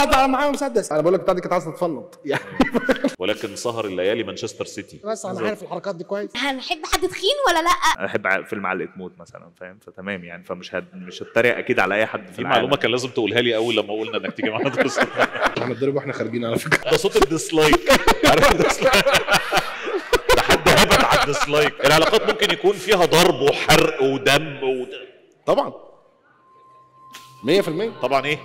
اطلع معايا مسدس انا بقول لك بتاعتي دي كانت عايزه تتفنط يعني ولكن سهر الليالي مانشستر سيتي بس انا عارف الحركات دي كويس هنحب حد تخين ولا لا انا احب ع- فيلم علقة موت مثلا فاهم فتمام يعني فمش هد... مش هتريق اكيد على اي حد في في العالم. معلومه كان لازم تقولها لي اول لما قلنا انك تيجي معانا درس هنضرب واحنا خارجين على فكره ده صوت الديسلايك عارف الديسلايك ده حد هبت على الديسلايك العلاقات ممكن يكون فيها ضرب وحرق ودم و... طبعا 100% طبعا ايه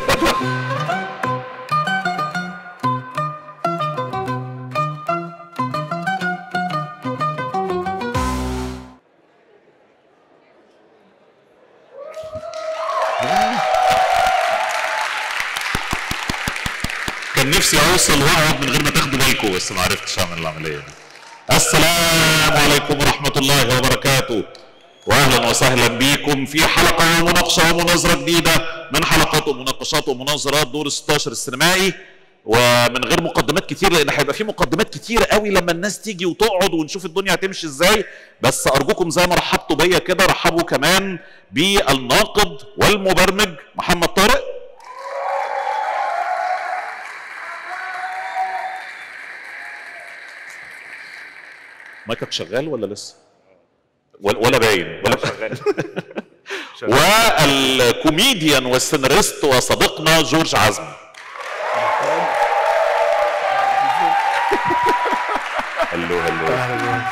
كان نفسي اوصل واقعد من غير ما تاخدوا بالكم بس ما عرفتش اعمل العمليه دي السلام عليكم ورحمه الله وبركاته واهلا وسهلا بكم في حلقه ومناقشه ومناظره جديده من حلقات ومناقشات ومناظرات دور 16 السينمائي ومن غير مقدمات كتير لان هيبقى في مقدمات كتير قوي لما الناس تيجي وتقعد ونشوف الدنيا هتمشي ازاي بس ارجوكم زي ما رحبتوا بيا كده رحبوا كمان بالناقد والمبرمج محمد طارق مايكك شغال ولا لسه؟ ولا ولا باين ولا شغال والكوميديان والسيناريست وصديقنا جورج عزمي هلو هلو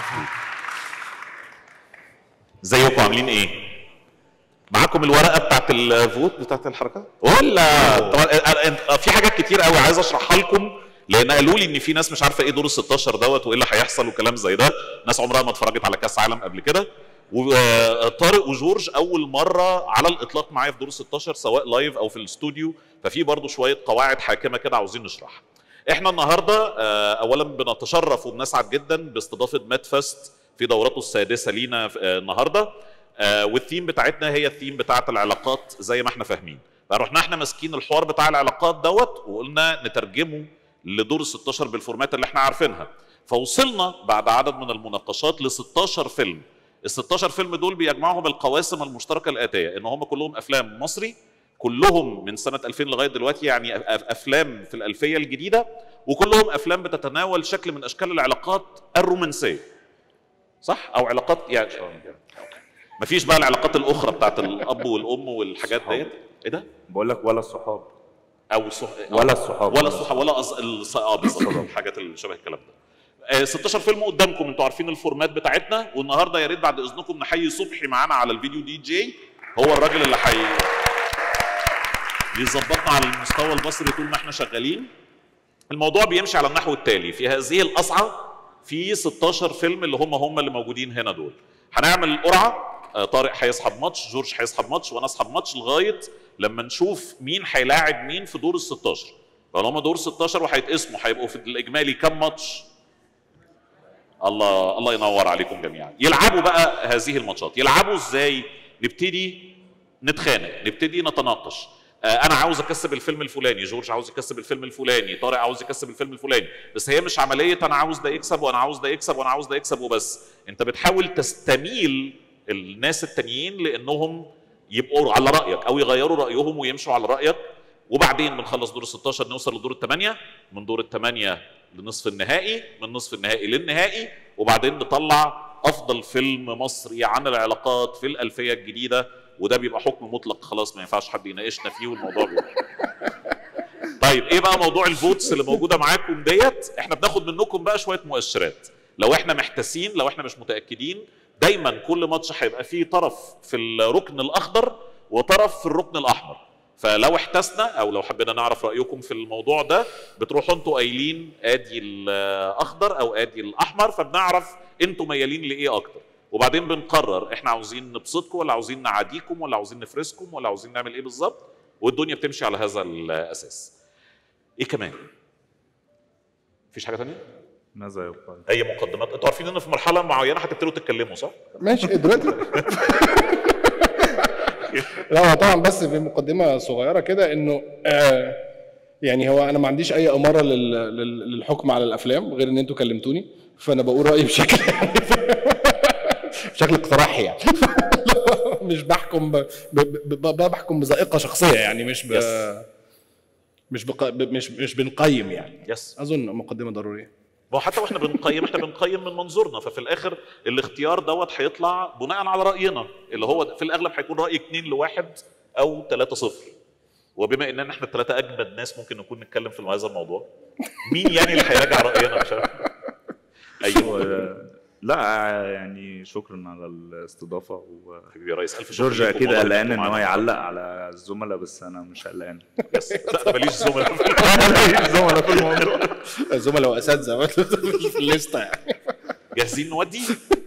ازيكم عاملين ايه؟ معاكم الورقه بتاعت الفوت بتاعت الحركات؟ ولا طبعا أنا- في حاجات كتير قوي عايز اشرحها لكم لان قالوا لي ان في ناس مش عارفه ايه دور ال 16 دوت وايه اللي هيحصل وكلام زي ده، ناس عمرها ما اتفرجت على كاس عالم قبل كده وطارق وجورج اول مره على الاطلاق معايا في دور 16 سواء لايف او في الاستوديو ففي برضو شويه قواعد حاكمه كده عاوزين نشرحها. احنا النهارده آه، اولا بنتشرف وبنسعد جدا باستضافه مات فيست في دورته السادسه لينا آه، النهارده آه، والثيم بتاعتنا هي الثيم بتاعت العلاقات زي ما احنا فاهمين فرحنا احنا ماسكين الحوار بتاع العلاقات دوت وقلنا نترجمه لدور ال 16 بالفورمات اللي احنا عارفينها فوصلنا بعد عدد من المناقشات ل 16 فيلم ال 16 فيلم دول بيجمعهم القواسم المشتركه الاتيه ان هم كلهم افلام مصري كلهم من سنه 2000 لغايه دلوقتي يعني أف- أف- افلام في الالفيه الجديده وكلهم افلام بتتناول شكل من اشكال العلاقات الرومانسيه صح او علاقات يعني مفيش بقى العلاقات الاخرى بتاعت الاب والام والحاجات ديت ايه ده بقول لك ولا الصحاب او صح... ولا الصحاب ولا الصحاب ولا أص... الص... اه بالظبط الحاجات اللي شبه الكلام ده آه، 16 فيلم قدامكم انتوا عارفين الفورمات بتاعتنا والنهارده يا ريت بعد اذنكم نحيي صبحي معانا على الفيديو دي جي هو الراجل اللي حي بيظبطنا على المستوى البصري طول ما احنا شغالين الموضوع بيمشي على النحو التالي في هذه القصعه في 16 فيلم اللي هم هم اللي موجودين هنا دول هنعمل قرعه آه، طارق هيسحب ماتش جورج هيسحب ماتش وانا اسحب ماتش لغايه لما نشوف مين هيلاعب مين في دور ال 16 لو هم دور 16 وهيتقسموا هيبقوا في الاجمالي كام ماتش الله الله ينور عليكم جميعا يلعبوا بقى هذه الماتشات يلعبوا ازاي نبتدي نتخانق نبتدي نتناقش آه، انا عاوز اكسب الفيلم الفلاني جورج عاوز يكسب الفيلم الفلاني طارق عاوز يكسب الفيلم الفلاني بس هي مش عمليه انا عاوز ده يكسب وانا عاوز ده يكسب وانا عاوز ده يكسب وبس انت بتحاول تستميل الناس التانيين لانهم يبقوا على رايك او يغيروا رايهم ويمشوا على رايك وبعدين بنخلص دور ال 16 نوصل لدور الثمانيه من دور الثمانيه لنصف النهائي من نصف النهائي للنهائي وبعدين نطلع افضل فيلم مصري عن العلاقات في الالفيه الجديده وده بيبقى حكم مطلق خلاص ما ينفعش حد يناقشنا فيه والموضوع بيبقى طيب ايه بقى موضوع الفوتس اللي موجوده معاكم ديت احنا بناخد منكم بقى شويه مؤشرات لو احنا محتاسين لو احنا مش متاكدين دايما كل ماتش هيبقى فيه طرف في الركن الاخضر وطرف في الركن الاحمر فلو احتسنا او لو حبينا نعرف رايكم في الموضوع ده بتروحوا انتوا قايلين ادي الاخضر او ادي الاحمر فبنعرف انتوا ميالين لايه اكتر وبعدين بنقرر احنا عاوزين نبسطكم ولا عاوزين نعاديكم ولا عاوزين نفرسكم ولا عاوزين نعمل ايه بالظبط والدنيا بتمشي على هذا الاساس ايه كمان مفيش حاجه تانية ماذا يقال اي مقدمات انتوا عارفين ان في مرحله معينه هتبتدوا تتكلموا صح ماشي دلوقتي لا هو طبعا بس في مقدمه صغيره كده انه آه يعني هو انا ما عنديش اي اماره لل- لل- للحكم على الافلام غير ان انتوا كلمتوني فانا بقول رايي بشكل بشكل اقتراحي يعني مش بحكم ب... ب... ب... ب... بحكم بذائقه شخصيه يعني مش ب... Yes. مش بق... ب- مش مش بنقيم يعني يس اظن مقدمه ضروريه ما هو حتى واحنا بنقيم احنا بنقيم من منظورنا ففي الاخر الاختيار دوت هيطلع بناء على راينا اللي هو في الاغلب هيكون راي 2 لواحد او 3 0 وبما اننا احنا الثلاثه اجمد ناس ممكن نكون نتكلم في هذا الموضوع مين يعني اللي هيراجع راينا مش عارف ايوه و- لا يعني شكرا على الاستضافه و حبيبي يا ريس الف شكر جورج ليكم اكيد والله قلقان إنكم ان هو معانا. يعلق على الزملاء بس انا مش قلقان يس لا ده ماليش زملاء الزملاء في الموضوع الزملاء واساتذه في الليسته يعني جاهزين نودي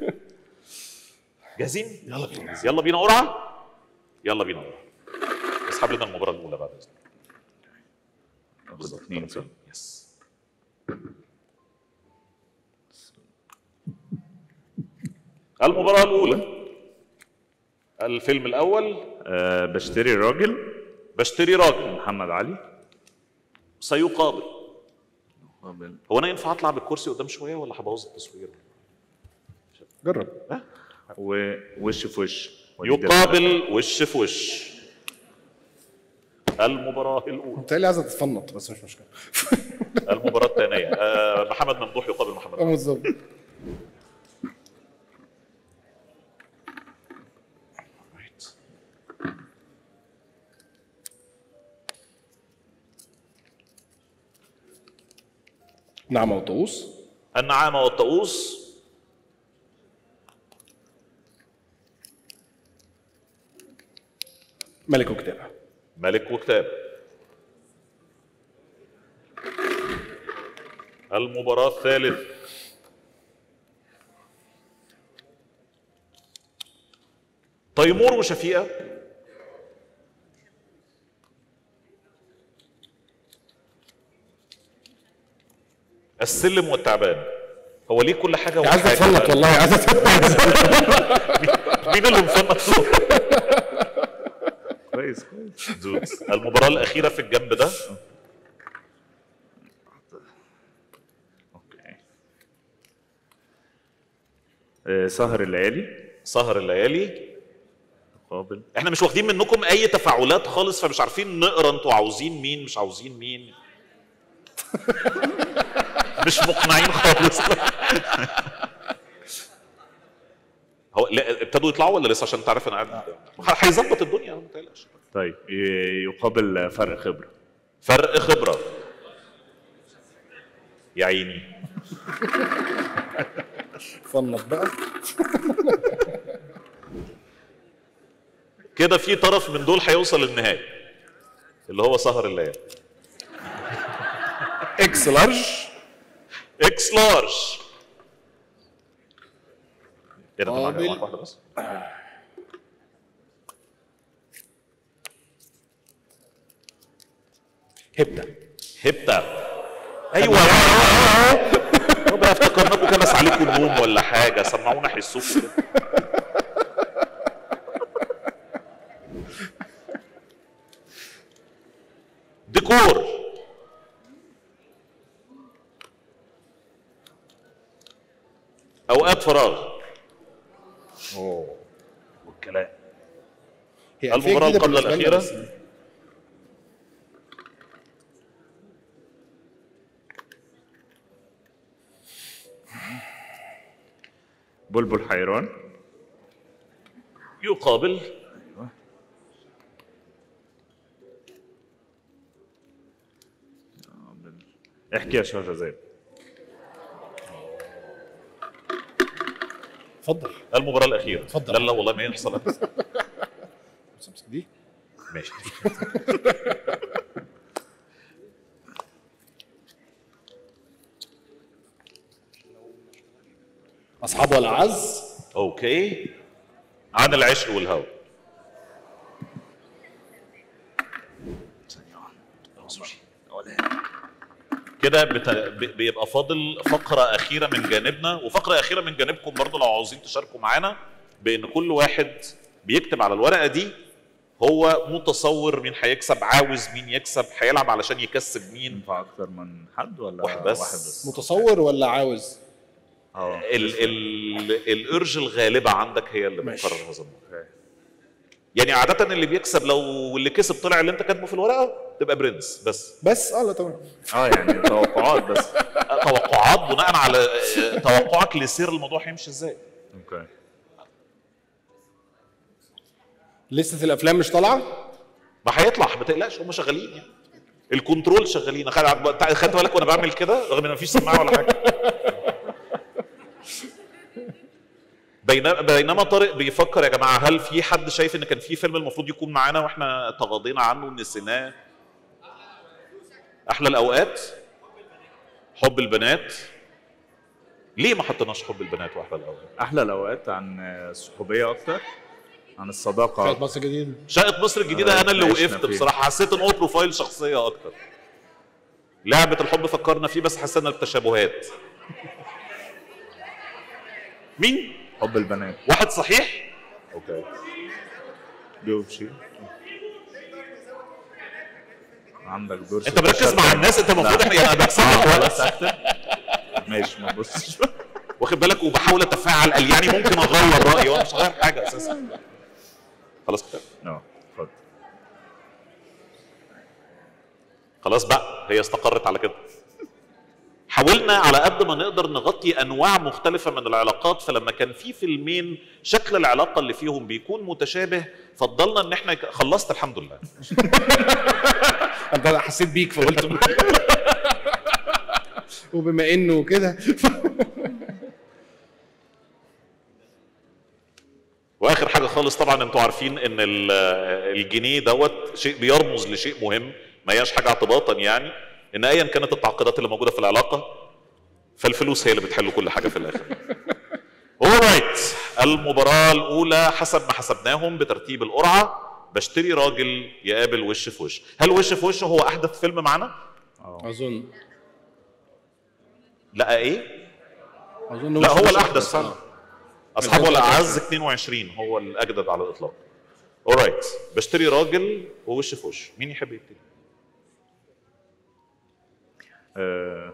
جاهزين يلا بينا يلا بينا قرعه يلا بينا قرعه اسحب لنا المباراه الاولى بعد اذنك بالظبط اتنين صح؟ يس المباراة الأولى الفيلم الأول أه بشتري راجل بشتري راجل محمد علي سيقابل هو أنا ينفع أطلع بالكرسي قدام شوية ولا هبوظ التصوير؟ جرب ووش في وش وليد يقابل وش في وش المباراة الأولى بتهيألي عايزه تتفنط بس مش مشكله المباراة الثانية آه محمد ممدوح يقابل محمد اه بالظبط Right. نعمه وطقوس النعامة والطاووس ملك وكتابه ملك وكتاب المباراة الثالث تيمور وشفيقة السلم والتعبان هو ليه كل حاجة عايزه وحاجة تفنط والله عايزه مين اللي مفنط كويس كويس دودز المباراة الأخيرة في الجنب ده اوكي أه سهر الليالي سهر الليالي مقابل احنا مش واخدين منكم اي تفاعلات خالص فمش عارفين نقرا انتوا عاوزين مين مش عاوزين مين مش مقنعين خالص هو لا ابتدوا يطلعوا ولا لسه عشان انت عارف انا قاعد هيظبط الدنيا ما تقلقش طيب ي- يقابل فرق خبره فرق خبره يا عيني فنط بقى كده في طرف من دول هيوصل للنهايه اللي هو سهر الليالي اكس لارج اكس لارج ايه ده طبعا قابل. واحده واحدة بس هبته هبته ايوه هو بقى افتكرناكم كنس عليكم النوم ولا حاجه سمعونا حسوكم كده ديكور اوقات فراغ اوه والكلام هي المباراة ألفية جديدة قبل بالنسبة لنا الأخيرة. بس- بلبل حيران يقابل احكي يا شهرزاد اتفضل المباراة الأخيرة اتفضل. لا لا والله ما يحصل بس امسك دي ماشي اصحاب والعز اوكي عن العشق والهوى كده بت... ب- بيبقى فاضل فقرة أخيرة من جانبنا وفقرة أخيرة من جانبكم برضه لو عاوزين تشاركوا معانا بأن كل واحد بيكتب على الورقة دي هو متصور مين هيكسب عاوز مين يكسب هيلعب علشان يكسب مين ينفع اكتر من حد ولا واحد بس. واحد بس متصور ولا عاوز اه ال ال الارج الغالبه عندك هي اللي ماشي. بتقرر هذا الموضوع أوكي. يعني عاده اللي بيكسب لو اللي كسب طلع اللي انت كاتبه في الورقه تبقى برنس بس بس اه لا تمام اه يعني توقعات بس توقعات بناء على آه، توقعك لسير الموضوع هيمشي ازاي اوكي لسه الافلام مش طالعه ما هيطلع ما تقلقش هم شغالين يعني الكنترول شغالين خد- خدت بالك وانا بعمل كده رغم ان مفيش سماعه ولا حاجه بينما بينما طارق بيفكر يا جماعه هل في حد شايف ان كان في فيلم المفروض يكون معانا واحنا تغاضينا عنه ونسيناه احلى الاوقات حب البنات ليه ما حطيناش حب البنات واحلى الاوقات احلى الاوقات عن الصحوبيه اكتر عن الصداقه بتاعت مصر الجديد شقة مصر الجديدة آه، أنا اللي عشنا وقفت فيه. بصراحة حسيت إن هو بروفايل شخصية أكتر. لعبة الحب فكرنا فيه بس حسينا التشابهات. مين؟ حب البنات واحد صحيح؟ أوكي. بيوبشي عندك دور أنت مركز مع الناس أنت المفروض إحنا يعني أنا بكسبك خلاص وقت. اكتب ماشي ما تبصش واخد بالك وبحاول أتفاعل قال يعني ممكن أغير رأيي وأنا مش هغير حاجة أساسا. خلاص كده. اه اتفضل خلاص بقى هي استقرت على كده. حاولنا على قد ما نقدر نغطي انواع مختلفه من العلاقات فلما كان في فيلمين شكل العلاقه اللي فيهم بيكون متشابه فضلنا ان احنا يك- خلصت الحمد لله انت حسيت بيك فقلت وبما انه كده واخر حاجه خالص طبعا انتوا عارفين ان ال- الجنيه دوت شيء بيرمز لشيء مهم ما هياش حاجه اعتباطا يعني ان ايا كانت التعقيدات اللي موجوده في العلاقه فالفلوس هي اللي بتحل كل حاجه في الاخر اورايت المباراه الاولى حسب ما حسبناهم بترتيب القرعه بشتري راجل يقابل وش في وش هل وش في وش هو احدث فيلم معانا اظن لا ايه اظن لا مش- هو مش الاحدث أحدث. فعلا اصحابه الاعز 22 هو الاجدد على الاطلاق اورايت بشتري راجل ووش في وش مين يحب يبتدي آه،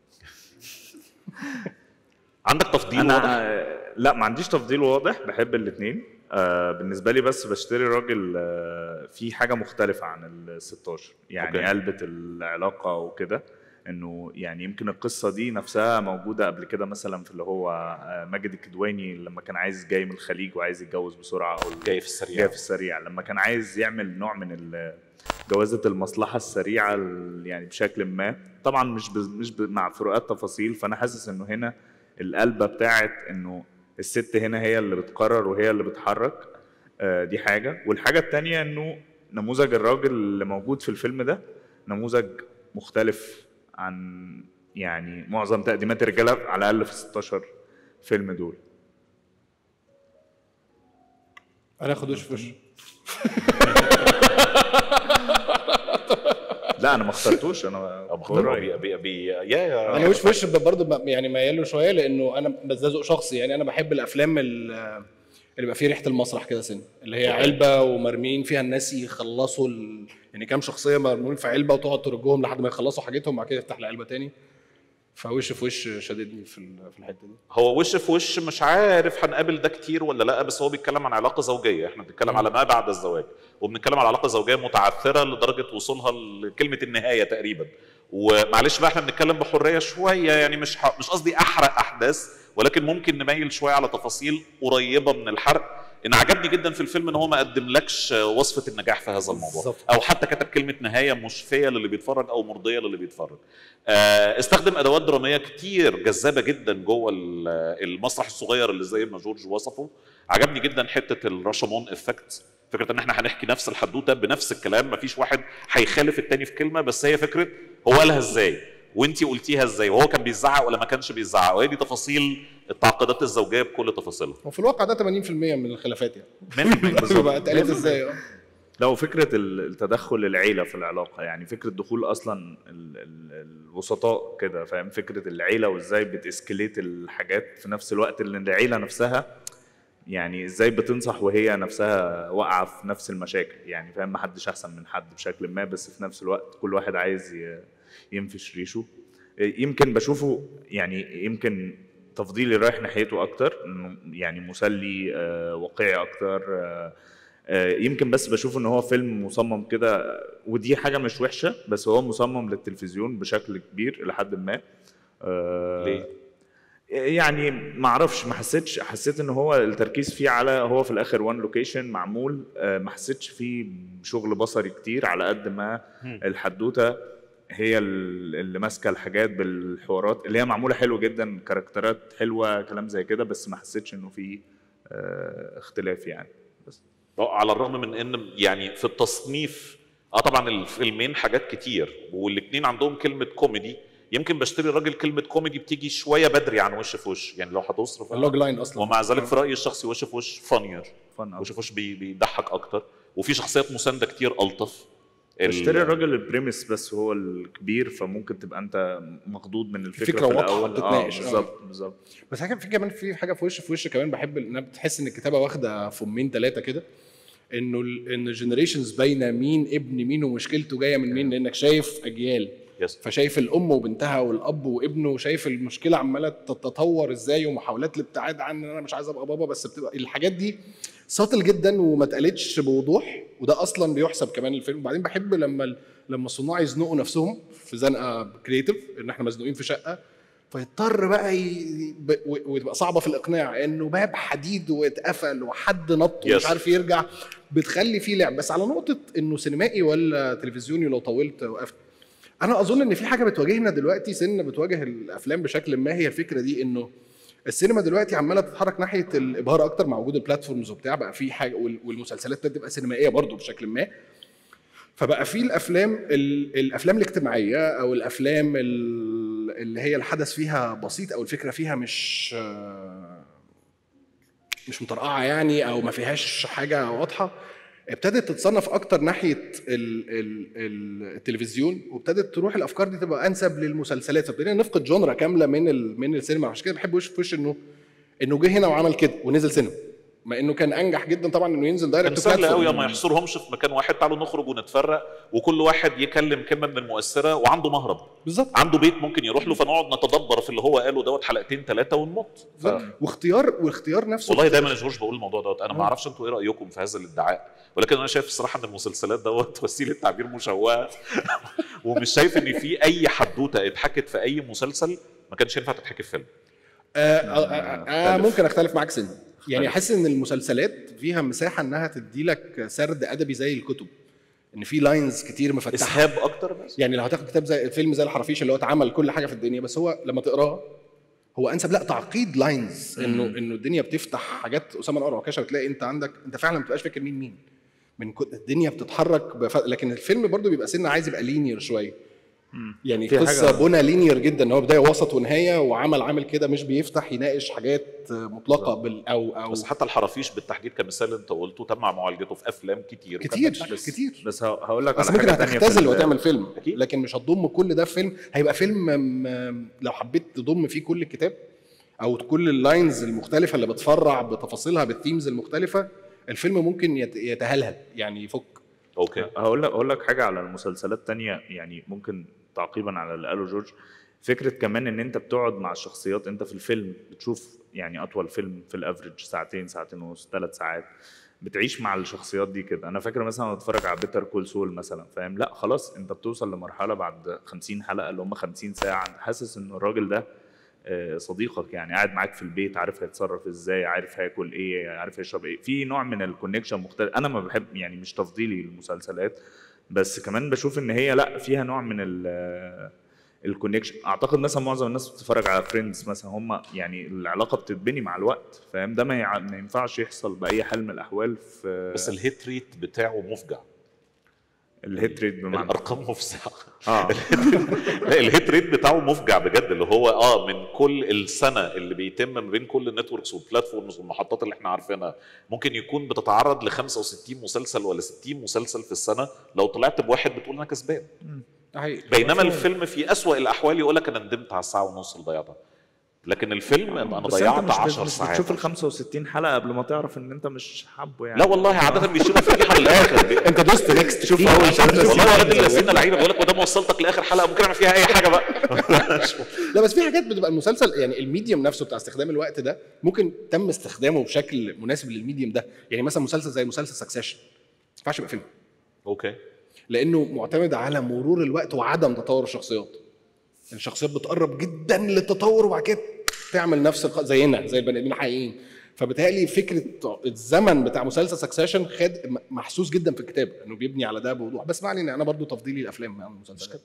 عندك تفضيل واضح انا لا ما عنديش تفضيل واضح بحب الاثنين آه بالنسبه لي بس بشتري راجل آه في حاجه مختلفه عن ال 16 يعني أوكي. قلبت العلاقه وكده انه يعني يمكن القصه دي نفسها موجوده قبل كده مثلا في اللي هو آه ماجد الكدواني لما كان عايز جاي من الخليج وعايز يتجوز بسرعه او جاي في السريع جاي في السريع لما كان عايز يعمل نوع من ال- جوازة المصلحة السريعة ال- يعني بشكل ما طبعا مش ب... مش ب... مع فروقات تفاصيل فأنا حاسس إنه هنا القلبة بتاعت إنه الست هنا هي اللي بتقرر وهي اللي بتحرك آه دي حاجة والحاجة التانية إنه نموذج الراجل اللي موجود في الفيلم ده نموذج مختلف عن يعني معظم تقديمات الرجالة على الأقل في 16 فيلم دول انا اخد وش في وش لا أنا ما اخترتوش أنا مختار بي بي بي يا يا انا وش في وش برضه ب- يعني ميال له شويه لانه انا بس ده ذوق شخصي يعني انا بحب الافلام ال- اللي بيبقى فيه ريحه المسرح كده سن اللي هي علبه ومرميين فيها الناس يخلصوا ال... يعني كام شخصيه مرميين في علبه وتقعد ترجهم لحد ما يخلصوا حاجتهم وبعد كده تفتح العلبه تاني فوش في وش شددني في ال- في الحته دي هو وش في وش مش عارف هنقابل ده كتير ولا لا بس هو بيتكلم عن علاقه زوجيه احنا بنتكلم على ما بعد الزواج وبنتكلم على علاقه زوجيه متعثره لدرجه وصولها لكلمه النهايه تقريبا ومعلش بقى احنا بنتكلم بحريه شويه يعني مش ح... مش قصدي احرق احداث ولكن ممكن نميل شويه على تفاصيل قريبه من الحرق ان عجبني جدا في الفيلم ان هو ما قدملكش وصفه النجاح في هذا الموضوع بالظبط. او حتى كتب كلمه نهايه مشفيه للي بيتفرج او مرضيه للي بيتفرج آه، استخدم ادوات دراميه كتير جذابه جدا جوه ال- المسرح الصغير اللي زي ما جورج وصفه عجبني جدا حته الراشمون افكت فكره ان احنا هنحكي نفس الحدوته بنفس الكلام مفيش واحد هيخالف التاني في كلمه بس هي فكره هو قالها ازاي وانتي قلتيها ازاي وهو كان بيزعق ولا ما كانش بيزعق وهي دي تفاصيل التعقيدات الزوجيه بكل تفاصيلها وفي الواقع ده 80% من الخلافات يعني من بقى اتقالت ازاي اه لا وفكرة ال- التدخل العيلة في العلاقة يعني فكرة دخول أصلا ال- ال- الوسطاء كده فاهم فكرة العيلة وإزاي بتسكليت الحاجات في نفس الوقت اللي العيلة نفسها يعني إزاي بتنصح وهي نفسها واقعة في نفس المشاكل يعني فاهم محدش أحسن من حد بشكل ما بس في نفس الوقت كل واحد عايز ي- ينفش ريشه يمكن بشوفه يعني يمكن تفضيلي رايح ناحيته أكتر إنه يعني مسلي آه، واقعي أكتر آه، آه، يمكن بس بشوف ان هو فيلم مصمم كده ودي حاجه مش وحشه بس هو مصمم للتلفزيون بشكل كبير الى حد ما آه، ليه؟ يعني ما اعرفش ما حسيتش حسيت ان هو التركيز فيه على هو في الاخر وان لوكيشن معمول آه، ما حسيتش فيه شغل بصري كتير على قد ما الحدوته هي ال- اللي ماسكه الحاجات بالحوارات اللي هي معموله حلو جدا كاركترات حلوه كلام زي كده بس ما حسيتش انه في آه، اختلاف يعني بس على الرغم من ان يعني في التصنيف اه طبعا الفيلمين حاجات كتير والاثنين عندهم كلمه كوميدي يمكن بشتري الراجل كلمه كوميدي بتيجي شويه بدري عن وش في وش يعني لو هتصرف اللوج لاين اصلا ومع ذلك في رايي الشخصي وش في وش فانير فن أوي. وش في وش بي- بيضحك اكتر وفي شخصيات مسانده كتير الطف ال- اشتري الراجل البريمس بس هو الكبير فممكن تبقى انت مخضوض من الفكره الفكرة في واضحة الاول بتتناقش، اه آه. بالظبط بالظبط بس حاجه في كمان في حاجه في وش في وش كمان بحب ان بتحس ان الكتابه واخده فمين ثلاثه كده انه ال- ان الجنريشنز باينه مين ابن مين ومشكلته جايه من مين لانك شايف اجيال يس. فشايف الام وبنتها والاب وابنه وشايف المشكله عماله تتطور ازاي ومحاولات الابتعاد عن ان انا مش عايز ابقى بابا بس بتبقى الحاجات دي ساطل جدا وما اتقالتش بوضوح وده اصلا بيحسب كمان الفيلم وبعدين بحب لما ال- لما الصناع يزنقوا نفسهم في زنقه كريتيف ان احنا مزنوقين في شقه فيضطر بقى ي... ب- و- وتبقى صعبه في الاقناع انه باب حديد واتقفل وحد نط ومش Yes. عارف يرجع بتخلي فيه لعب بس على نقطه انه سينمائي ولا تلفزيوني لو طولت وقفت انا اظن ان في حاجه بتواجهنا دلوقتي سن بتواجه الافلام بشكل ما هي الفكره دي انه السينما دلوقتي عماله تتحرك ناحيه الابهار اكتر مع وجود البلاتفورمز وبتاع بقى في حاجه وال- والمسلسلات ابتدت تبقى سينمائيه برضو بشكل ما فبقى في الافلام ال- الافلام الاجتماعيه او الافلام ال- اللي هي الحدث فيها بسيط او الفكره فيها مش آه، مش مطرقعه يعني او ما فيهاش حاجه واضحه ابتدت تتصنف اكتر ناحيه ال ال ال التلفزيون وابتدت تروح الافكار دي تبقى انسب للمسلسلات فابتدينا نفقد جونرا كامله من ال من السينما عشان كده بحب وش في وش انه انه جه هنا وعمل كده ونزل سينما مع انه كان انجح جدا طبعا انه ينزل كان دايركت سهل بلاتفورم. قوي ما يحصرهمش في مكان واحد تعالوا نخرج ونتفرق وكل واحد يكلم كلمه من المؤثره وعنده مهرب بالظبط عنده بيت ممكن يروح له فنقعد نتدبر في اللي هو قاله دوت حلقتين ثلاثه ونمط ف... واختيار واختيار نفسه والله دايما يا جورج بقول الموضوع دوت انا ما اعرفش انتوا ايه رايكم في هذا الادعاء ولكن انا شايف الصراحه ان المسلسلات دوت وسيله تعبير مشوهه ومش شايف ان في اي حدوته اتحكت في اي مسلسل ما كانش ينفع تتحكي في فيلم آه آه آه آه اختلف. ممكن اختلف معاك سن يعني احس ان المسلسلات فيها مساحه انها تدي لك سرد ادبي زي الكتب ان في لاينز كتير مفتحه اسهاب اكتر بس يعني لو هتاخد كتاب زي فيلم زي الحرافيش اللي هو اتعمل كل حاجه في الدنيا بس هو لما تقراه هو انسب لا تعقيد لاينز انه انه الدنيا بتفتح حاجات اسامه انور عكاشه بتلاقي انت عندك انت فعلا ما بتبقاش فاكر مين مين من كت... الدنيا بتتحرك بف... لكن الفيلم برضو بيبقى سنه عايز يبقى لينير شويه يعني في قصه حاجة- بنى لينير جدا ان هو بدايه وسط ونهايه وعمل عامل كده مش بيفتح يناقش حاجات مطلقه بال او او بس حتى الحرافيش بالتحديد كمثال انت قلته تم معالجته في افلام كتير وكان كتير بتنجح. كتير بس ه- هقول لك بس على ممكن حاجه تانية في هتختزل ال- وتعمل فيلم أكيد. لكن مش هتضم كل ده في فيلم هيبقى فيلم م- لو حبيت تضم فيه كل الكتاب او كل اللاينز المختلفه اللي بتفرع بتفاصيلها بالثيمز المختلفه الفيلم ممكن يت- يتهلهل يعني يفك اوكي هقول لك هقول لك حاجه على المسلسلات تانية يعني ممكن تعقيبا على اللي قاله جورج فكره كمان ان انت بتقعد مع الشخصيات انت في الفيلم بتشوف يعني اطول فيلم في الافريج ساعتين ساعتين ونص ثلاث ساعات بتعيش مع الشخصيات دي كده انا فاكر مثلا اتفرج على بيتر كول سول مثلا فاهم لا خلاص انت بتوصل لمرحله بعد 50 حلقه اللي هم 50 ساعه انت حاسس ان الراجل ده آه، صديقك يعني قاعد معاك في البيت عارف هيتصرف ازاي عارف هياكل ايه عارف يشرب ايه في نوع من الكونكشن مختلف انا ما بحب يعني مش تفضيلي للمسلسلات بس كمان بشوف ان هي لا فيها نوع من ال الكونكشن اعتقد مثلا معظم الناس بتتفرج على فريندز مثلا هم يعني العلاقه بتتبني مع الوقت فاهم ده ما, يع... ما ينفعش يحصل باي حال من الاحوال في بس الهيت ريت بتاعه مفجع الهيت ريت بمعنى الارقام مفزعه اه لا الهيت ريت بتاعه مفجع بجد اللي هو اه من كل السنه اللي بيتم ما بين كل النتوركس والبلاتفورمز والمحطات اللي احنا عارفينها ممكن يكون بتتعرض ل 65 مسلسل ولا 60 مسلسل في السنه لو طلعت بواحد بتقول انا كسبان ده حقيقي بينما الفيلم في أسوأ الاحوال يقول لك انا ندمت على الساعه ونص اللي ضيعتها لكن الفيلم انا بس انت ضيعت مش 10 مش ساعات بتشوف ال 65 حلقه قبل ما تعرف ان انت مش حابه يعني لا والله عاده بيشيلوا فضيحه للاخر انت دوست نيكست شوف كتير أول عشان ثلاث تسيب والله يا ولاد واحد. الذين لعيبه بقول لك وده وصلتك لاخر حلقه ممكن اعمل فيها اي حاجه بقى لا بس في حاجات بتبقى المسلسل يعني الميديوم نفسه بتاع استخدام الوقت ده ممكن تم استخدامه بشكل مناسب للميديوم ده يعني مثلا مسلسل زي مسلسل سكسيشن ما ينفعش يبقى فيلم اوكي لانه معتمد على مرور الوقت وعدم تطور الشخصيات الشخصيات بتقرب جدا للتطور وبعد كده تعمل نفس الق... زينا زي البني ادمين الحقيقيين فبالتالي فكره الزمن بتاع مسلسل سكسيشن خد م- محسوس جدا في الكتاب انه بيبني على ده بوضوح بس ما علينا انا برضو تفضيلي الافلام عن المسلسلات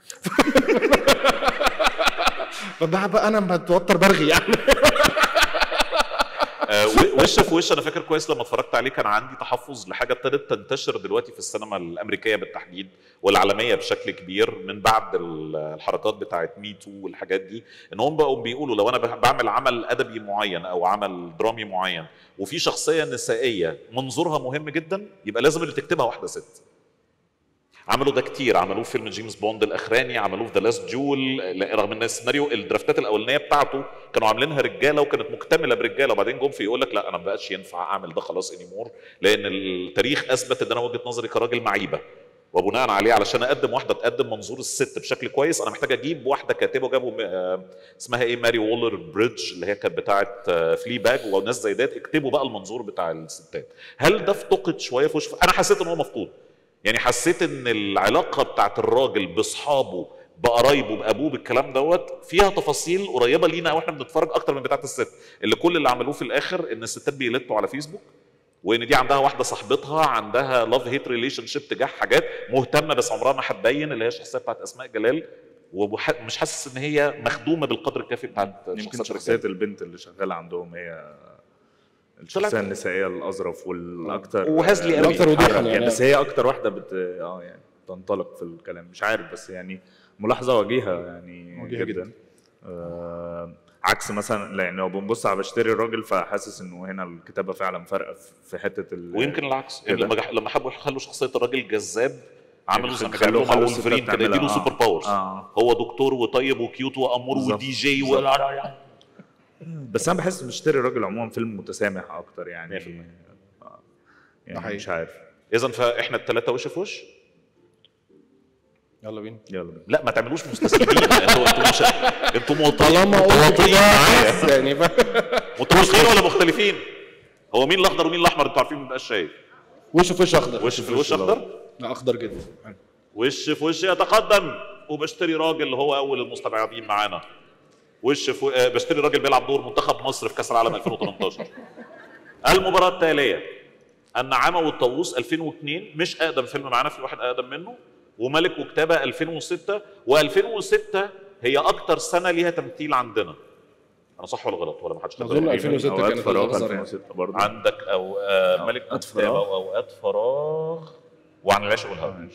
فبقى بقى انا بتوتر برغي يعني آه، و- وش في وش انا فاكر كويس لما اتفرجت عليه كان عندي تحفظ لحاجه ابتدت تنتشر دلوقتي في السينما الامريكيه بالتحديد والعالميه بشكل كبير من بعد ال- الحركات بتاعت مي تو والحاجات دي ان هم بقوا بيقولوا لو انا ب- بعمل عمل ادبي معين او عمل درامي معين وفي شخصيه نسائيه منظورها مهم جدا يبقى لازم اللي تكتبها واحده ست عملوا ده كتير عملوه في فيلم جيمس بوند الاخراني عملوه في ذا لاست جول رغم ان السيناريو الدرافتات الاولانيه بتاعته كانوا عاملينها رجاله وكانت مكتمله برجاله وبعدين جم في يقول لك لا انا ما بقاش ينفع اعمل ده خلاص انيمور لان التاريخ اثبت ان انا وجهه نظري كراجل معيبه وبناء عليه علشان اقدم واحده تقدم منظور الست بشكل كويس انا محتاج اجيب واحده كاتبه جابوا م- آه، اسمها ايه ماري وولر بريدج اللي هي كانت بتاعه فلي باج وناس زي ديت اكتبوا بقى المنظور بتاع الستات هل ده افتقد شويه في وش انا حسيت ان هو مفقود يعني حسيت ان العلاقه بتاعت الراجل باصحابه بقرايبه بابوه بالكلام دوت فيها تفاصيل قريبه لينا واحنا بنتفرج اكتر من بتاعت الست اللي كل اللي عملوه في الاخر ان الستات بيلتوا على فيسبوك وان دي عندها واحده صاحبتها عندها لاف هيت ريليشن شيب تجاه حاجات مهتمه بس عمرها ما هتبين اللي هي الشخصيه بتاعت اسماء جلال ومش حاسس ان هي مخدومه بالقدر الكافي بتاعت يمكن شخصيات شخصيه الرجاله البنت اللي شغاله عندهم هي الشخصيه النسائيه الاظرف والاكثر وهزلي قوي. الأكثر وضوحاً يعني, يعني. بس هي اكتر واحده بت اه يعني تنطلق في الكلام مش عارف بس يعني ملاحظه وجيهه يعني وجيهة جدا, جداً. آه عكس مثلا لان لو بنبص على بشتري الراجل فحاسس انه هنا الكتابه فعلا فارقه في حته ال ويمكن العكس يعني كده. لما جح- لما حبوا يخلوا شخصيه الراجل جذاب عملوا زي ما خلوه- بيعملوا مع خلوا وولفرين الستات كده يديله تعملها. سوبر باورز آه. هو دكتور وطيب وكيوت وامور بالظبط. ودي جي و... بالظبط. بس انا بحس بشتري الراجل عموما فيلم متسامح اكتر يعني 100%. آه. ده يعني حقيقي. مش عارف اذا فاحنا الثلاثه وش في وش يلا بينا يلا بينا لا ما تعملوش مستسلمين انتوا انتوا مش انتوا مواطنين طالما قلت متواطئين كده معايا خلاص يعني ف... متفقين ولا مختلفين؟ هو مين الاخضر ومين الاحمر انتوا عارفين ما بقاش شايف وش في وش اخضر وش في الوش اخضر لا اخضر جدا وش في وش يتقدم وبشتري راجل هو اول المستبعدين معانا وش في آه، بشتري راجل بيلعب دور منتخب مصر في كاس العالم 2018 المباراه التاليه النعامه والطاووس 2002 مش اقدم فيلم معانا في واحد اقدم منه وملك وكتابه 2006 و2006 هي اكتر سنه ليها تمثيل عندنا انا صح ولا غلط ولا ما حدش خد أظن باله؟ 2006 اوقات كانت فراغ الأخضر يعني. 2006 برضه عندك او آه ملك أوقات وكتابه فراغ. واوقات فراغ وعن العشق والهوى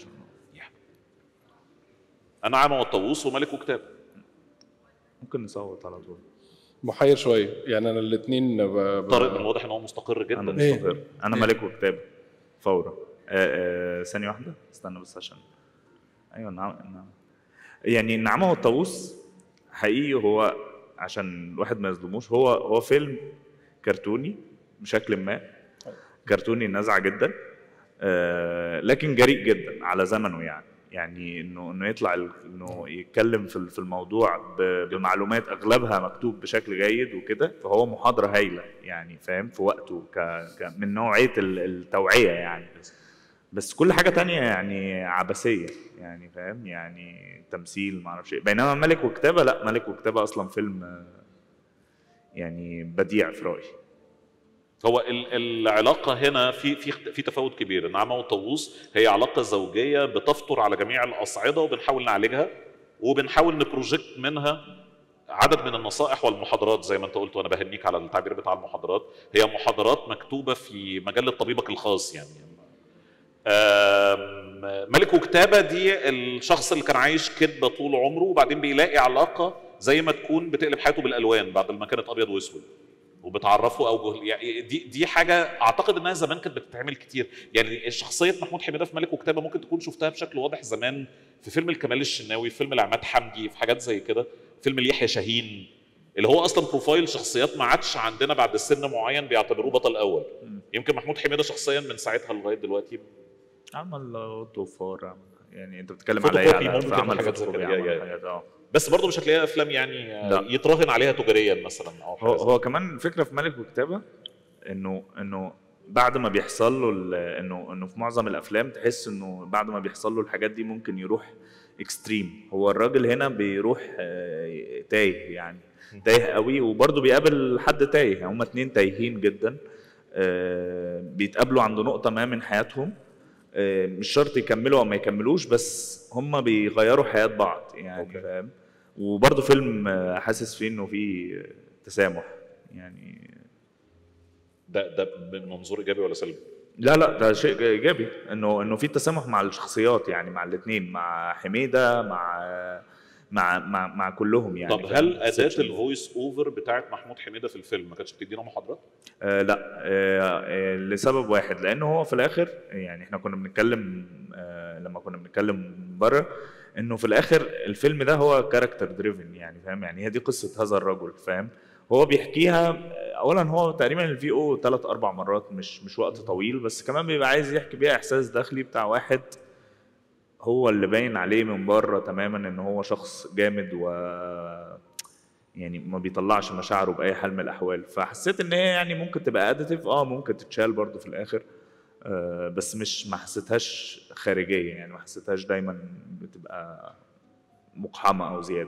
النعامه والطاووس وملك وكتابه ممكن نصوت على طول محير شويه يعني انا الاثنين ب... ب... طارق من الواضح ان هو مستقر انا جدا إيه؟ مستقر انا إيه؟ ملك وكتاب فورا آه، آه، ثانيه واحده استنى بس عشان ايوه النعم النعم يعني النعامه والطاووس حقيقي هو عشان الواحد ما يظلموش هو هو فيلم كرتوني بشكل ما كرتوني نزعه جدا آه، لكن جريء جدا على زمنه يعني يعني انه انه يطلع ال- انه يتكلم في ال- في الموضوع ب- بمعلومات اغلبها مكتوب بشكل جيد وكده فهو محاضره هايله يعني فاهم في وقته ك ك من نوعيه ال- التوعيه يعني بس كل حاجه تانية يعني عبثيه يعني فاهم يعني تمثيل ما اعرفش ايه بينما ملك وكتابه لا ملك وكتابه اصلا فيلم آه، يعني بديع في رايي هو ال- العلاقه هنا في في في تفاوت كبير النعامه والطاووس هي علاقه زوجيه بتفطر على جميع الاصعده وبنحاول نعالجها وبنحاول نبروجكت منها عدد من النصائح والمحاضرات زي ما انت قلت وانا بهنيك على التعبير بتاع المحاضرات هي محاضرات مكتوبه في مجله طبيبك الخاص يعني آم، ملك وكتابه دي الشخص اللي كان عايش كذبه طول عمره وبعدين بيلاقي علاقه زي ما تكون بتقلب حياته بالالوان بعد ما كانت ابيض واسود وبتعرفه اوجه يعني دي دي حاجه اعتقد انها زمان كانت بتتعمل كتير يعني شخصيه محمود حميده في ملك وكتابه ممكن تكون شفتها بشكل واضح زمان في فيلم الكمال الشناوي في فيلم العماد حمدي في حاجات زي كده فيلم ليحيى شاهين اللي هو اصلا بروفايل شخصيات ما عادش عندنا بعد سن معين بيعتبروه بطل اول يمكن محمود حميده شخصيا من ساعتها لغايه دلوقتي عمل اوتو فور عمل- يعني انت بتتكلم فوتو على ايه كوبي على ممكن في عمل حاجات زي فوتوكوبي كده، عمل يا- يا- حاجات اه بس برضه مش هتلاقيها افلام يعني آه، لا. يتراهن عليها تجاريا مثلا او حاجه هو زي هو كمان الفكره في ملك وكتابه انه انه بعد ما بيحصل له ال- انه انه في معظم الافلام تحس انه بعد ما بيحصل له الحاجات دي ممكن يروح اكستريم هو الراجل هنا بيروح آه، تايه يعني تايه قوي وبرضه بيقابل حد تايه هما اتنين تايهين جدا آه، بيتقابلوا عند نقطه ما من حياتهم آه، مش شرط يكملوا او ما يكملوش بس هما بيغيروا حياه بعض يعني أوكي. فاهم وبرضه فيلم آه، حاسس فيه انه فيه تسامح يعني ده ده من منظور ايجابي ولا سلبي؟ لا لا ده شيء ايجابي انه انه في تسامح مع الشخصيات يعني مع الاثنين مع حميده مع مع مع, مع كلهم يعني طب فاهم؟ هل اداه Section. الفويس اوفر بتاعت محمود حميده في الفيلم ما كانتش بتدينا محاضرات؟ آه لا آه آه لسبب واحد لانه هو في الاخر يعني احنا كنا بنتكلم آه لما كنا بنتكلم بره انه في الاخر الفيلم ده هو كاركتر دريفن يعني فاهم يعني هي دي قصه هذا الرجل فاهم هو بيحكيها آه، اولا هو تقريبا الفي او ثلاث اربع مرات مش مش وقت طويل بس كمان بيبقى عايز يحكي بيها احساس داخلي بتاع واحد هو اللي باين عليه من بره تماما ان هو شخص جامد و يعني ما بيطلعش مشاعره باي حال من الاحوال فحسيت ان هي يعني ممكن تبقى اديتيف اه ممكن تتشال برضو في الاخر آه بس مش ما حسيتهاش خارجيه يعني ما حسيتهاش دايما بتبقى مقحمه او زياده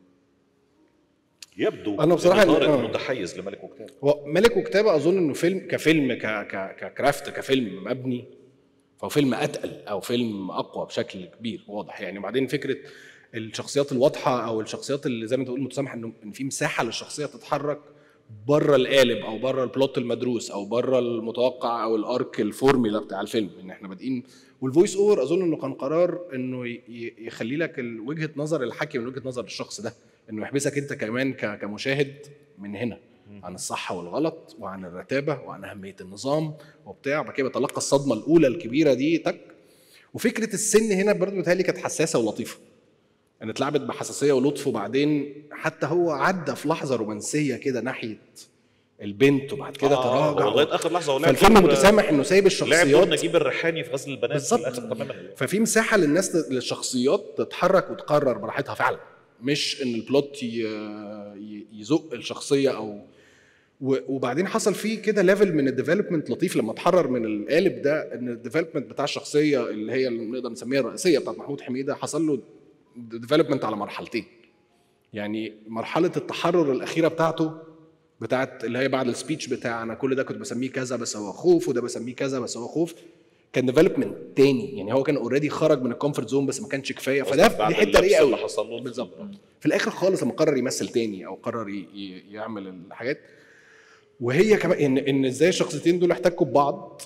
يبدو أنا بصراحة إن طارق آه. متحيز لملك وكتاب هو ملك وكتابه اظن انه فيلم كفيلم ك ك ككرافت كفيلم مبني فهو فيلم اتقل او فيلم اقوى بشكل كبير واضح يعني وبعدين فكره الشخصيات الواضحه او الشخصيات اللي زي ما انت بتقول متسامح انه ان في مساحه للشخصيه تتحرك بره القالب او بره البلوت المدروس او بره المتوقع او الارك الفورميلا بتاع الفيلم ان احنا بادئين والفويس اوفر اظن انه كان قرار انه ي- ي- يخلي لك ال- وجهه نظر الحكي من وجهه نظر الشخص ده انه يحبسك انت كمان ك- كمشاهد من هنا عن الصح والغلط وعن الرتابه وعن اهميه النظام وبتاع بعد كده بتلقى الصدمه الاولى الكبيره دي تك وفكره السن هنا برضه بتهيألي كانت حساسه ولطيفه ان اتلعبت بحساسيه ولطف وبعدين حتى هو عدى في لحظه رومانسيه كده ناحيه البنت وبعد كده آه، هو تراجع لغايه اخر لحظه هو لعب فالفيلم دور- متسامح انه سايب لعب دور الشخصيات نجيب الريحاني في غزل البنات في بالظبط. الاخر تماما ففي مساحه للناس للشخصيات تتحرك وتقرر براحتها فعلا مش ان البلوت ي- ي- يزق الشخصيه او و- وبعدين حصل فيه كده ليفل من الديفلوبمنت لطيف لما اتحرر من القالب ده ان الديفلوبمنت بتاع الشخصيه اللي هي اللي نقدر نسميها الرئيسيه بتاعت محمود حميده حصل له ديفلوبمنت على مرحلتين يعني مرحله التحرر الاخيره بتاعته بتاعت اللي هي بعد السبيتش بتاع انا كل ده كنت بسميه كذا بس هو خوف وده بسميه كذا بس هو خوف كان ديفلوبمنت تاني يعني هو كان اوريدي خرج من الكومفورت زون بس ما كانش كفايه فده بعد دي حته اللبس رايقه قوي اللي حصل له بالظبط في الاخر خالص لما قرر يمثل تاني او قرر ي- ي- يعمل الحاجات وهي كمان ان ان ازاي الشخصيتين دول احتكوا ببعض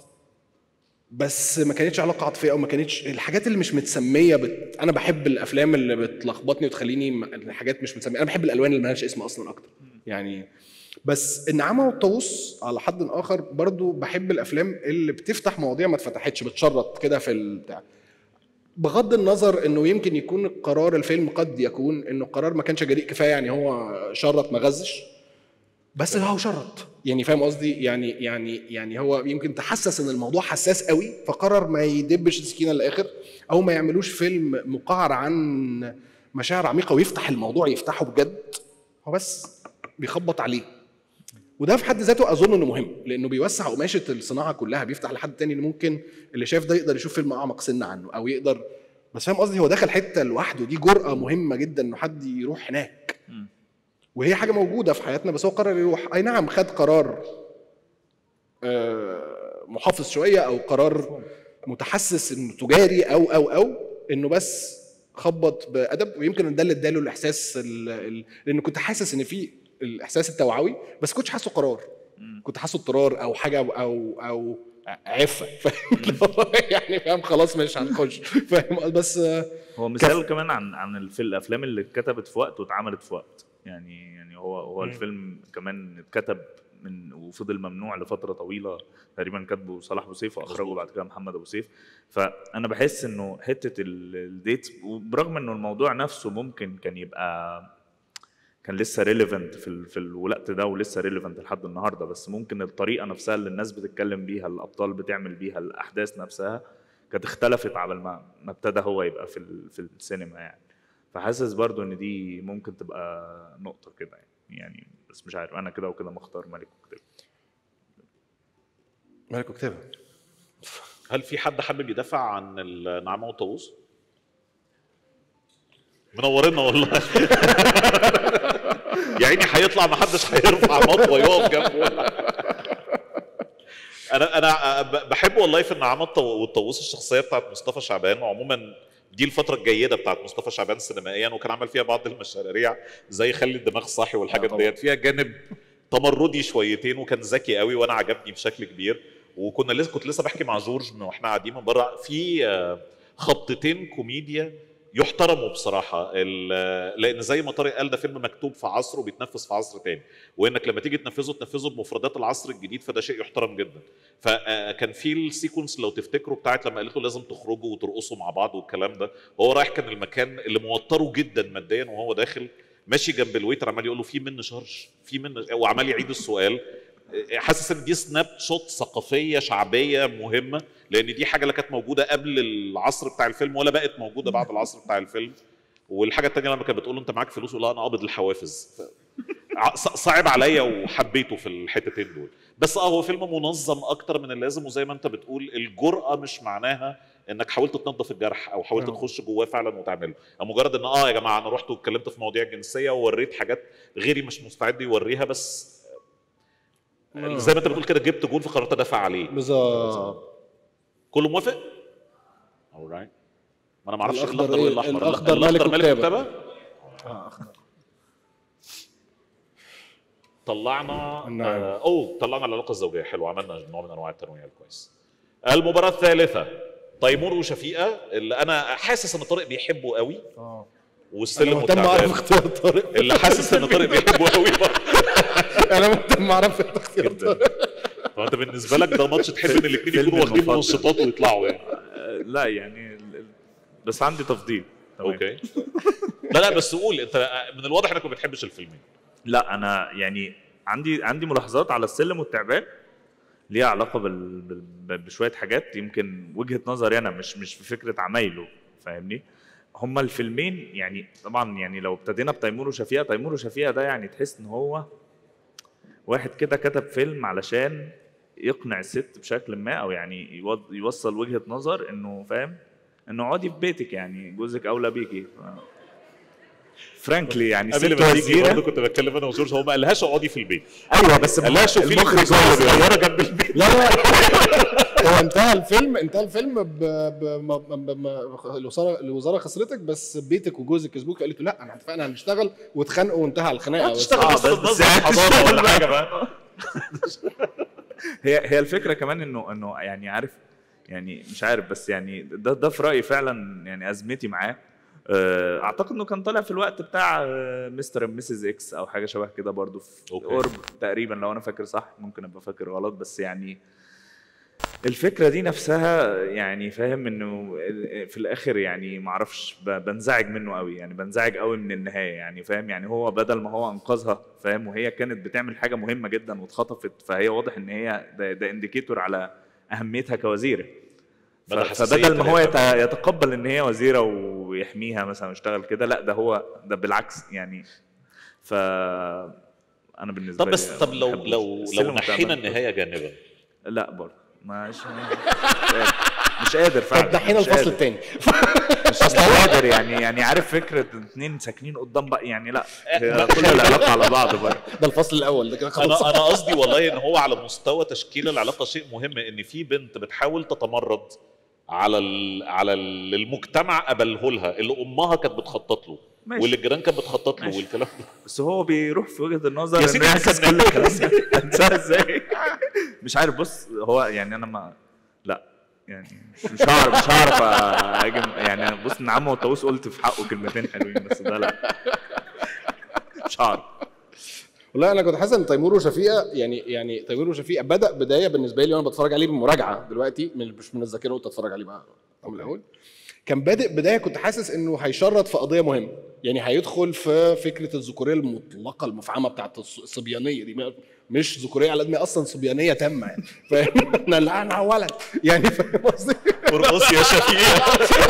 بس ما كانتش علاقه عاطفيه او ما كانتش الحاجات اللي مش متسميه بت... انا بحب الافلام اللي بتلخبطني وتخليني م- الحاجات مش متسميه انا بحب الالوان اللي مالهاش اسم اصلا اكتر يعني بس النعامه والطاووس على حد اخر برضو بحب الافلام اللي بتفتح مواضيع ما اتفتحتش بتشرط كده في البتاع بغض النظر انه يمكن يكون قرار الفيلم قد يكون انه القرار ما كانش جريء كفايه يعني هو شرط ما غزش بس هو شرط يعني فاهم قصدي يعني يعني يعني هو يمكن تحسس ان الموضوع حساس قوي فقرر ما يدبش السكينه للاخر او ما يعملوش فيلم مقعر عن مشاعر عميقه ويفتح الموضوع يفتحه بجد هو بس بيخبط عليه وده في حد ذاته اظن انه مهم لانه بيوسع قماشه الصناعه كلها بيفتح لحد تاني اللي ممكن اللي شاف ده يقدر يشوف فيلم اعمق سنه عنه او يقدر بس فاهم قصدي هو دخل حته لوحده دي جرأه مهمه جدا انه حد يروح هناك وهي حاجه موجوده في حياتنا بس هو قرر يروح اي نعم خد قرار آه، محافظ شويه او قرار متحسس انه تجاري او او او انه بس خبط بادب ويمكن ده اللي اداله الاحساس ال- ال- لانه كنت حاسس ان في الاحساس التوعوي بس كنتش حاسه قرار كنت حاسه اضطرار او حاجه او او عفه فاهم اللي هو يعني فاهم خلاص مش هنخش فاهم بس آه، هو مثال كمان عن عن الف- الافلام اللي اتكتبت في وقت واتعملت في وقت يعني يعني هو هو الفيلم كمان اتكتب من وفضل ممنوع لفتره طويله تقريبا كاتبه صلاح ابو سيف واخرجه بعد كده محمد ابو سيف فانا بحس انه حته ال- الديت وبرغم انه الموضوع نفسه ممكن كان يبقى كان لسه ريليفنت في ال... في الوقت ده ولسه ريليفنت لحد النهارده بس ممكن الطريقه نفسها اللي الناس بتتكلم بيها الابطال بتعمل بيها الاحداث نفسها كانت اختلفت على ما ما ابتدى هو يبقى في ال... في السينما يعني فحاسس برضو ان دي ممكن تبقى نقطه كده يعني يعني بس مش عارف انا كده وكده مختار ملك وكتاب مالك وكتابه هل في حد حابب يدافع عن النعامه والطاووس؟ منورنا والله يا عيني هيطلع ما حدش هيرفع مطوه يقف جنبه انا انا ب- بحب والله في النعامه الطو- والطاووس الشخصيه بتاعت مصطفى شعبان وعموما دي الفترة الجيدة بتاعت مصطفى شعبان سينمائيا وكان عمل فيها بعض المشاريع زي خلي الدماغ صاحي والحاجات طبعا. ديت فيها جانب تمردي شويتين وكان ذكي قوي وانا عجبني بشكل كبير وكنا لسه كنت لسه بحكي مع جورج من واحنا قاعدين من بره في آه، خبطتين كوميديا يحترموا بصراحه ال- لان زي ما طارق قال ده فيلم مكتوب في عصر وبيتنفذ في عصر تاني وانك لما تيجي تنفذه تنفذه بمفردات العصر الجديد فده شيء يحترم جدا فكان في السيكونس لو تفتكروا بتاعت لما قالت له لازم تخرجوا وترقصوا مع بعض والكلام ده هو رايح كان المكان اللي موتره جدا ماديا وهو داخل ماشي جنب الويتر عمال يقول له في من شارج في من وعمال يعيد السؤال حاسس ان دي سناب شوت ثقافيه شعبيه مهمه لان دي حاجه لا كانت موجوده قبل العصر بتاع الفيلم ولا بقت موجوده بعد العصر بتاع الفيلم والحاجه الثانيه لما كانت بتقول له انت معاك فلوس يقول لها انا قابض الحوافز ف- ع- ص- صعب عليا وحبيته في الحتتين دول بس اه هو فيلم منظم اكتر من اللازم وزي ما انت بتقول الجرأه مش معناها انك حاولت تنظف الجرح او حاولت آه. تخش جواه فعلا وتعمله او مجرد ان اه يا جماعه انا رحت واتكلمت في مواضيع جنسيه ووريت حاجات غيري مش مستعد يوريها بس آه. زي ما انت بتقول كده جبت جول فقررت ادافع عليه بالظبط كله موافق؟ alright ما انا ما اعرفش ايه الأخضر الاخضر وايه إيه؟ الاحمر الأخضر الاخضر ملك ملك وكتابة. كتابه اه اخضر طلعنا النعم. آه اوه طلعنا العلاقه الزوجيه حلو عملنا نوع من انواع التنويع الكويس المباراه الثالثه تيمور وشفيقه اللي انا حاسس ان طارق بيحبه قوي اه والسلم انا مهتم اعرف والتعبان اختيار طارق اللي حاسس ان طارق بيحبه قوي برضه. انا مهتم اعرف اختيار جدا طارق فانت بالنسبه لك ده ماتش تحب ان الاثنين فيلم يكونوا واخدين المفضل. منشطات ويطلعوا يعني آه، لا يعني ال- ال- بس عندي تفضيل تمام. اوكي لا لا بس قول انت من الواضح انك ما بتحبش الفيلمين لا انا يعني عندي عندي ملاحظات على السلم والتعبان ليها علاقه بال... بال... بشويه حاجات يمكن وجهه نظري انا مش مش في فكره عمايله فاهمني هما الفيلمين يعني طبعا يعني لو ابتدينا بتيمور وشفيقه تيمور وشفيقه ده يعني تحس ان هو واحد كده كتب فيلم علشان يقنع الست بشكل ما او يعني يوض- يوصل وجهه نظر انه فاهم انه اقعدي في بيتك يعني جوزك اولى بيكي ف... فرانكلي يعني قبل ست ما تيجي وزيره برضه كنت بتكلم انا وجورج هو ما قالهاش اقعدي في البيت ايوه بس قال لها شوفي لي المخرج فلوس هو اللي صغيره جنب البيت لا لا هو انتهى الفيلم انتهى الفيلم ب ب ب ب ب الوزاره الوزاره خسرتك بس بيتك وجوزك كسبوك قالت له لا احنا اتفقنا هنشتغل واتخانقوا وانتهى على الخناقه بس تشتغل آه، بس بس- تنظم بس حضاره ولا تشتغل حاجه بقى هي هي الفكره كمان انه انه يعني عارف يعني مش عارف بس يعني ده ده في رايي فعلا يعني ازمتي معاه آه، اعتقد انه كان طالع في الوقت بتاع آه، مستر اند مسز اكس او حاجه شبه كده برضو في أوكي. قرب تقريبا لو انا فاكر صح ممكن ابقى فاكر غلط بس يعني الفكره دي نفسها يعني فاهم انه في الاخر يعني ما اعرفش ب- بنزعج منه قوي يعني بنزعج قوي من النهايه يعني فاهم يعني هو بدل ما هو انقذها فاهم وهي كانت بتعمل حاجه مهمه جدا واتخطفت فهي واضح ان هي ده, ده انديكيتور على اهميتها كوزيره ف- بدأ حساسية فبدل ما هو يت- الإعلام. يتقبل ان هي وزيره ويحميها مثلا ويشتغل كده لا ده هو ده بالعكس يعني ف انا بالنسبه طب بس لي طب لو بحبوش. لو السلم لو نحينا والتعبان. النهايه جانبا لا برضه مش مش قادر فعلا طب دحين مش الفصل قادر. الثاني مش مش قادر يعني يعني عارف فكره اتنين ساكنين قدام بقى يعني لا هي كل العلاقه على بعض برضه ده الفصل الاول ده كده خلاص انا انا قصدي والله ان هو على مستوى تشكيل العلاقه شيء مهم ان في بنت بتحاول تتمرد على ال... على ال- المجتمع قبله لها اللي امها كانت بتخطط له ماشي. واللي الجيران كانت بتخطط له ماشي. والكلام ده بس هو بيروح في وجهه النظر يا انه سيدي يعكس إحنا كل الكلام ده انساها ازاي مش عارف بص هو يعني انا ما لا يعني مش مش هعرف مش هعرف اهاجم يعني بص ان عمو وطاووس قلت في حقه كلمتين حلوين بس ده لا مش هعرف والله انا كنت حاسس ان تيمور وشفيقه يعني يعني تيمور وشفيقه بدا بدايه بالنسبه لي وانا بتفرج عليه بمراجعه دلوقتي من مش من الذاكره قلت اتفرج عليه بقى من الاول كان بادئ بدايه كنت حاسس انه هيشرط في قضيه مهمه يعني هيدخل في فكره الذكوريه المطلقه المفعمه بتاعت الص- الصبيانيه دي ما- مش ذكوريه على قد ما هي اصلا صبيانيه تامه يعني فاهم انا لا انا ولد يعني فاهم قصدي ارقص يا شفيق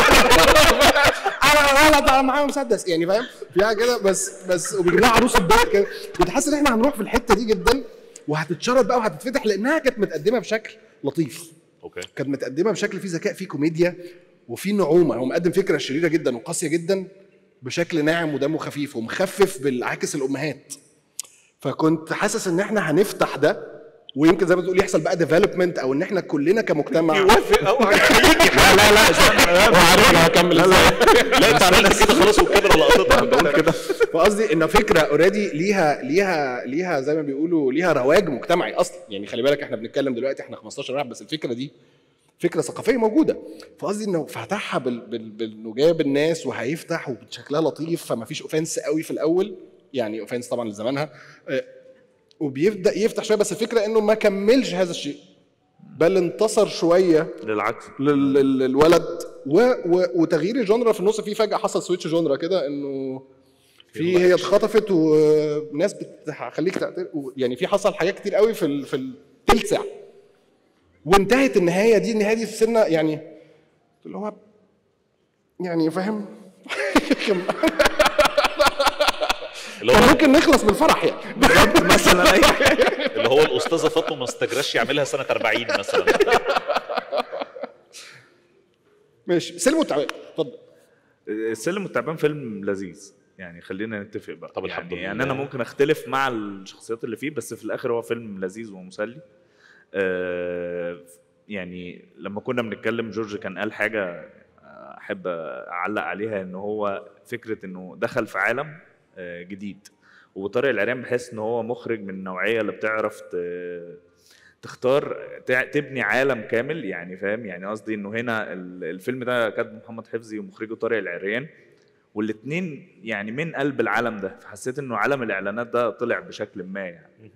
انا ولد انا معايا مسدس يعني فاهم في حاجه كده بس بس وبيجيب لها عروس البيت كده كنت حاسس ان احنا هنروح في الحته دي جدا وهتتشرط بقى وهتتفتح لانها كانت متقدمه بشكل لطيف اوكي كانت متقدمه بشكل فيه ذكاء فيه كوميديا وفيه نعومه هو مقدم فكره شريره جدا وقاسيه جدا بشكل ناعم ودمه خفيف ومخفف بالعكس الامهات فكنت حاسس ان احنا هنفتح ده ويمكن زي ما بتقول يحصل بقى ديفلوبمنت او ان احنا كلنا كمجتمع يوافق او لا لا لا هو عارف هكمل ازاي لا انت عملت كده خلاص والكاميرا لقطتها بقول كده فقصدي ان فكره اوريدي ليها ليها ليها زي ما بيقولوا ليها رواج مجتمعي اصلا يعني خلي بالك احنا بنتكلم دلوقتي احنا 15 واحد بس الفكره دي فكره ثقافيه موجوده فقصدي انه فتحها بال... بال... بانه جاب الناس وهيفتح وشكلها لطيف فما فيش اوفنس قوي في الاول يعني اوفنس طبعا لزمانها آه، وبيبدا يفتح شويه بس الفكره انه ما كملش هذا الشيء بل انتصر شويه للعكس لل- لل- للولد و... و... وتغيير الجونرا في النص في فجاه حصل سويتش جونرا كده انه في هي اتخطفت وناس بتخليك تعترف يعني في حصل حاجات كتير قوي في ال... في الثلث ساعه وانتهت النهايه دي النهايه دي في سنه يعني اللي هو يعني فاهم اللي كان هو ممكن نخلص من الفرح يعني مثلا اي اللي هو الاستاذه فاطمه ما استجراش يعملها سنه 40 مثلا ماشي سلم والتعبان اتفضل السلم والتعبان فيلم لذيذ يعني خلينا نتفق بقى طب الحمد يعني, لله. يعني انا ممكن اختلف مع الشخصيات اللي فيه بس في الاخر هو فيلم لذيذ ومسلي آه يعني لما كنا بنتكلم جورج كان قال حاجه احب اعلق عليها ان هو فكره انه دخل في عالم آه، جديد وطارق العريان بحس ان هو مخرج من النوعيه اللي بتعرف ت- تختار تع- تبني عالم كامل يعني فاهم يعني قصدي انه هنا ال- الفيلم ده كاتبه محمد حفظي ومخرجه طارق العريان والاثنين يعني من قلب العالم ده فحسيت انه عالم الاعلانات ده طلع بشكل ما يعني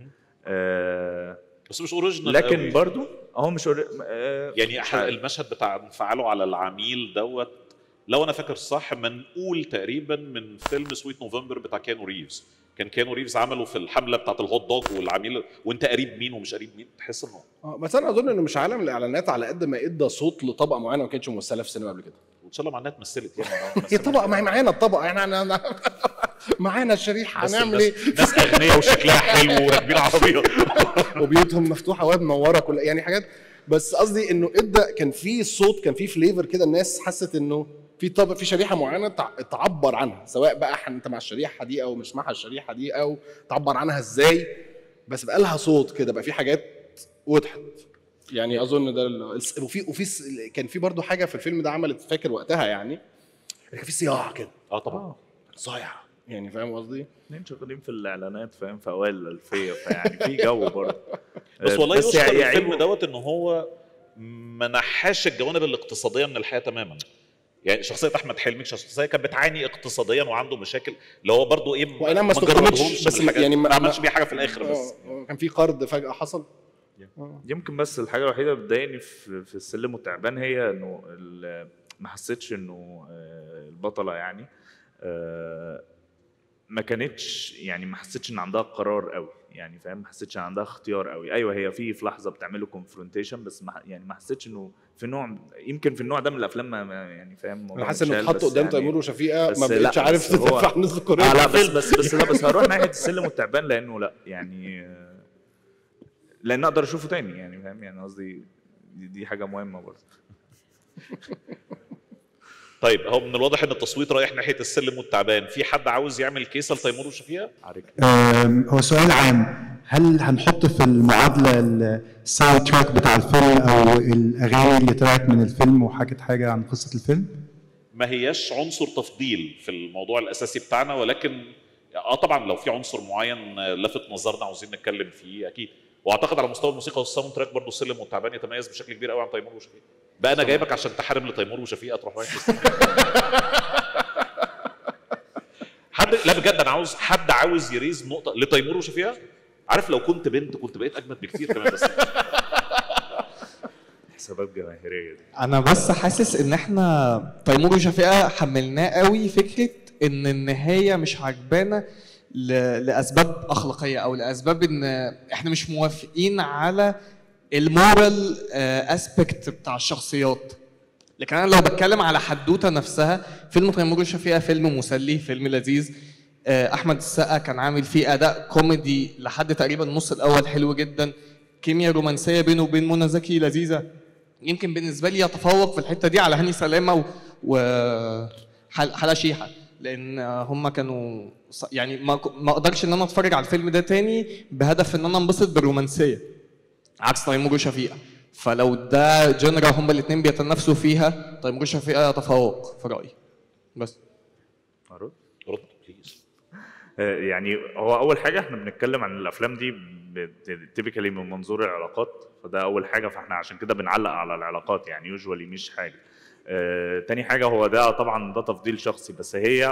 آه بس مش اوريجينال لكن قوي. برضو هو مش أوري- آه يعني مش احنا عارف. المشهد بتاع انفعاله على العميل دوت لو انا فاكر صح منقول تقريبا من فيلم سويت نوفمبر بتاع كانو ريفز كان كانو ريفز عمله في الحمله بتاعت الهوت دوج والعميل وانت قريب مين ومش قريب مين تحس انه اه بس انا اظن انه مش عالم الاعلانات على قد ما ادى صوت لطبقه معينه ما كانتش ممثله في السينما قبل كده وان شاء الله معناها اتمثلت يعني هي طبقه ما هي معانا الطبقه يعني أنا أنا معانا الشريحه بس هنعمل الناس- ايه ناس اغنياء وشكلها حلو وراكبين عربيه وبيوتهم مفتوحه وهي منوره كل يعني حاجات بس قصدي انه ادى كان في صوت كان في فليفر كده الناس حست انه في طبق في شريحه معينه تع- تعبر عنها سواء بقى انت مع الشريحه دي او مش مع الشريحه دي او تعبر عنها ازاي بس بقى لها صوت كده بقى في حاجات وضحت يعني اظن ده ال- الس- وفي وفي س- كان في برضو حاجه في الفيلم ده عملت فاكر وقتها يعني كان في صياعه كده اه طبعا صايع يعني فاهم قصدي؟ اتنين شغالين في الاعلانات فاهم في اوائل الالفيه فيعني في جو برضه بس والله بس يشكر يعني الفيلم عيبه- دوت ان هو ما نحاش الجوانب الاقتصاديه من الحياه تماما يعني شخصيه احمد حلمي شخصيه كانت بتعاني اقتصاديا وعنده مشاكل اللي هو برضه ايه وأي نعم ما جربهمش استخدمتش، بس من الحاجات- يعني ما- ما عملش ما- بيه حاجه في الاخر بس آه، كان في قرض فجاه حصل يمكن بس الحاجه الوحيده اللي بتضايقني في في السلم والتعبان هي انه ال- ما حسيتش انه آه، البطله يعني آه، ما كانتش يعني ما حسيتش ان عندها قرار قوي يعني فاهم ما حسيتش ان عندها اختيار قوي ايوه هي في في لحظه بتعمله كونفرونتيشن بس ما يعني ما حسيتش انه في نوع يمكن في النوع ده من الافلام ما- ما يعني فاهم انا الموضوع حاسس انه متشال، اتحط بس قدام يعني- تيمور وشفيقه بس ما لا، بقتش عارف بس هو- تدافع عن الذكوريه اه لا بس بس بس لا بس هروح ناحيه السلم والتعبان لانه لا يعني آه، لان اقدر اشوفه تاني يعني فاهم يعني قصدي دي, دي حاجه مهمه برضه طيب هو من الواضح ان التصويت رايح ناحيه السلم والتعبان في حد عاوز يعمل كيسه لتيمور وشفيقه عارف آم، هو سؤال عام هل هنحط في المعادلة الساوند تراك بتاع الفيلم أو الأغاني اللي طلعت من الفيلم وحكت حاجة عن قصة الفيلم؟ ما هياش عنصر تفضيل في الموضوع الاساسي بتاعنا ولكن اه طبعا لو في عنصر معين لفت نظرنا عاوزين نتكلم فيه اكيد واعتقد على مستوى الموسيقى والساوند تراك برضه السلم والتعبان يتميز بشكل كبير قوي عن تيمور وشفيقه بقى انا جايبك عشان تحارب لتيمور وشفيقه تروح رايح تستنى. حد لا بجد انا عاوز حد عاوز يريز نقطه لتيمور وشفيقه عارف لو كنت بنت كنت بقيت اجمد بكتير كمان بس حسابات جماهيريه دي انا بس حاسس ان احنا تيمور وشفيقه حملناه قوي فكره ان النهايه مش عجبانا ل- لاسباب اخلاقيه او لاسباب ان احنا مش موافقين على المورال اسبكت بتاع الشخصيات لكن انا لو بتكلم على حدوته نفسها فيلم تيمور وشفيقة فيلم مسلي فيلم لذيذ آه، احمد السقا كان عامل فيه اداء كوميدي لحد تقريبا النص الاول حلو جدا كيمياء رومانسيه بينه وبين منى زكي لذيذه يمكن بالنسبه لي يتفوق في الحته دي على هاني سلامه و, و... حل- حلا شيحه لان هم كانوا ص- يعني ما ك- ما اقدرش ان انا اتفرج على الفيلم ده تاني بهدف ان انا انبسط بالرومانسيه عكس تيمور وشفيقة فلو ده جنرا هما الاثنين بيتنافسوا فيها تيمور وشفيقة يتفوق في رايي بس أرد؟ رد بليز آه، يعني هو اول حاجه احنا بنتكلم عن الافلام دي تيبيكالي من منظور العلاقات فده اول حاجه فاحنا عشان كده بنعلق على العلاقات يعني يوجوالي مش حاجه آه، تاني حاجه هو ده طبعا ده تفضيل شخصي بس هي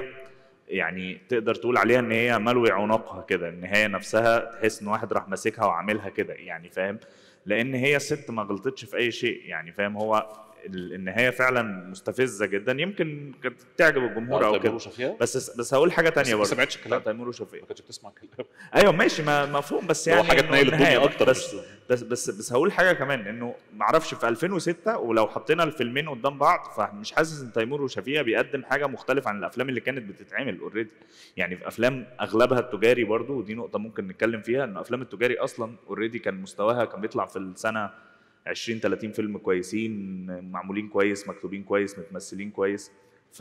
يعني تقدر تقول عليها ان هي ملوي عنقها كده ان هي نفسها تحس ان واحد راح ماسكها وعاملها كده يعني فاهم لان هي الست ما غلطتش في اي شيء يعني فاهم هو ال- النهايه فعلا مستفزه جدا يمكن كانت تعجب الجمهور او تيمور كده وشفيقة بس بس هقول حاجه تانية ما برضه سمعتش الكلام. بتاع تيمور وشفيقة ما كانتش بتسمع الكلام ايوه ماشي ما مفهوم بس هو يعني حاجة إنه تنيل الدنيا النهاية أكتر بس مش- بس بس بس هقول حاجه كمان انه ما اعرفش في 2006 ولو حطينا الفيلمين قدام بعض فمش حاسس ان تيمور وشفيقة بيقدم حاجه مختلفه عن الافلام اللي كانت بتتعمل اوريدي يعني في افلام اغلبها التجاري برضو ودي نقطه ممكن نتكلم فيها ان افلام التجاري اصلا اوريدي كان مستواها كان بيطلع في السنه 20 30 فيلم كويسين معمولين كويس مكتوبين كويس متمثلين كويس ف...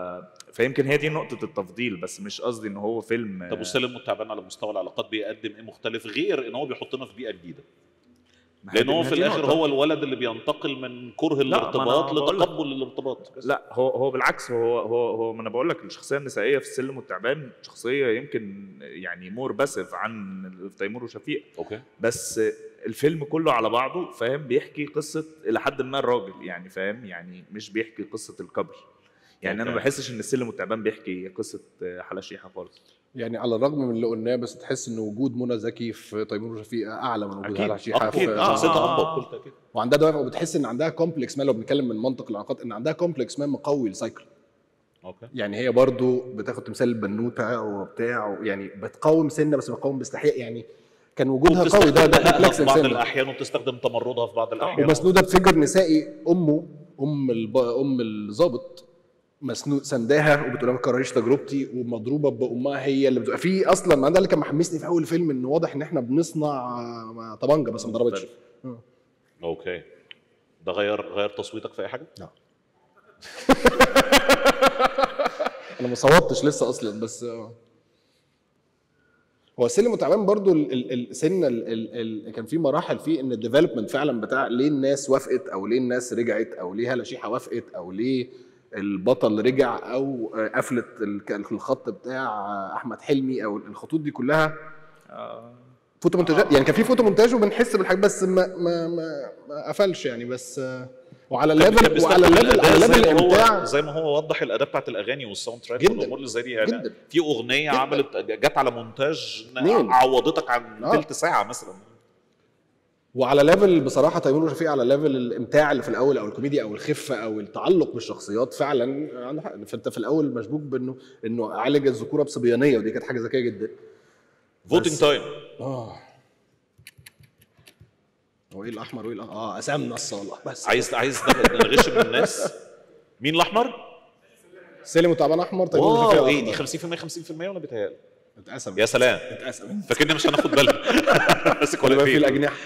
فيمكن هي دي نقطه التفضيل بس مش قصدي ان هو فيلم طب والسلم والتعبان على مستوى العلاقات بيقدم ايه مختلف غير ان هو بيحطنا في بيئه جديده ما هي لان دي- هو ما في هي دي الاخر نقطة. هو الولد اللي بينتقل من كره ما أنا الارتباط بقول لك. لتقبل الارتباط لا هو هو بالعكس هو هو هو ما انا بقول لك الشخصيه النسائيه في السلم والتعبان شخصيه يمكن يعني مور باسف عن تيمور وشفيق اوكي بس الفيلم كله على بعضه فاهم بيحكي قصه الى حد ما الراجل يعني فاهم يعني مش بيحكي قصه الكبر يعني انا ما أوكي. بحسش ان السلم والتعبان بيحكي قصه حلا شيحه خالص يعني على الرغم من اللي قلناه بس تحس ان وجود منى زكي في تيمور وشفيقة اعلى من وجود أكيد. هلا شيحه اكيد في شخصيتها آه. اقوى بكل تاكيد وعندها دوافع وبتحس ان عندها كومبلكس ما لو بنتكلم من منطق العلاقات ان عندها كومبلكس ما مقوي السايكل اوكي يعني هي برضو بتاخد تمثال البنوته وبتاع يعني بتقاوم سنه بس بتقاوم باستحياء يعني كان وجودها قوي ده ده وبتستخدم كومبلكس في بعض سنه الاحيان وبتستخدم تمردها في بعض الاحيان ومسنوده بفجر نسائي امه ام الب... ام الضابط مسنود سنداها وبتقول لها ما تكرريش تجربتي ومضروبه بامها هي اللي بتبقى في اصلا ما ده اللي كان محمسني في اول الفيلم ان واضح ان احنا بنصنع آه، طبنجه بس ما ضربتش اوكي ده غير غير تصويتك في اي حاجه؟ انا ما صوتش لسه اصلا بس آه. هو السلم والتعبان برضو ال- ال- السن ال- ال- ال- كان في مراحل فيه ان الديفلوبمنت فعلا بتاع ليه الناس وافقت او ليه الناس رجعت او ليه هلا شيحه وافقت او ليه البطل رجع او آه، قفلت الك- الخط بتاع آه، احمد حلمي او الخطوط دي كلها فوتو مونتاج يعني كان في فوتو مونتاج وبنحس بالحاجات بس ما ما ما, ما قفلش يعني بس آه، وعلى كان الليفل بيستخدم وعلى الليفل الأداة على زي ليفل ما هو- الامتاع زي ما هو وضح الاداه بتاعت الاغاني والساوند تراك جداً. والامور اللي زي دي يعني جداً. في اغنيه جداً. عملت جت على مونتاج اتنين. عوضتك عن آه. ثلث ساعه مثلا وعلى ليفل بصراحه تيمور وشفيق على ليفل الامتاع اللي في الاول او الكوميديا او الخفه او التعلق بالشخصيات فعلا عنده حق فانت في الاول مشبوك بانه انه عالج الذكوره بصبيانيه ودي كانت حاجه ذكيه جدا فوتنج تايم اه هو ايه الاحمر وايه الأ- اه اسامنا الصالح بس عايز عايز نغش من الناس مين الاحمر؟ سلم وتعبان احمر تيمور وشفيق واو ايه دي أخضر. 50% 50% ولا بيتهيألي؟ اتقسم يا سلام اتقسم فاكرني مش هناخد بالنا ماسك ولا ولا في فين الاجنحه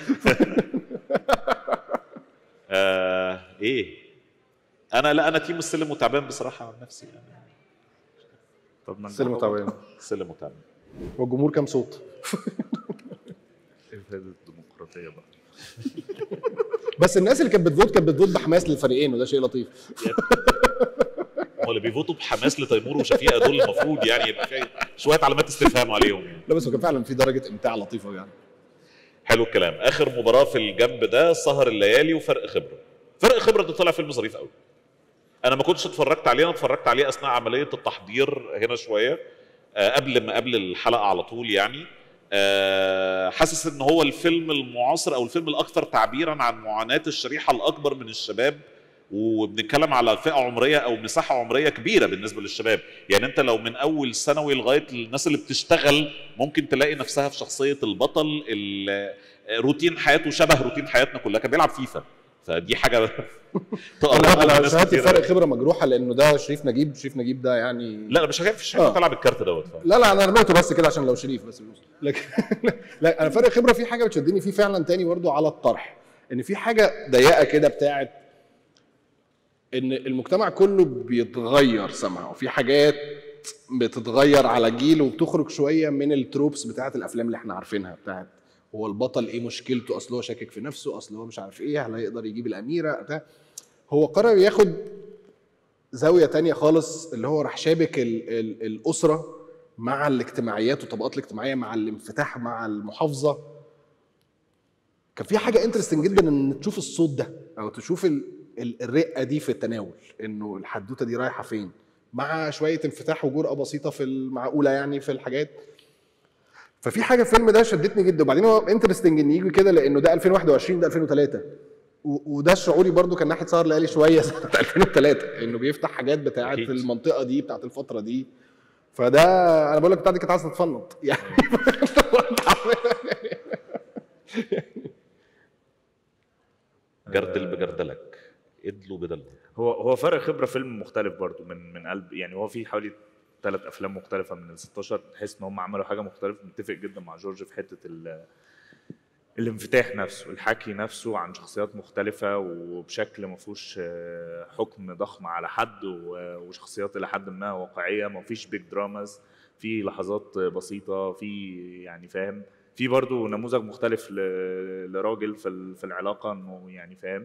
آه ايه انا لا انا تيم السلم وتعبان بصراحه عن نفسي يعني طب ما سلم وتعبان السلم وتعبان والجمهور كام صوت ايه فايدة الديمقراطيه بقى بس الناس اللي كانت بتفوت كانت بتفوت بحماس للفريقين وده شيء لطيف هو اللي بيفوتوا بحماس لتيمور وشفيقة دول المفروض يعني يبقى في شويه علامات استفهام عليهم يعني. لا بس هو كان فعلا في درجه امتاع لطيفه يعني حلو الكلام اخر مباراه في الجنب ده سهر الليالي وفرق خبره فرق خبره ده طلع فيلم ظريف قوي انا ما كنتش اتفرجت عليه انا اتفرجت عليه اثناء عمليه التحضير هنا شويه آه، قبل ما قبل الحلقه على طول يعني آه، حاسس ان هو الفيلم المعاصر او الفيلم الاكثر تعبيرا عن معاناه الشريحه الاكبر من الشباب وبنتكلم على فئه عمريه او مساحه عمريه كبيره بالنسبه للشباب يعني انت لو من اول ثانوي لغايه الناس اللي بتشتغل ممكن تلاقي نفسها في شخصيه البطل ال- روتين حياته شبه روتين حياتنا كلها كان بيلعب فيفا فدي حاجه انا تقربه انا لناس شهادتي كتير فرق أوي. خبره مجروحه لانه ده شريف نجيب شريف نجيب ده يعني لا انا مش شايف مش آه. شايف تلعب الكارت دوت فاهم؟ لا لا انا رميته بس كده عشان لو شريف بس لكن لا انا فرق خبره في حاجه بتشدني فيه فعلا تاني برضو على الطرح ان في حاجه ضيقه كده بتاعت ان المجتمع كله بيتغير سمع وفي حاجات بتتغير على جيل وبتخرج شويه من التروبس بتاعت الافلام اللي احنا عارفينها بتاعت هو البطل ايه مشكلته اصل هو شاكك في نفسه اصل هو مش عارف ايه هل هيقدر يجيب الاميره بتاع هو قرر ياخد زاويه تانية خالص اللي هو راح شابك ال ال الاسره مع الاجتماعيات والطبقات الاجتماعيه مع الانفتاح مع المحافظه كان في حاجه انترستنج جدا ان تشوف الصوت ده او تشوف ال ال الرقه دي في التناول انه الحدوته دي رايحه فين مع شويه انفتاح وجرأه بسيطه في المعقوله يعني في الحاجات ففي حاجه في الفيلم ده شدتني جدا وبعدين هو انترستنج ان يجي كده لانه ده 2021 ده 2003 و- وده شعوري برضو كان ناحيه سهر ليالي شويه سنه 2003 انه بيفتح حاجات بتاعت أكيد. المنطقه دي بتاعت الفتره دي فده انا بقول لك بتاعتي كانت عايزه تتفنط يعني جردل بجردلك ادلو بدلو هو هو فرق خبره فيلم مختلف برضو من من قلب يعني هو في حوالي ثلاث افلام مختلفه من ال 16 تحس ان هم عملوا حاجه مختلفه متفق جدا مع جورج في حته ال الانفتاح نفسه الحكي نفسه عن شخصيات مختلفة وبشكل ما فيهوش آه، حكم ضخم على حد و- وشخصيات إلى حد ما واقعية ما فيش بيج دراماز في لحظات بسيطة في يعني فاهم في برضو نموذج مختلف ل- لراجل في ال- في العلاقة انه يعني فاهم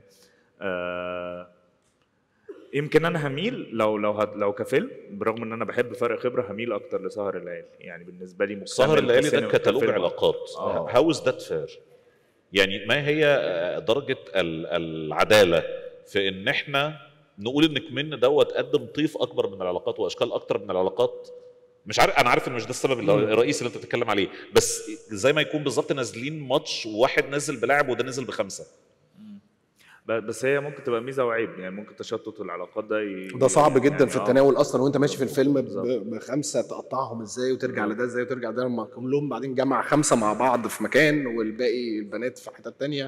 آه يمكن انا هميل لو لو هت لو كفيلم برغم ان انا بحب فرق خبره هميل اكتر لسهر الليالي يعني بالنسبه لي مكتمل سهر الليالي ده كسينما- كتالوج كفيلم. علاقات آه. هاو از ذات فير يعني ما هي آه، درجه ال- العداله في ان احنا نقول ان كمان دوت قدم طيف اكبر من العلاقات واشكال اكتر من العلاقات مش عارف انا عارف ان مش ده السبب اللي- الرئيسي اللي انت بتتكلم عليه بس زي ما يكون بالظبط نازلين ماتش وواحد نازل بلاعب وده نزل بخمسه ب- بس هي ممكن تبقى ميزه وعيب يعني ممكن تشتت العلاقات ده ي... ده صعب جدا يعني في آه. التناول اصلا وانت ماشي في الفيلم ب- بالظبط. بخمسه تقطعهم ازاي وترجع لده ازاي وترجع ده لما كلهم بعدين جمع خمسه مع بعض في مكان والباقي البنات في حتت تانية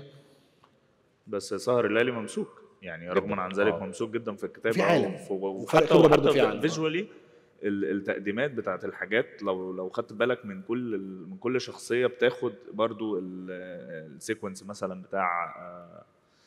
بس سهر الليالي ممسوك يعني رغم عن ذلك آه. ممسوك جدا في الكتابه في عالم. وف- وفرق وحتى خبرة برضه وحتى في عالم. فيجوالي التقديمات بتاعت الحاجات لو لو خدت بالك من كل ال- من كل شخصيه بتاخد برضو ال- السيكونس مثلا بتاع آه،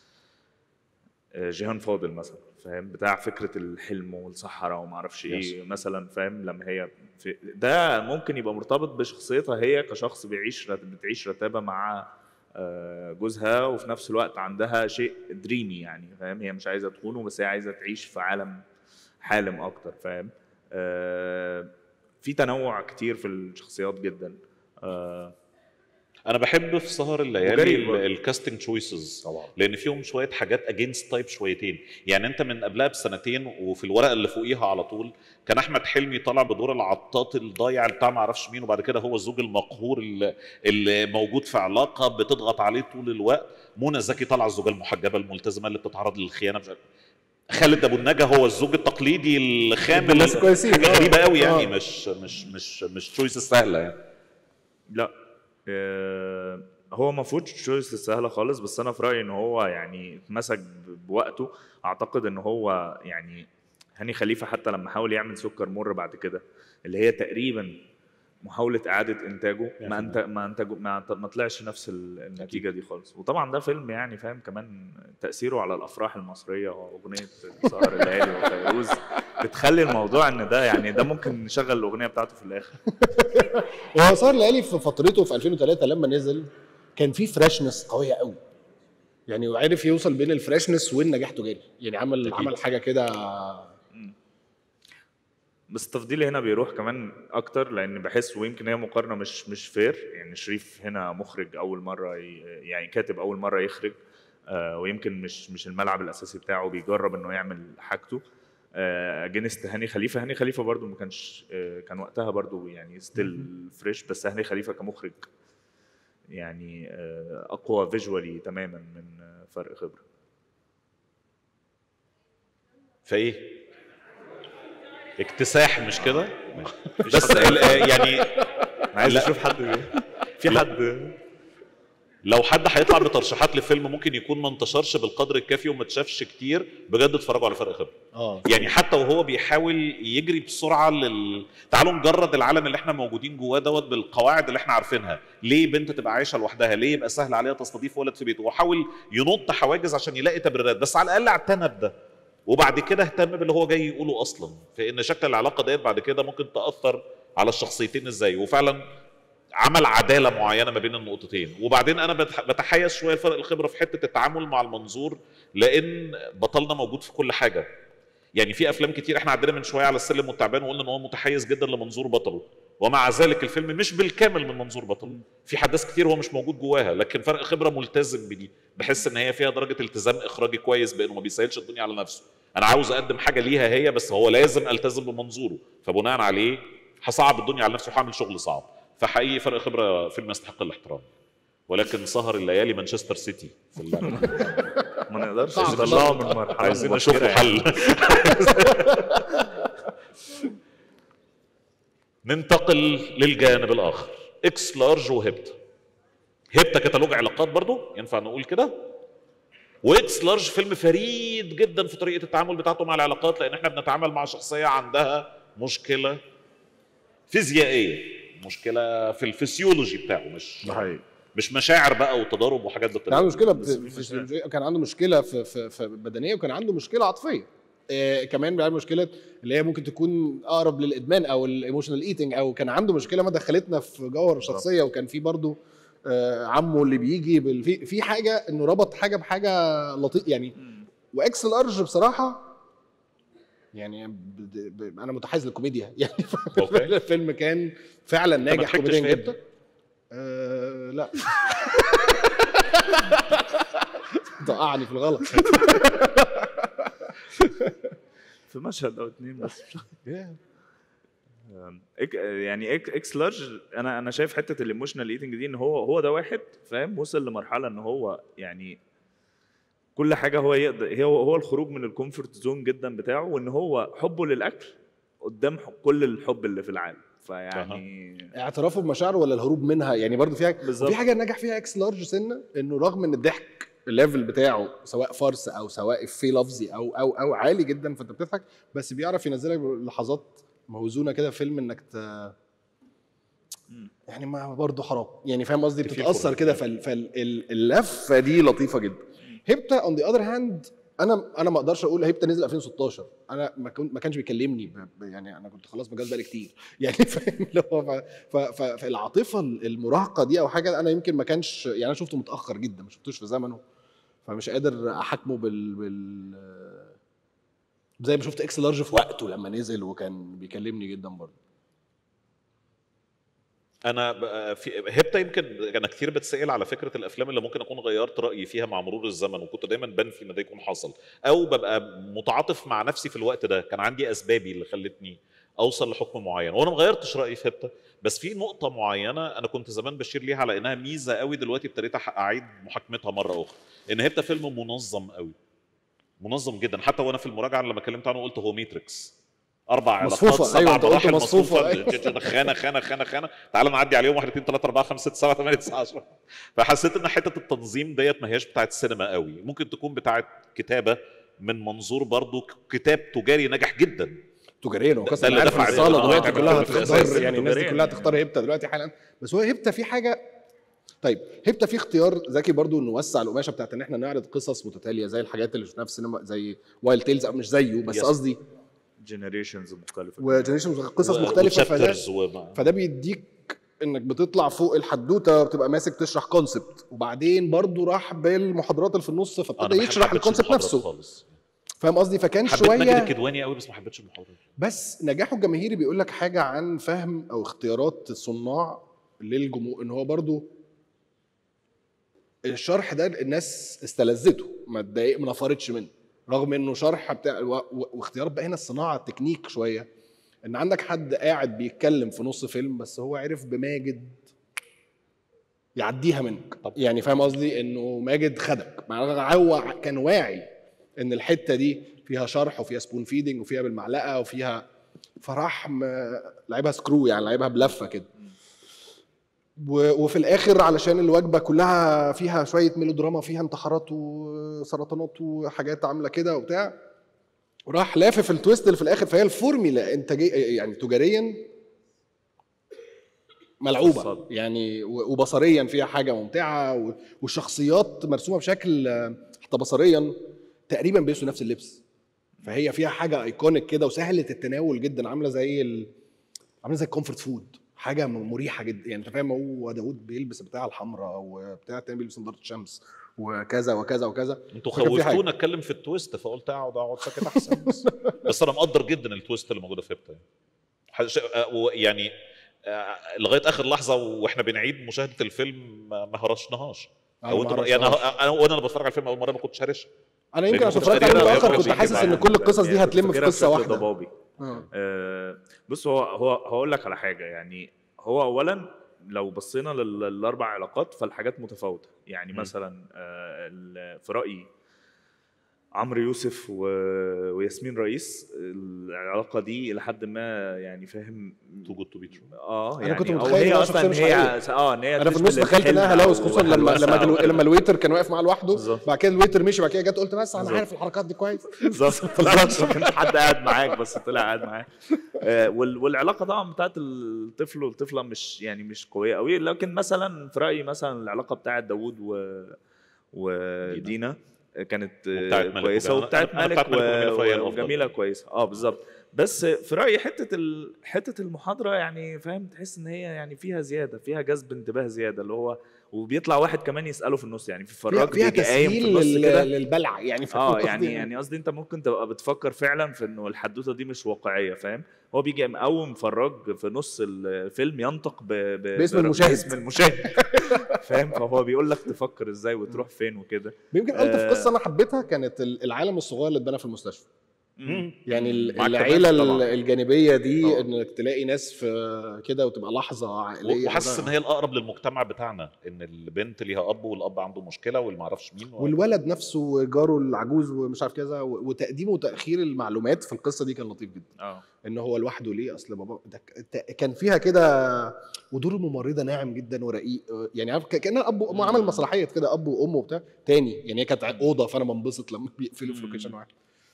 آه، جيهان فاضل مثلا فاهم بتاع فكره الحلم والصحراء وما اعرفش ايه مثلا فاهم لما هي في ده ممكن يبقى مرتبط بشخصيتها هي كشخص بيعيش رت- بتعيش رتابه مع آه، جوزها وفي نفس الوقت عندها شيء دريمي يعني فاهم هي مش عايزه تخونه بس هي عايزه تعيش في عالم حالم اكتر فاهم آه، في تنوع كتير في الشخصيات جدا آه، انا بحب في سهر الليالي وجريء برضه. الكاستنج تشويسز طبعا لان فيهم شويه حاجات اجينست تايب شويتين يعني انت من قبلها بسنتين وفي الورقه اللي فوقيها على طول كان احمد حلمي طالع بدور العطاط الضايع اللي بتاع ما اعرفش مين وبعد كده هو الزوج المقهور اللي, اللي موجود في علاقه بتضغط عليه طول الوقت منى زكي طالعه الزوجه المحجبه الملتزمه اللي بتتعرض للخيانه مش عارف. خالد ابو النجا هو الزوج التقليدي الخام الناس كويسين. حاجه آه. غريبه قوي يعني آه. مش مش مش مش تشويس سهله يعني لا آه، هو ما فيهوش تشويس سهله خالص بس انا في رايي ان هو يعني اتمسك ب- بوقته اعتقد ان هو يعني هاني خليفه حتى لما حاول يعمل سكر مر بعد كده اللي هي تقريبا محاولة إعادة إنتاجه ما أنت ما أنتجه ما, ما طلعش نفس ال- النتيجة دي خالص وطبعا ده فيلم يعني فاهم كمان تأثيره على الأفراح المصرية وأغنية سهر الليالي وفيروز بتخلي الموضوع إن ده يعني ده ممكن نشغل الأغنية بتاعته في الآخر هو صار ليالي في فترته في 2003 لما نزل كان في فريشنس قويه قوي يعني وعرف يوصل بين الفريشنس والنجاح تجاري يعني عمل أكيد. عمل حاجه كده بس تفضيلي هنا بيروح كمان اكتر لان بحس ويمكن هي مقارنه مش مش فير يعني شريف هنا مخرج اول مره ي- يعني كاتب اول مره يخرج آه، ويمكن مش مش الملعب الاساسي بتاعه بيجرب انه يعمل حاجته اجينست هاني خليفه هاني خليفه برضو ما كانش آه، كان وقتها برضو يعني ستيل فريش بس هاني خليفه كمخرج يعني آه، اقوى فيجوالي تماما من آه، فرق خبره فايه اكتساح مش كده بس ال- آه، يعني انا عايز اشوف حد بي- في حد لو حد هيطلع بترشيحات لفيلم ممكن يكون ما انتشرش بالقدر الكافي وما اتشافش كتير بجد اتفرجوا على فرق خبره اه يعني حتى وهو بيحاول يجري بسرعه لل تعالوا نجرد العالم اللي احنا موجودين جواه دوت بالقواعد اللي احنا عارفينها ليه بنت تبقى عايشه لوحدها ليه يبقى سهل عليها تستضيف ولد في بيته وحاول ينط حواجز عشان يلاقي تبريرات بس على الاقل اعتنى بده وبعد كده اهتم باللي هو جاي يقوله اصلا فان شكل العلاقه ديت بعد كده ممكن تاثر على الشخصيتين ازاي وفعلا عمل عداله معينه ما بين النقطتين وبعدين انا بتح- بتحيز شويه لفرق الخبره في حته التعامل مع المنظور لان بطلنا موجود في كل حاجه يعني في افلام كتير احنا عدينا من شويه على السلم والتعبان وقلنا ان هو متحيز جدا لمنظور بطله ومع ذلك الفيلم مش بالكامل من منظور بطله في حدث كتير هو مش موجود جواها لكن فرق خبره ملتزم بدي بحس ان هي فيها درجه التزام اخراجي كويس بانه ما بيسهلش الدنيا على نفسه انا عاوز اقدم حاجه ليها هي بس هو لازم التزم بمنظوره فبناء عليه هصعب الدنيا على نفسي وهعمل شغل صعب فحقيقي فرق خبره فيلم يستحق الاحترام ولكن سهر الليالي مانشستر سيتي في اللعبة. ما نقدرش صعب. نطلعه من مرحله عايزين مبكرة نشوف له يعني. حل ننتقل للجانب الاخر اكس لارج وهبت هبت كتالوج علاقات برضو ينفع نقول كده واكس لارج فيلم فريد جدا في طريقه التعامل بتاعته مع العلاقات لان احنا بنتعامل مع شخصيه عندها مشكله فيزيائيه مشكله في الفسيولوجي بتاعه مش ده حقيقي مش مشاعر بقى وتضارب وحاجات كان بالطريقه عنده مشكله بس بت- في في مشاعر. كان عنده مشكله في, في, في بدنيه وكان عنده مشكله عاطفيه آه كمان بيعمل مشكله اللي هي ممكن تكون اقرب للادمان او الايموشنال ايتنج او كان عنده مشكله ما دخلتنا في جوهر الشخصيه وكان في برضه آه عمه اللي بيجي بال- في في حاجه انه ربط حاجه بحاجه لطيف يعني واكس لارج بصراحه يعني ب- ب- انا متحيز للكوميديا يعني أوكي. الفيلم كان فعلا ما ناجح ضحكتش كوميديا في جدا آه لا توقعني في الغلط في مشهد او اتنين بس مش إك يعني إك اكس لارج انا انا شايف حته الايموشنال ايتنج دي ان هو هو ده واحد فاهم وصل لمرحله ان هو يعني كل حاجه هو يقدر هو هو الخروج من الكومفورت زون جدا بتاعه وان هو حبه للاكل قدام ح- كل الحب اللي في العالم فيعني اعترافه بمشاعره ولا الهروب منها يعني برضو في حاجه بالظبط. في حاجه نجح فيها اكس لارج سنه انه رغم ان الضحك الليفل بتاعه سواء فرس او سواء في لفظي او او او عالي جدا فانت بتضحك بس بيعرف ينزلك لحظات موزونه كده فيلم انك ت... يعني ما برضه حرام يعني فاهم قصدي في بتتاثر فرق. كده فاللفه دي لطيفه جدا هيبتا اون ذا اذر هاند انا انا ما اقدرش اقول هيبتا نزل 2016 انا ما كنت ما كانش بيكلمني ب- ب- يعني انا كنت خلاص متجوز بقالي كتير يعني فاهم اللي هو ف- ف- ف- فالعاطفه المراهقه دي او حاجه انا يمكن ما كانش يعني انا شفته متاخر جدا ما شفتوش في زمنه فمش قادر احاكمه بال بال زي ما شفت اكس لارج في وقته لما نزل وكان بيكلمني جدا برضه انا بقى في هبته يمكن انا كتير بتسال على فكره الافلام اللي ممكن اكون غيرت رايي فيها مع مرور الزمن وكنت دايما بنفي ان ده يكون حصل او ببقى متعاطف مع نفسي في الوقت ده كان عندي اسبابي اللي خلتني اوصل لحكم معين وانا ما غيرتش رايي في هبته بس في نقطه معينه انا كنت زمان بشير ليها على انها ميزه قوي دلوقتي ابتديت أح- اعيد محاكمتها مره اخرى ان هبته فيلم منظم قوي منظم جدا حتى وانا في المراجعه لما كلمت عنه قلت هو ماتريكس اربع علاقات مصفوفة. سبع أيوة، أنت قلت مراحل مصفوفة. مصفوفه خانه خانه خانه خانه تعال نعدي عليهم 1 2 3 4 5 6 7 8 9 10 فحسيت ان حته التنظيم ديت ما هياش بتاعت سينما قوي ممكن تكون بتاعت كتابه من منظور برضو كتاب تجاري ناجح جدا تجاريا هو ده قصه اللي عارف دفع الصاله عليه. دلوقتي آه، كلها في الأساس هتختار يعني الناس دي تجاريا كلها يعني. تختار هيبتا دلوقتي حالا بس هو هيبتا في حاجه طيب هيبتا في اختيار ذكي برضو انه وسع القماشه بتاعت ان احنا نعرض قصص متتاليه زي الحاجات اللي شفناها في السينما زي وايلد تيلز او مش زيه بس Yes. قصدي جنريشنز مختلفه وجنريشن قصص مختلفه فده وchapters وما- فده بيديك انك بتطلع فوق الحدوته بتبقى ماسك تشرح كونسبت وبعدين برضو راح بالمحاضرات اللي في النص أنا فابتدى ما يشرح حبيتش الكونسبت المحاضرات نفسه خالص فاهم قصدي فكان حبيت ماجد شويه الكدواني قوي بس ما حبيتش المحاضرات بس نجاحه الجماهيري بيقول لك حاجه عن فهم او اختيارات الصناع للجمهور ان هو برضو الشرح ده الناس استلذته ما اتضايق ما نفرتش منه رغم انه شرح بتاع و- و- واختيار بقى هنا الصناعه تكنيك شويه ان عندك حد قاعد بيتكلم في نص فيلم بس هو عرف بماجد يعديها منك طب. يعني فاهم قصدي انه ماجد خدك مع إن هو كان واعي ان الحته دي فيها شرح وفيها سبون فيدنج وفيها بالمعلقه وفيها فراح م- لعبها سكرو يعني لعبها بلفه كده و- وفي الاخر علشان الوجبه كلها فيها شويه ميلودراما فيها انتحارات وسرطانات وحاجات عامله كده وبتاع وراح لافف التويست اللي في الاخر فهي الفورميلا انتاجيه يعني تجاريا ملعوبه صد. يعني و- وبصريا فيها حاجه ممتعه و- والشخصيات مرسومه بشكل آه، حتى بصريا تقريبا بيلبسوا نفس اللبس فهي فيها حاجه ايكونيك كده وسهله التناول جدا عامله زي ال... عامله زي الكومفورت فود حاجه م- مريحه جدا يعني انت فاهم هو داوود بيلبس بتاع الحمراء وبتاع التاني بيلبس نضاره الشمس وكذا وكذا وكذا انتوا فكان في حاجة. خوفتونا اتكلم في التويست فقلت اقعد اقعد ساكت احسن بس, بس انا مقدر جدا التويست اللي موجوده في هيبتا يعني حاجة- آه، و- يعني آه، لغايه اخر لحظه واحنا بنعيد مشاهده الفيلم ما ما هرشناهاش أنا او ما انتوا يعني عرفتهاش. انا وانا اللي بتفرج على الفيلم اول مره ما كنتش هرش انا يمكن لأن عشان كنت اتفرجت عليه فاكرها متاخر وهي كنت بتيجي حاسس ان بعد- كل القصص دي يعني كنت هتلم في فاكرها قصه بشكل واحده ضبابي آه. آه، بص هو هو هقول لك على حاجه يعني هو اولا لو بصينا لل- للاربع علاقات فالحاجات متفاوته يعني مم. مثلا آه، ال- في رايي عمرو يوسف و... وياسمين رئيس العلاقه دي لحد ما يعني فاهم تو جود تو بي ترو اه أنا يعني كنت أو متخيل هي إنها شخصية اصلا مش هي حقيقية. اه ان هي انا في النص تشبه تخيلت انها الحلم هلاوس أو خصوصا لما هلوسة لما أو دل... لما الويتر كان واقف معاه لوحده بالظبط. بعد كده الويتر مشي بعد كده جت قلت بس انا بالظبط. عارف الحركات دي كويس بالظبط بالظبط ما كانش حد قاعد معاك بس طلع قاعد معاك آه، وال- والعلاقه طبعا بتاعت الطفل والطفله مش يعني مش قويه قوي لكن مثلا في رايي مثلا العلاقه بتاعت داوود و ودينا كانت آه، وبتاعت مالك كويسه وجميلة. وبتاعت أنا- أنا مالك بتاعت مالك وجميلة في رأيي و- الأفضل. وجميله كويسه اه بالظبط بس في رايي حته ال... حته المحاضره يعني فاهم تحس ان هي يعني فيها زياده فيها جذب انتباه زياده اللي هو وبيطلع واحد كمان يساله في النص يعني في فيها, فراج فيها بيجي قايم في تسهيل النص لل... كده للبلع يعني في اه القصة يعني دي. يعني قصدي انت ممكن تبقى بتفكر فعلا في انه الحدوته دي مش واقعيه فاهم هو بيجي مقوم فراج في نص الفيلم ينطق ب... ب... باسم ب- المشاهد. باسم المشاهد فاهم فهو بيقول لك تفكر ازاي وتروح فين وكده يمكن الطف آه. قصه انا حبيتها كانت ال- العالم الصغير اللي اتبنى في المستشفى يعني ال- معاك العيله تمام طبعاً. الجانبيه دي طبعاً. انك تلاقي ناس في كده وتبقى لحظه عائليه وحاسس كده. ان هي الاقرب للمجتمع بتاعنا ان البنت ليها اب والاب عنده مشكله واللي معرفش مين و... والولد نفسه جاره العجوز ومش عارف كذا و- وتقديم وتاخير المعلومات في القصه دي كان لطيف جدا اه ان هو لوحده ليه اصل بابا ده ك- ت- كان فيها كده ودور الممرضه ناعم جدا ورقيق يعني عارف ك- كانها اب وام عمل مسرحيه كده اب وام وبتاع تاني يعني هي كانت اوضه فانا بنبسط لما بيقفلوا في مم. لوكيشن واحد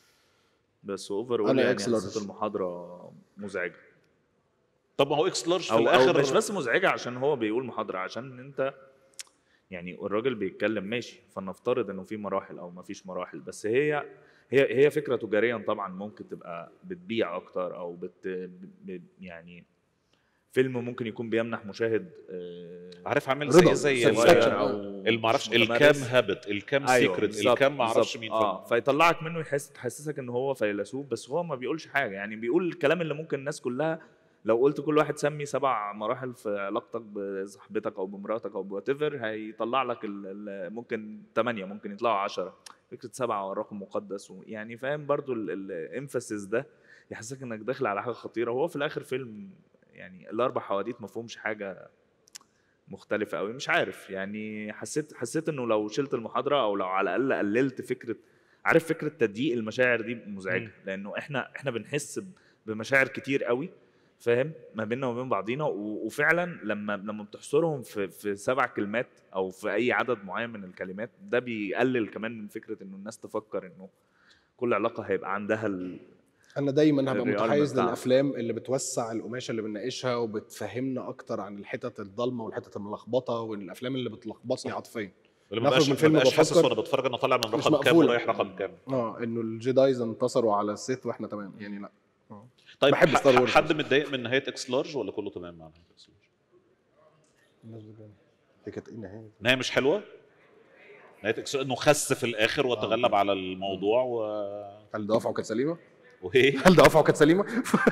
بس اوفر أنا يعني إكس لارج. حسيت المحاضره مزعجه طب ما هو اكس لارج في او الاخر او مش بس مزعجه عشان هو بيقول محاضره عشان انت يعني الراجل بيتكلم ماشي فلنفترض انه في مراحل او ما فيش مراحل بس هي هي هي فكره تجاريا طبعا ممكن تبقى بتبيع اكتر او بت ب- يعني فيلم ممكن يكون بيمنح مشاهد آه، عارف عامل رضا، زي زي satisfaction. ال- او المعرفش مش متمرس. الكام هابت الكام أيوة، سيكريت بالظبط، الكام معرفش بالظبط. مين اه فيطلعك منه يحس تحسسك ان هو فيلسوف بس هو ما بيقولش حاجه يعني بيقول الكلام اللي ممكن الناس كلها لو قلت كل واحد سمي سبع مراحل في علاقتك بصاحبتك او بمراتك او بوات هيطلع لك ال- ال- ممكن ثمانيه ممكن يطلعوا عشرة فكره سبعه رقم مقدس يعني فاهم برضو الامفاسيس ده يحسسك انك داخل على حاجه خطيره وهو في الاخر فيلم يعني الاربع حواديت ما فيهمش حاجه مختلفة قوي مش عارف يعني حسيت حسيت انه لو شلت المحاضرة او لو على الاقل قللت فكرة عارف فكرة تضييق المشاعر دي مزعجة مم. لانه احنا احنا بنحس ب- بمشاعر كتير قوي فاهم ما بيننا وما بين بعضينا و- وفعلا لما لما بتحصرهم في في سبع كلمات او في اي عدد معين من الكلمات ده بيقلل كمان من فكرة انه الناس تفكر انه كل علاقة هيبقى عندها ال... انا دايما هبقى الريال متحيز بتاعها. للافلام اللي بتوسع القماشه اللي بنناقشها وبتفهمنا اكتر عن الحتت الضلمه والحتت الملخبطه والافلام اللي بتلخبطني عاطفيا اللي ناخد بقاش من الفيلم ما بقاش حاسس بفكر. وانا بتفرج انا طالع من مش رقم كام مقفولة. ورايح رقم كام اه انه الجيدايز انتصروا على السيث واحنا تمام يعني لا طيب بحب ح- ستار وورز. حد متضايق من نهايه اكس لارج ولا كله تمام مع نهايه اكس لارج؟ هي كانت ايه النهايه؟ نهايه مش حلوه؟ نهايه اكس انه خس في الاخر وتغلب على الموضوع و هل دوافعه كانت سليمه؟ وايه هل دوافعه كانت سليمه؟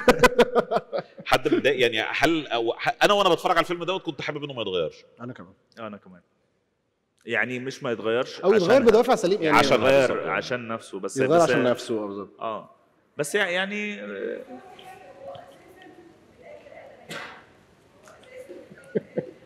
حد متضايق يعني هل أو ح- انا وانا بتفرج على الفيلم دوت كنت حابب انه ما يتغيرش انا كمان انا كمان يعني مش ما يتغيرش او يتغير عشان- بدوافع سليمه يعني عشان يتغير نفسه. عشان نفسه بس يتغير بس عشان نفسه اه بالظبط اه بس يعني آه،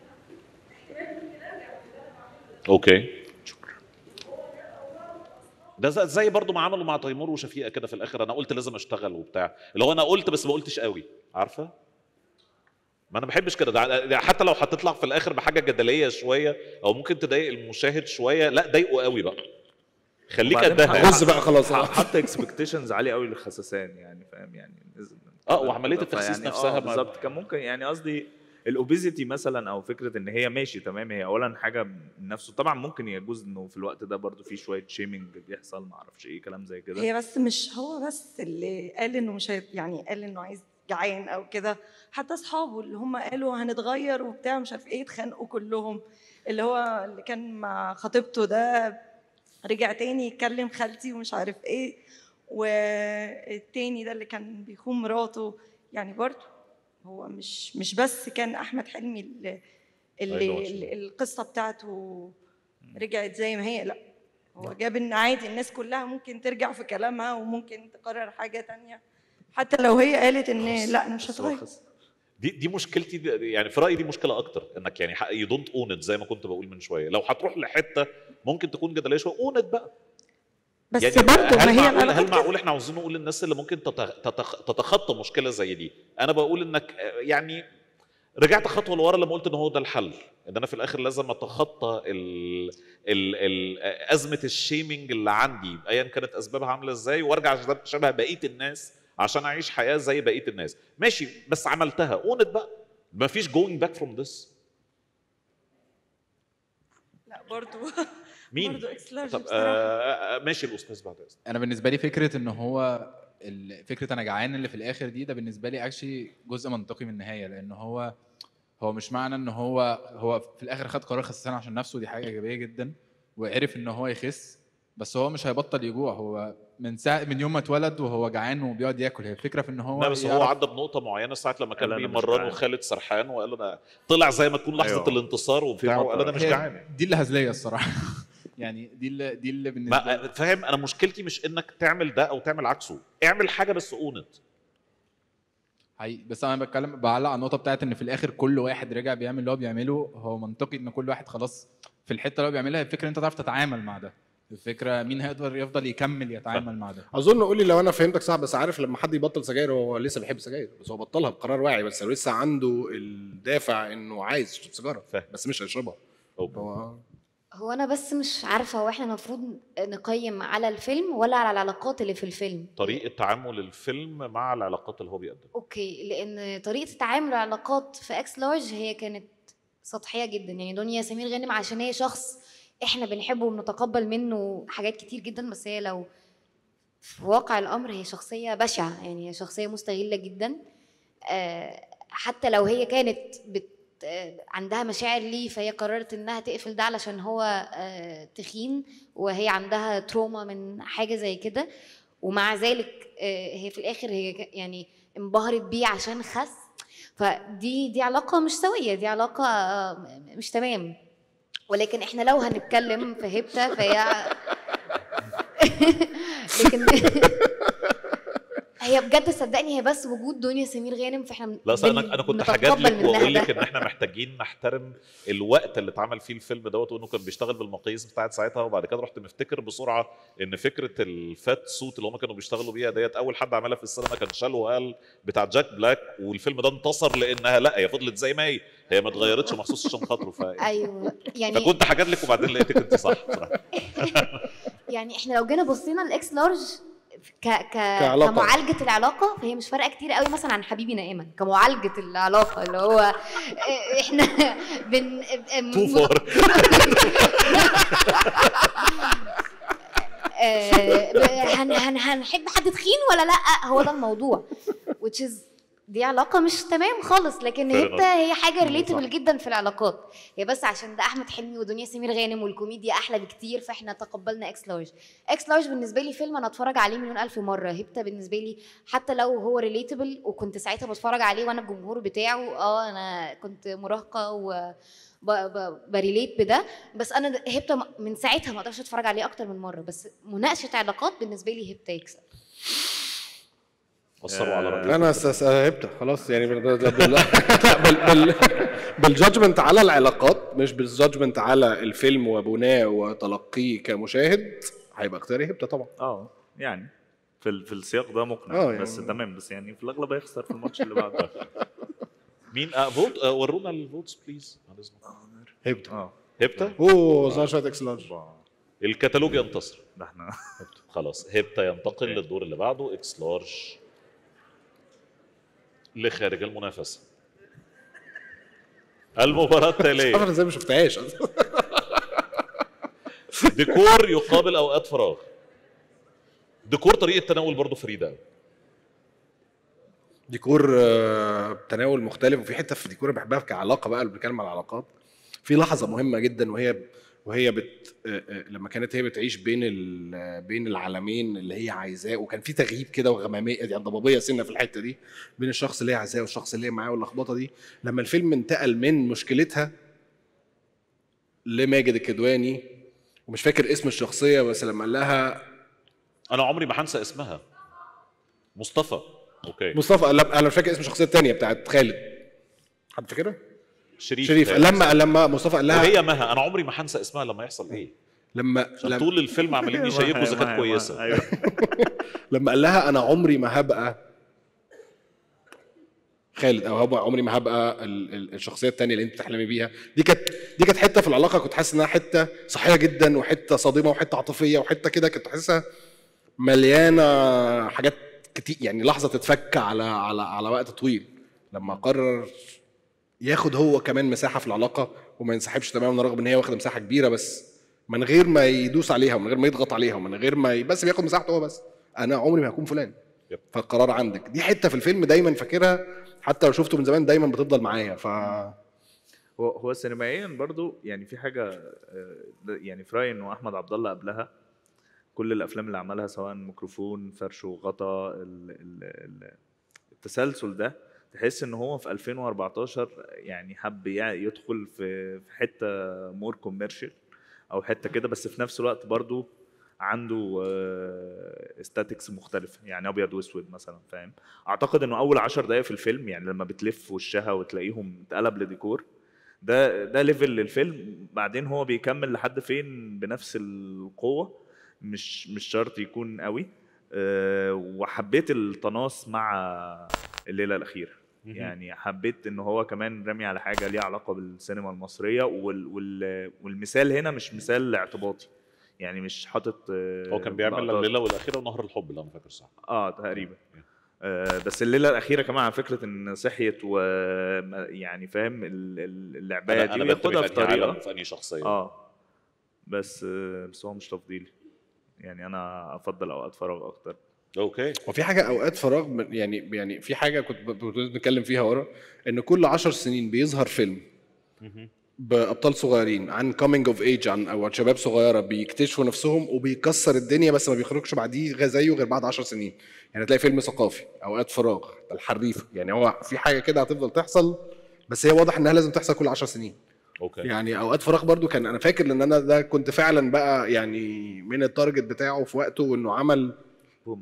اوكي ده زي- زي برضو ما عملوا مع تيمور وشفيقه كده في الاخر انا قلت لازم اشتغل وبتاع اللي هو انا قلت بس ما قلتش قوي عارفه ما انا ما بحبش كده ده ده حتى لو هتطلع في الاخر بحاجه جدليه شويه او ممكن تضايق المشاهد شويه لا ضايقه قوي بقى خليك وبعدين قدها غز بقى خلاص حط اكسبكتيشنز عاليه قوي للخساسان يعني فاهم يعني اه وعمليه التخسيس فيعني نفسها اه ما- بالظبط كان ممكن يعني قصدي الاوبيزيتي مثلا او فكره ان هي ماشي تمام هي اولا حاجه من نفسه طبعا ممكن يجوز انه في الوقت ده برضو في شويه شيمنج بيحصل ما اعرفش ايه كلام زي كده هي بس مش هو بس اللي قال انه مش هيت يعني قال انه عايز جعان او كده حتى اصحابه اللي هم قالوا هنتغير وبتاع مش عارف ايه اتخانقوا كلهم اللي هو اللي كان مع خطيبته ده رجع تاني يتكلم خالتي ومش عارف ايه والتاني ده اللي كان بيخون مراته يعني برضه هو مش مش بس كان احمد حلمي اللي, أيوة، اللي, عشان- اللي القصه بتاعته رجعت زي ما هي لا هو جاب ان عادي الناس كلها ممكن ترجع في كلامها وممكن تقرر حاجه تانية حتى لو هي قالت ان لا انا مش هتغير دي دي مشكلتي دي يعني في رايي دي مشكله اكتر انك يعني يو دونت اون ات زي ما كنت بقول من شويه لو هتروح لحته ممكن تكون جدليه شويه اون ات بقى بس يعني برضه هل ما هي معقول العلاقات هل كده. معقول احنا عاوزين نقول للناس اللي ممكن تتخ- تتخ- تتخطى مشكله زي دي انا بقول انك آه، يعني رجعت خطوه لورا لما قلت ان هو ده الحل ان انا في الاخر لازم اتخطى ال ال ال ازمه الشيمنج اللي عندي ايا كانت اسبابها عامله ازاي وارجع عشان شبه بقيه الناس عشان اعيش حياه زي بقيه الناس ماشي بس عملتها اونت بقى ما فيش جوينج باك فروم ذس لا برضه مين برضه اكس لارج طب بصراحه آه آه، ماشي الاستاذ بعد اذنك انا بالنسبه لي فكره ان هو ال- فكره انا جعان اللي في الاخر دي ده بالنسبه لي اكشلي جزء منطقي من النهايه لان هو هو مش معنى ان هو هو في الاخر خد قرار خسسان عشان نفسه دي حاجه ايجابيه جدا وعرف ان هو يخس بس هو مش هيبطل يجوع هو من ساعه من يوم ما اتولد وهو جعان وبيقعد ياكل هي الفكره في ان هو لا بس هو يعرف- عدى بنقطة معينة ساعة لما كان قال أنا مش بيمرنه جعان. خالد سرحان وقال انا طلع زي ما تكون لحظة أيوة. الانتصار وبتاع وقال انا مش هي جعان دي اللي هزليه الصراحه يعني دي اللي دي اللي بالنسبه لي ما فاهم انا مشكلتي مش انك تعمل ده او تعمل عكسه اعمل حاجة بس اونت حقيقي بس انا بتكلم بعلق على النقطه بتاعت ان في الاخر كل واحد رجع بيعمل اللي هو بيعمله هو منطقي ان كل واحد خلاص في الحته اللي هو بيعملها الفكره انت تعرف تتعامل مع ده الفكره مين هيقدر يفضل يكمل يتعامل مع ده اظن قول لي لو انا فهمتك صح بس عارف لما حد يبطل سجاير هو لسه بيحب سجاير بس هو بطلها بقرار واعي بس هو لسه عنده الدافع انه عايز يشرب سيجاره فاهم. بس مش هيشربها أوكي. هو هو انا بس مش عارفه هو احنا المفروض نقيم على الفيلم ولا على العلاقات اللي في الفيلم طريقة تعامل الفيلم مع العلاقات اللي هو بيقدمها اوكي لان طريقه تعامل العلاقات في اكس لارج هي كانت سطحيه جدا يعني دنيا سمير غانم عشان هي شخص احنا بنحبه وبنتقبل منه حاجات كتير جدا بس هي لو في واقع الامر هي شخصيه بشعه يعني هي شخصيه مستغله جدا آه، حتى لو هي كانت بت آه، عندها مشاعر ليه فهي قررت انها تقفل ده علشان هو آه، تخين وهي عندها تروما من حاجه زي كده ومع ذلك آه، هي في الاخر هي ك- يعني انبهرت بيه عشان خس فدي دي علاقه مش سويه دي علاقه آه، مش تمام ولكن احنا لو هنتكلم في هبته فهي لكن هي بجد صدقني هي بس وجود دنيا سمير غانم فاحنا لا أصل انا بن- انا كنت بنتقبل هجادلك منها واقول ده. لك ان احنا محتاجين نحترم الوقت اللي اتعمل فيه الفيلم دوت وانه كان بيشتغل بالمقاييس بتاعت ساعتها وبعد كده رحت مفتكر بسرعه ان فكره الفات سوت اللي هم كانوا بيشتغلوا بيها ديت اول حد عملها في السينما كان شالو قال بتاع جاك بلاك والفيلم ده انتصر لانها لا هي فضلت زي ما هي هي ما اتغيرتش مخصوص عشان خاطره ف... ايوه يعني فكنت هجادلك وبعدين لقيتك انت صح بصراحه يعني احنا لو جينا بصينا لاكس لارج ك ك كعلاقة. كمعالجه العلاقه فهي مش فارقه كتير قوي مثلا عن حبيبي نائما كمعالجه العلاقه اللي هو اه، احنا بن تو فور اه، ب- هن هن هنحب حد تخين ولا لا هو ده الموضوع which is دي علاقة مش تمام خالص لكن Fair هي enough. هي حاجة صح. ريليتبل جدا في العلاقات هي بس عشان ده احمد حلمي ودنيا سمير غانم والكوميديا احلى بكتير فاحنا تقبلنا اكس لارج اكس لارج بالنسبه لي فيلم انا اتفرج عليه مليون الف مره هبته بالنسبه لي حتى لو هو ريليتبل وكنت ساعتها بتفرج عليه وانا الجمهور بتاعه اه انا كنت مراهقه و ب- ب- بريليت بده بس انا د- هبته م- من ساعتها ما اقدرش اتفرج عليه اكتر من مره بس مناقشه علاقات بالنسبه لي هبته يكسب اثروا على رايك انا هبت خلاص يعني بال بال بال بال بالجادجمنت على العلاقات مش بالجادجمنت على الفيلم وبناه وتلقيه كمشاهد هيبقى اختياري هبته طبعا اه يعني في ال- في السياق ده مقنع آه، يعني- بس تمام بس يعني في الاغلب هيخسر في الماتش اللي بعده مين آه فوت آه ورونا الفوتس بليز بعد إذنك. هبته اه هبته اوه صار شويه اكس لارج أوبا. الكتالوج ينتصر ده احنا خلاص هبته ينتقل للدور اللي بعده اكس لارج لخارج المنافسه المباراة التالية انا ازاي ما شفتهاش أصلاً. ديكور يقابل اوقات فراغ ديكور طريقة تناول برضه فريدة أوي. ديكور آه، تناول مختلف وفي حته في ديكور أنا بحبها كعلاقه بقى اللي بنتكلم على العلاقات في لحظه مهمه جدا وهي وهي بت آه، آه، لما كانت هي بتعيش بين ال- بين العالمين اللي هي عايزاه وكان في تغييب كده وغماميه يعني ضبابيه سنه في الحته دي بين الشخص اللي هي عايزاه والشخص اللي هي معاه واللخبطه دي لما الفيلم انتقل من مشكلتها لماجد الكدواني ومش فاكر اسم الشخصيه بس لما قال لها انا عمري ما هنسى اسمها مصطفى اوكي مصطفى لا انا مش فاكر اسم الشخصيه الثانيه بتاعت خالد حد فاكرها؟ شريف شريف تاني. لما لما مصطفى قال لها وهي مها انا عمري ما هنسى اسمها لما يحصل ايه لما عشان لما, طول الفيلم عمالين يشيكوا اذا كانت كويسه ايوه لما قال لها انا عمري ما هبقى خالد او هبقى عمري ما هبقى ال- ال- الشخصيه الثانيه اللي انت بتحلمي بيها دي كانت دي كانت حته في العلاقه كنت حاسس انها حته صحيه جدا وحته صادمه وحته عاطفيه وحته كده كنت حاسسها مليانه حاجات كتير يعني لحظه تتفك على على على وقت طويل لما قرر ياخد هو كمان مساحه في العلاقه وما ينسحبش تماما رغم ان هي واخده مساحه كبيره بس من غير ما يدوس عليها ومن غير ما يضغط عليها ومن غير ما ي... بس بياخد مساحته هو بس انا عمري ما هكون فلان يب. فالقرار عندك دي حته في الفيلم دايما فاكرها حتى لو شفته من زمان دايما بتفضل معايا ف هو هو سينمائيا برضو يعني في حاجه آه، يعني في رايي انه احمد عبد الله قبلها كل الافلام اللي عملها سواء ميكروفون فرش وغطا ال- ال- ال- التسلسل ده تحس ان هو في 2014 يعني حب يع- يدخل في في حته مور كوميرشال او حته كده بس في نفس الوقت برضو عنده استاتكس مختلفه يعني ابيض واسود مثلا فاهم اعتقد انه اول عشر دقائق في الفيلم يعني لما بتلف وشها وتلاقيهم اتقلب لديكور ده ده ليفل للفيلم بعدين هو بيكمل لحد فين بنفس القوه مش مش شرط يكون قوي أه وحبيت التناص مع الليله الاخيره يعني حبيت ان هو كمان رامي على حاجه ليها علاقه بالسينما المصريه وال وال والمثال هنا مش مثال اعتباطي يعني مش حاطط آه، هو كان بيعمل لقطات. الليله والاخيره ونهر الحب لو انا فاكر صح اه تقريبا آه بس الليله الاخيره كمان على فكره ان صحيت و يعني فاهم ال- ال- اللعبايه انا دي انا بنتمي وياخدها في في أنهي عالم طريقه في انهي شخصيه اه بس آه بس هو مش تفضيلي يعني انا افضل اوقات فراغ اكتر اوكي وفي حاجه اوقات فراغ من- يعني يعني في حاجه كنت ب- كنت بنتكلم فيها ورا ان كل عشر سنين بيظهر فيلم بابطال صغيرين عن كومينج اوف ايج عن او عن شباب صغيره بيكتشفوا نفسهم وبيكسر الدنيا بس ما بيخرجش بعديه غير زيه غير بعد 10 سنين يعني تلاقي فيلم ثقافي اوقات فراغ الحريفه يعني هو في حاجه كده هتفضل تحصل بس هي واضح انها لازم تحصل كل 10 سنين اوكي يعني اوقات فراغ برضو كان انا فاكر ان انا ده كنت فعلا بقى يعني من التارجت بتاعه في وقته انه عمل بوم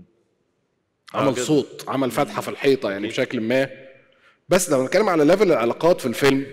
عمل كده. صوت عمل فتحه في الحيطه يعني بشكل ما بس لو نتكلم على ليفل العلاقات في الفيلم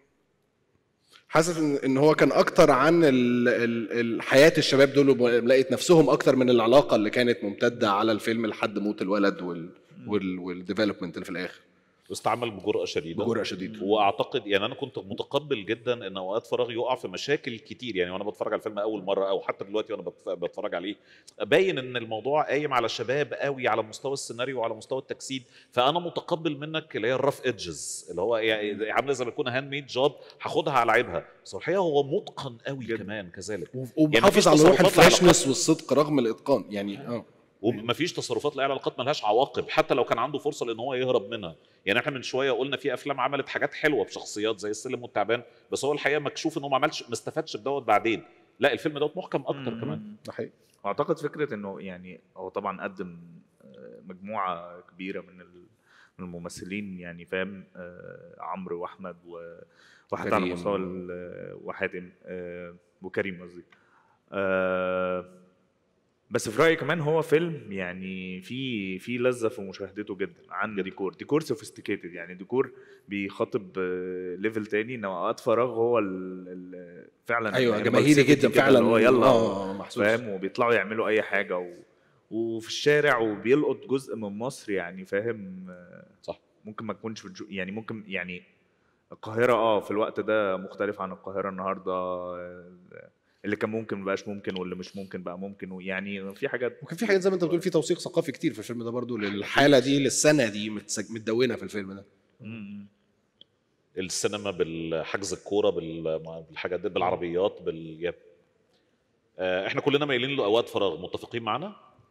حاسس ان ان هو كان اكتر عن ال- ال- ال- حياه الشباب دول ولقيت نفسهم اكتر من العلاقه اللي كانت ممتده على الفيلم لحد موت الولد وال وال والديفلوبمنت اللي في الاخر واستعمل بجرأة شديدة بجرأة شديدة. واعتقد يعني انا كنت متقبل جدا ان اوقات فراغ يقع في مشاكل كتير يعني وانا بتفرج على الفيلم اول مره او حتى دلوقتي وانا بتف- بتفرج عليه باين ان الموضوع قايم على شباب قوي على مستوى السيناريو وعلى مستوى التجسيد فانا متقبل منك اللي هي الرف ايدجز اللي هو يعني عامله زي ما يكون هاند ميد جوب هاخدها على عيبها بس هو الحقيقه هو متقن قوي كمان كذلك ومحافظ مفيش على روح تصرفات الفريشنس والصدق رغم الاتقان يعني اه ومفيش تصرفات لا علاقات ملهاش عواقب حتى لو كان عنده فرصه لان هو يهرب منها يعني احنا من شويه قلنا في افلام عملت حاجات حلوه بشخصيات زي السلم والتعبان بس هو الحقيقه مكشوف ان هو ما عملش ما استفادش بدوت بعدين لا الفيلم دوت محكم اكتر مم. كمان ده حقيقي واعتقد فكره انه يعني هو طبعا قدم آه، مجموعه كبيره من ال- من الممثلين يعني فاهم آه، عمرو واحمد و- وحتى على كريم. مستوى ال- وحاتم آه، وكريم قصدي آه، بس في رايي كمان هو فيلم يعني في في لذه في مشاهدته جدا عن ديكور ديكور سوفيستيكيتد يعني ديكور بيخاطب آه، ليفل تاني انما اوقات فراغ هو ال ال فعلا ايوه impulsivity جماهيري جدا كده فعلا اللي هو يلا اه محسوس فاهم وبيطلعوا يعملوا اي حاجه و... وفي الشارع وبيلقط جزء من مصر يعني فاهم آه، صح. ممكن ما تكونش بتجو... يعني ممكن يعني القاهره اه في الوقت ده مختلف عن القاهره النهارده آه، اللي كان ممكن مبقاش ممكن واللي مش ممكن بقى ممكن ويعني في حاجات وكان في حاجات زي ما انت بتقول في توثيق ثقافي كتير في الفيلم ده برضو للحاله دي للسنه دي متسج- متدونه في الفيلم ده م- م. السينما بالحجز الكوره بال- بالحاجات دي بالعربيات بال يب. آه، احنا كلنا مايلين لاوقات فراغ متفقين معانا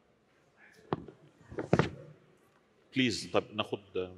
بليز طب ناخد آه،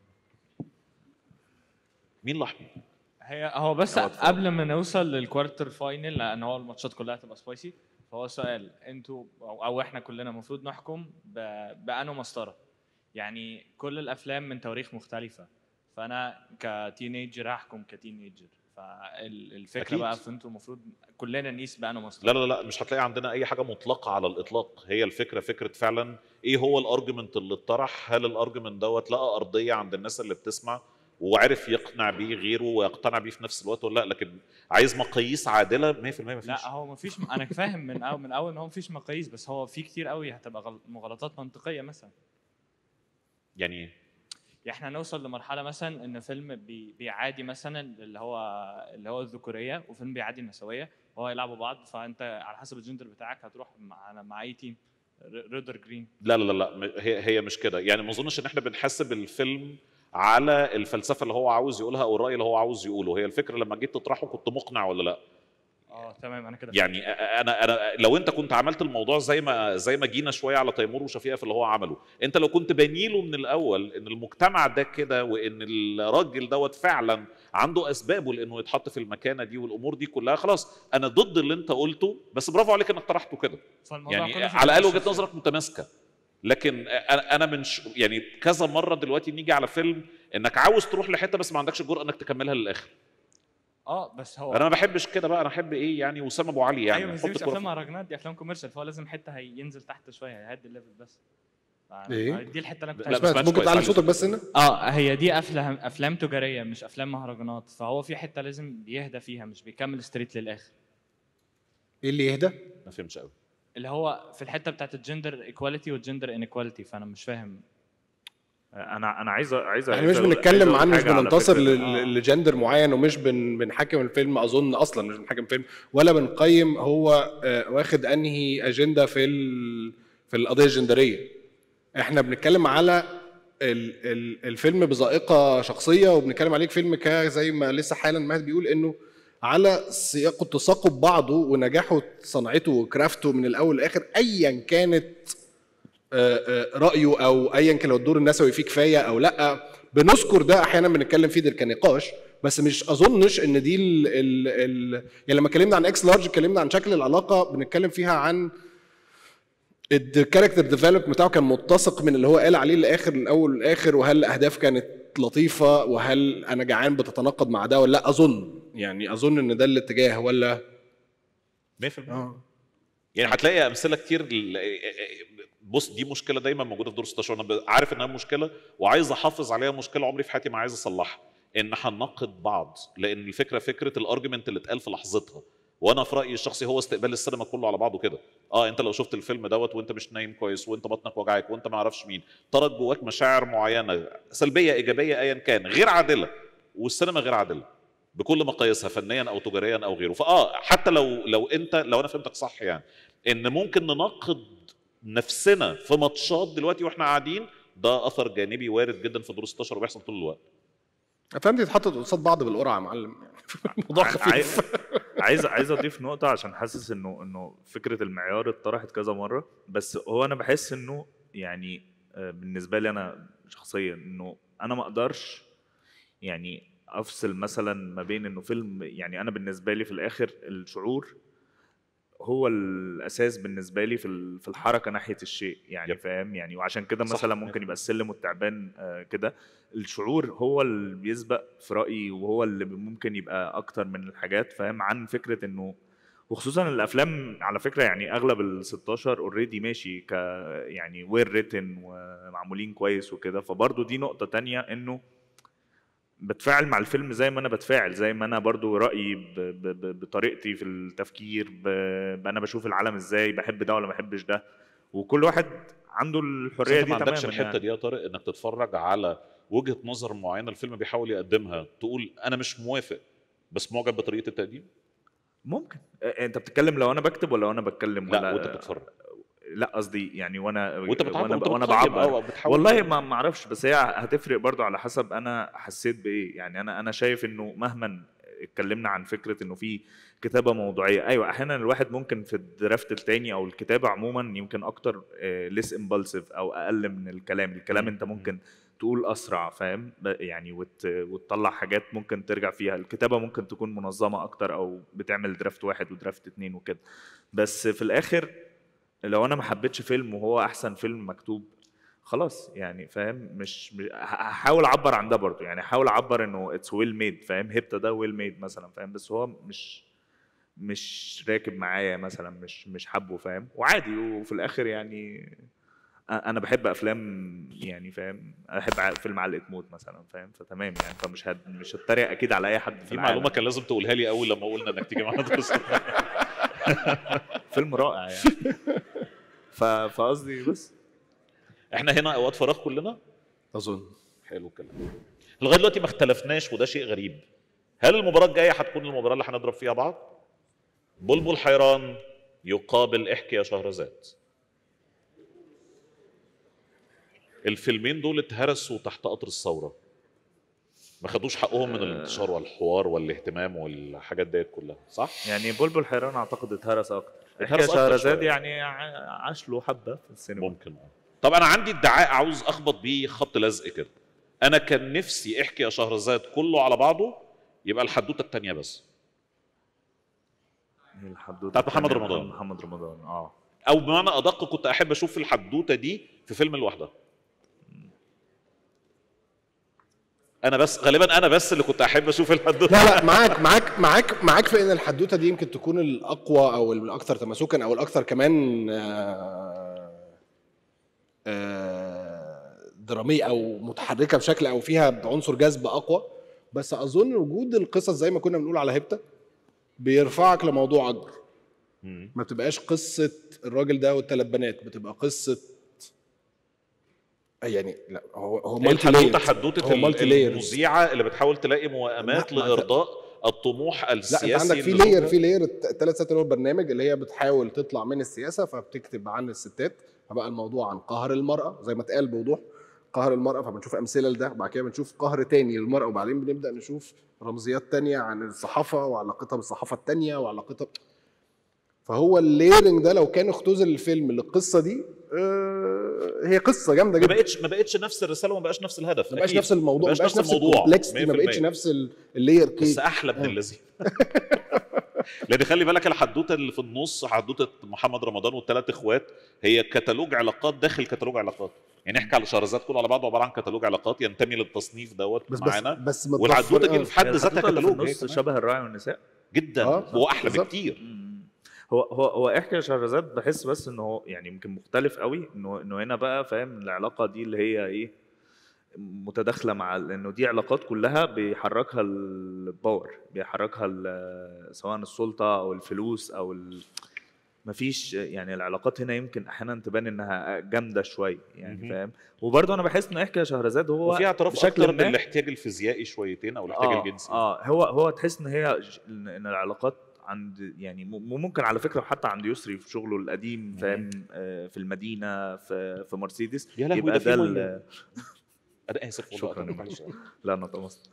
مين الاحمر هي هو بس أوقات فراغ. قبل ما نوصل للكوارتر فاينل لان هو الماتشات كلها هتبقى سبايسي فهو سؤال انتوا او, أو احنا كلنا المفروض نحكم ب- بانه مسطره يعني كل الافلام من تواريخ مختلفه فانا كتينيجر هحكم كتينيجر فالفكره أكيد. بقى في انتوا المفروض كلنا نقيس بانه لا مسطره لا لا مش هتلاقي عندنا اي حاجه مطلقه على الاطلاق هي الفكره فكره فعلا ايه هو الارجيومنت اللي اتطرح هل الارجيومنت دوت لقى ارضيه عند الناس اللي بتسمع وعرف يقنع بيه غيره ويقتنع بيه في نفس الوقت ولا لا لكن عايز مقاييس عادله 100% ما فيش لا هو مفيش انا فاهم من اول من اول ان هو مفيش مقاييس بس هو في كتير قوي هتبقى غل- مغالطات منطقيه مثلا يعني يعني احنا نوصل لمرحله مثلا ان فيلم بي بيعادي مثلا اللي هو اللي هو الذكوريه وفيلم بيعادي النسويه وهو يلعبوا بعض فانت على حسب الجندر بتاعك هتروح مع مع اي تيم ر- ريدر جرين لا لا لا لا م- هي هي مش كده يعني ما اظنش ان احنا بنحسب الفيلم على الفلسفه اللي هو عاوز يقولها او الراي اللي هو عاوز يقوله هي الفكره لما جيت تطرحه كنت مقنع ولا لا اه تمام انا كده يعني انا انا لو انت كنت عملت الموضوع زي ما زي ما جينا شويه على تيمور وشفيقه في اللي هو عمله انت لو كنت بنيله من الاول ان المجتمع ده كده وان الراجل دوت فعلا عنده اسبابه لانه يتحط في المكانه دي والامور دي كلها خلاص انا ضد اللي انت قلته بس برافو عليك انك طرحته كده فالموضوع يعني كله في على الاقل النقاش وجهه نظرك متماسكه لكن انا انا من ش... يعني كذا مره دلوقتي نيجي على فيلم انك عاوز تروح لحته بس ما عندكش الجرأه انك تكملها للاخر اه بس هو انا ما بحبش كده بقى انا احب ايه يعني وسام ابو علي يعني ايوه بس دي حط مش الكرة افلام في- مهرجانات دي افلام كوميرشال فهو لازم حته هينزل تحت شويه هيهدي الليفل بس ف- إيه؟ دي الحته اللي انا كنت لا، عايز- ما سمعت سمعتش ممكن كويس، تعلي علي صوتك بس هنا اه هي دي افلام افلام تجاريه مش افلام مهرجانات فهو في حته لازم بيهدى فيها مش بيكمل ستريت للاخر ايه اللي يهدى ما فهمتش قوي اللي هو في الحته بتاعت الجندر ايكواليتي والجندر انيكواليتي فانا مش فاهم انا انا عايز عايز احنا عايز مش أقول- عايز بنتكلم أقول عن مش حاجة على بننتصر فكرة- لل- آه. لجندر معين ومش بن بنحكم الفيلم اظن اصلا مش بنحكم الفيلم ولا بنقيم هو آه، واخد انهي اجنده في ال- في القضيه الجندريه احنا بنتكلم على ال ال الفيلم بذائقه شخصيه وبنتكلم عليك فيلم ك زي ما لسه حالا مهد بيقول انه على سياق تثاقب بعضه ونجاحه صنعته وكرافته من الاول للاخر ايا كانت آه، آه، رايه او ايا كان لو الدور النسوي فيه كفايه او لا بنذكر ده احيانا بنتكلم فيه ده كنقاش بس مش اظنش ان دي ال ال ال يعني لما اتكلمنا عن اكس لارج اتكلمنا عن شكل العلاقه بنتكلم فيها عن الكاركتر ديفلوب بتاعه كان متسق من اللي هو قال عليه للاخر الاول والاخر وهل الاهداف كانت لطيفه وهل انا جعان بتتناقض مع ده ولا لا اظن يعني اظن ان ده الاتجاه ولا 100% يعني هتلاقي امثله كتير ل- بص دي مشكله دايما موجوده في دور 16 انا ب- عارف انها مشكله وعايز احافظ عليها مشكله عمري في حياتي ما عايز اصلحها ان هنناقض بعض لان الفكره فكره الارجيومنت اللي اتقال في لحظتها وانا في رايي الشخصي هو استقبال السينما كله على بعضه كده اه انت لو شفت الفيلم دوت وانت مش نايم كويس وانت بطنك وجعك وانت ما اعرفش مين طرد جواك مشاعر معينه سلبيه ايجابيه ايا كان غير عادله والسينما غير عادله بكل مقاييسها فنيا او تجاريا او غيره فاه حتى لو لو انت لو انا فهمتك صح يعني ان ممكن نناقض نفسنا في ماتشات دلوقتي واحنا قاعدين ده اثر جانبي وارد جدا في دور 16 وبيحصل طول الوقت افلام دي اتحطت قصاد بعض بالقرعه يا معلم يعني الموضوع عاي- خفيف عايز عايز اضيف نقطه عشان حاسس انه انه فكره المعيار اتطرحت كذا مره بس هو انا بحس انه يعني آه، بالنسبه لي انا شخصيا انه انا ما اقدرش يعني افصل مثلا ما بين انه فيلم يعني انا بالنسبه لي في الاخر الشعور هو الاساس بالنسبه لي في ال- في الحركه ناحيه الشيء يعني يب. فاهم يعني وعشان كده صح. مثلا ممكن يبقى السلم والتعبان آه، كده الشعور هو اللي بيسبق في رايي وهو اللي ممكن يبقى اكتر من الحاجات فاهم عن فكره انه وخصوصا الافلام على فكره يعني اغلب ال 16 اوريدي ماشي ك يعني ويل ريتن ومعمولين كويس وكده فبرضه دي نقطه تانية انه بتفاعل مع الفيلم زي ما انا بتفاعل زي ما انا برضو رايي ب... ب... ب... بطريقتي في التفكير ب... ب... انا بشوف العالم ازاي بحب ده ولا ما بحبش ده وكل واحد عنده بس الحريه انت دي ما عندكش تماما الحته يعني. دي يا طارق انك تتفرج على وجهه نظر معينه الفيلم بيحاول يقدمها تقول انا مش موافق بس معجب بطريقه التقديم ممكن آه، انت بتتكلم لو انا بكتب ولا وانا بتكلم لا ولا وانت بتتفرج لا قصدي يعني وانا وانت بتعبر وانا, وانت وأنا بتقيم بعبر أو بتحاول والله ما ما اعرفش بس هي هتفرق برضو على حسب انا حسيت بايه يعني انا انا شايف انه مهما اتكلمنا عن فكره انه في كتابه موضوعيه ايوه احيانا الواحد ممكن في الدرافت التاني او الكتابه عموما يمكن اكتر ليس امبالسيف او اقل من الكلام الكلام انت ممكن تقول اسرع فاهم ب- يعني وت... وتطلع حاجات ممكن ترجع فيها الكتابه ممكن تكون منظمه اكتر او بتعمل درافت واحد ودرافت اتنين وكده بس في الاخر لو انا ما حبيتش فيلم وهو احسن فيلم مكتوب خلاص يعني فاهم مش مش- ه- هحاول اعبر عن ده برضه يعني هحاول اعبر انه اتس ويل ميد فاهم هيبتا ده ويل ميد مثلا فاهم بس هو مش مش راكب معايا مثلا مش مش حابه فاهم وعادي وفي الاخر يعني أ- انا بحب افلام يعني فاهم انا بحب ع- فيلم علقة موت مثلا فاهم فتمام يعني فمش هد مش هتريق اكيد على اي حد في دي العالم. معلومه كان لازم تقولها لي اول لما قلنا انك تيجي معانا تخصص فيلم رائع يعني ف- فقصدي بس احنا هنا اوقات فراغ كلنا اظن حلو الكلام لغايه دلوقتي ما اختلفناش وده شيء غريب هل المباراه الجايه هتكون المباراه اللي هنضرب فيها بعض بلبل حيران يقابل احكي يا شهرزاد الفيلمين دول اتهرسوا تحت قطر الثوره ما خدوش حقهم من الانتشار والحوار والاهتمام والحاجات ديت كلها صح يعني بلبل حيران اعتقد اتهرس اكتر اتهرس حكايه أكتر شهرزاد شوية. يعني ع- عاش له حبه في السينما ممكن طب انا عندي ادعاء عاوز اخبط بيه خبط لزق كده انا كان نفسي احكي يا شهرزاد كله على بعضه يبقى الحدوته التانية بس الحدوته بتاعت محمد التانية رمضان. محمد رمضان اه او بمعنى ادق كنت احب اشوف الحدوته دي في فيلم لوحدها انا بس غالبا انا بس اللي كنت احب اشوف الحدوته لا لا معاك معاك معاك معاك في ان الحدوته دي يمكن تكون الاقوى او الاكثر تماسكا او الاكثر كمان آه، آه، دراميه او متحركه بشكل او فيها عنصر جذب اقوى بس اظن وجود القصص زي ما كنا بنقول على هبته بيرفعك لموضوع اكبر ما بتبقاش قصه الراجل ده والثلاث بنات بتبقى قصه يعني لا هو هو هي مالتي الحدوته لايرز. حدوته هو مالتي لايرز. المذيعه اللي بتحاول تلاقي موائمات لا، ما أنت- لارضاء الطموح لا السياسي انت عندك في اللي لاير جوه. في لاير الثلاث ساعات اللي هو البرنامج اللي هي بتحاول تطلع من السياسه فبتكتب عن الستات فبقى الموضوع عن قهر المراه زي ما اتقال بوضوح قهر المراه فبنشوف امثله لده وبعد كده بنشوف قهر تاني للمراه وبعدين بنبدا نشوف رمزيات تانية عن الصحافه وعلاقتها بالصحافه التانية وعلاقتها فهو الليرنج ده لو كان اختزل الفيلم للقصه دي آه، هي قصه جامده ما جدا بقتش ما بقتش نفس الرساله وما بقاش نفس الهدف ما بقاش أكيد. نفس الموضوع ما بقاش نفس الموضوع الكومبلكسيتي ما 100%. بقتش نفس ال- اللاير كيك بس احلى ابن اللذين لان خلي بالك الحدوته اللي في النص حدوته محمد رمضان والثلاث اخوات هي كتالوج علاقات داخل كتالوج علاقات يعني نحكي على شهرزاد كله على بعضه عباره عن كتالوج علاقات ينتمي للتصنيف دوت بس بس معانا بس والحدوته دي متضفر- في حد هي ذاتها الحدوتة اللي في كتالوج هي النص كمان. شبه الراعي والنساء جدا آه، هو احلى بالظبط. بكتير هو هو هو احكي يا شهرزاد بحس بس انه هو يعني يمكن مختلف قوي انه انه هنا بقى فاهم العلاقه دي اللي هي ايه متداخله مع ال- انه دي علاقات كلها بيحركها الباور بيحركها ال- سواء السلطه او الفلوس او ال... مفيش يعني العلاقات هنا يمكن احيانا تبان انها جامده شويه يعني مهم. فاهم وبرضه انا بحس ان احكي يا شهرزاد هو وفي اعتراف بشكل اكتر ما- بالاحتياج الفيزيائي شويتين او الاحتياج آه الجنسي اه هو هو تحس ان هي ج- ان إن العلاقات عند يعني م- ممكن على فكره حتى عند يسري في شغله القديم فاهم آه، في المدينه في في مرسيدس يا لهوي، يبقى ده في ده مية. ال- انا اسف والله شكراً. أنا معلش. لا انا طمست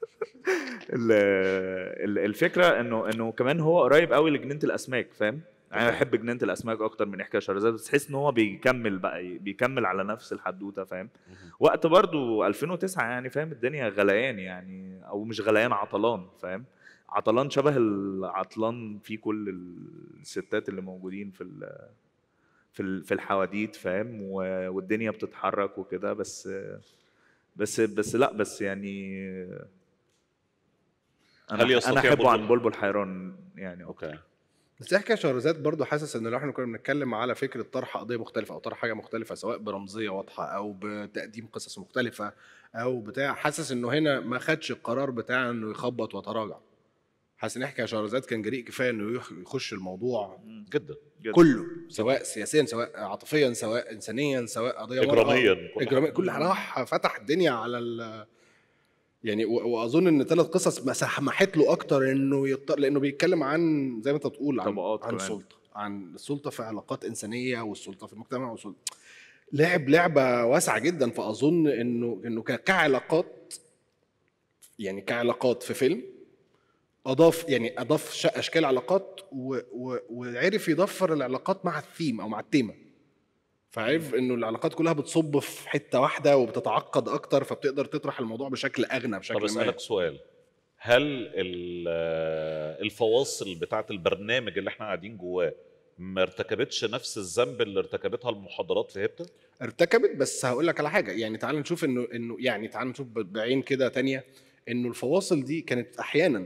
ال- ال- الفكره انه انه كمان هو قريب قوي لجنينه الاسماك فاهم انا بحب جنينه الاسماك اكتر من حكايه شهرزاد بس تحس ان هو بيكمل بقى بيكمل على نفس الحدوته فاهم وقت برضو 2009 يعني فاهم الدنيا غليان يعني او مش غليان عطلان فاهم عطلان شبه العطلان في كل الستات اللي موجودين في ال في ال- في الحواديت فاهم و- والدنيا بتتحرك وكده بس بس بس لا بس يعني هل انا يستطيع انا احبه عن بلبل- بلبل حيران يعني اوكي بس احكي يا شهرزاد برضو حاسس ان لو احنا كنا بنتكلم على فكره طرح قضيه مختلفه او طرح حاجه مختلفه سواء برمزيه واضحه او بتقديم قصص مختلفه او بتاع حاسس انه هنا ما خدش القرار بتاع انه يخبط ويتراجع حاسس ان احكي يا شهرزاد كان جريء كفايه انه يخ- يخش الموضوع جدا جدا. كله سواء سياسيا سواء عاطفيا سواء انسانيا سواء قضيه مرأة، إجرامياً، كل اجراميا حاجة. كل حاجه راح فتح الدنيا على ال يعني و- واظن ان ثلاث قصص ما سمحت له اكتر انه يضطر لانه بيتكلم عن زي ما انت بتقول عن طبقات عن كمان. السلطه عن السلطه في علاقات انسانيه والسلطه في المجتمع والسلطه لعب لعبه واسعه جدا فاظن انه انه ك- كعلاقات يعني كعلاقات في فيلم اضاف يعني اضاف ش- اشكال علاقات و و وعرف يضفر العلاقات مع الثيم او مع التيمه فعرف انه العلاقات كلها بتصب في حته واحده وبتتعقد اكتر فبتقدر تطرح الموضوع بشكل اغنى طب بشكل ما اسالك سؤال هل ال- آه، الفواصل بتاعت البرنامج اللي احنا قاعدين جواه ما ارتكبتش نفس الذنب اللي ارتكبتها المحاضرات في هيبتا؟ ارتكبت بس هقول لك على حاجه يعني تعال نشوف انه انه يعني تعال نشوف ب- بعين كده تانية انه الفواصل دي كانت احيانا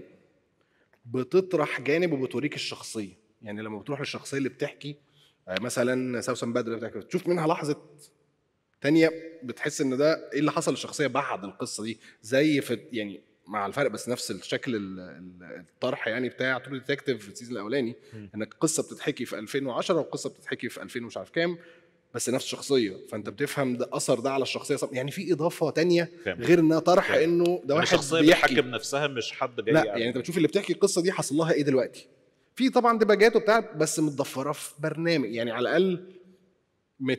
بتطرح جانب وبتوريك الشخصيه يعني لما بتروح للشخصيه اللي بتحكي آه، مثلا سوسن بدر اللي بتحكي تشوف منها لحظه تانية بتحس ان ده ايه اللي حصل للشخصيه بعد القصه دي زي في يعني مع الفرق بس نفس الشكل ال- ال- الطرح يعني بتاع ترو ديتكتيف في السيزون الاولاني انك قصه بتتحكي في 2010 وقصه بتتحكي في 2000 ومش عارف كام بس نفس الشخصيه فانت بتفهم ده اثر ده على الشخصيه صح- يعني في اضافه تانية فهمت. غير انها طرح فهمت. انه ده يعني واحد الشخصيه بيحكي بتحكم نفسها مش حد جاي لا يعني انت بتشوف اللي بتحكي القصه دي حصل لها ايه دلوقتي في طبعا ديباجات وبتاع بس متضفره في برنامج يعني على الاقل مت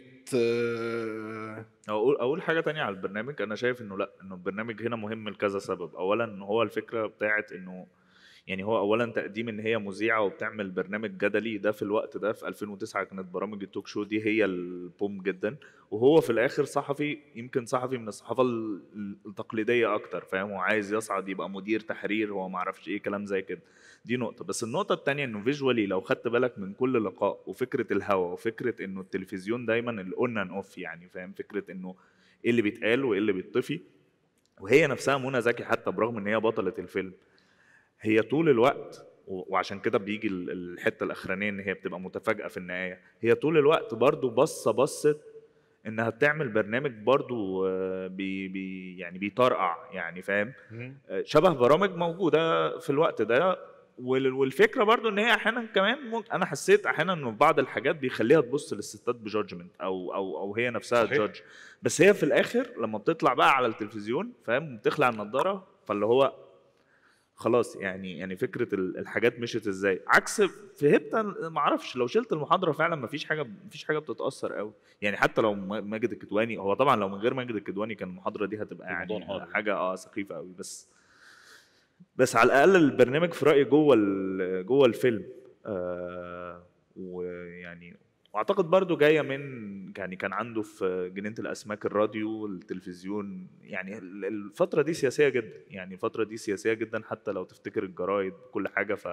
آه، اقول اقول حاجه تانية على البرنامج انا شايف انه لا انه البرنامج هنا مهم لكذا سبب اولا ان هو الفكره بتاعت انه يعني هو اولا تقديم ان هي مذيعه وبتعمل برنامج جدلي ده في الوقت ده في 2009 كانت برامج التوك شو دي هي البوم جدا وهو في الاخر صحفي يمكن صحفي من الصحافه ال- التقليديه اكتر فاهم هو عايز يصعد يبقى مدير تحرير هو ما اعرفش ايه كلام زي كده دي نقطه بس النقطه الثانيه انه فيجوالي لو خدت بالك من كل لقاء وفكره الهوا وفكره انه التلفزيون دايما الاون اند اوف يعني فاهم فكره انه ايه اللي بيتقال وايه اللي بيطفي وهي نفسها منى زكي حتى برغم ان هي بطله الفيلم هي طول الوقت و- وعشان كده بيجي ال- الحته الاخرانيه ان هي بتبقى متفاجئه في النهايه هي طول الوقت برضو بصه بصت انها بتعمل برنامج برضو آه، بي بي يعني بيطرقع يعني فاهم آه، شبه برامج موجوده في الوقت ده وال- والفكره برضو ان هي احيانا كمان ممكن انا حسيت احيانا انه في بعض الحاجات بيخليها تبص للستات بجادجمنت او او او هي نفسها صحيح. جادج بس هي في الاخر لما بتطلع بقى على التلفزيون فاهم بتخلع النضاره فاللي هو خلاص يعني يعني فكره ال- الحاجات مشيت ازاي عكس في هيبتا ما اعرفش لو شلت المحاضره فعلا ما فيش حاجه ما فيش حاجه بتتاثر قوي يعني حتى لو م- ماجد الكدواني هو طبعا لو من غير ماجد الكدواني كان المحاضره دي هتبقى الموضوع يعني انهار. حاجه اه سخيفه قوي بس بس على الاقل البرنامج في رايي جوه ال- جوه الفيلم آه ويعني واعتقد برضو جايه من يعني كان عنده في جنينه الاسماك الراديو التلفزيون يعني ال- الفتره دي سياسيه جدا يعني الفتره دي سياسيه جدا حتى لو تفتكر الجرايد كل حاجه ف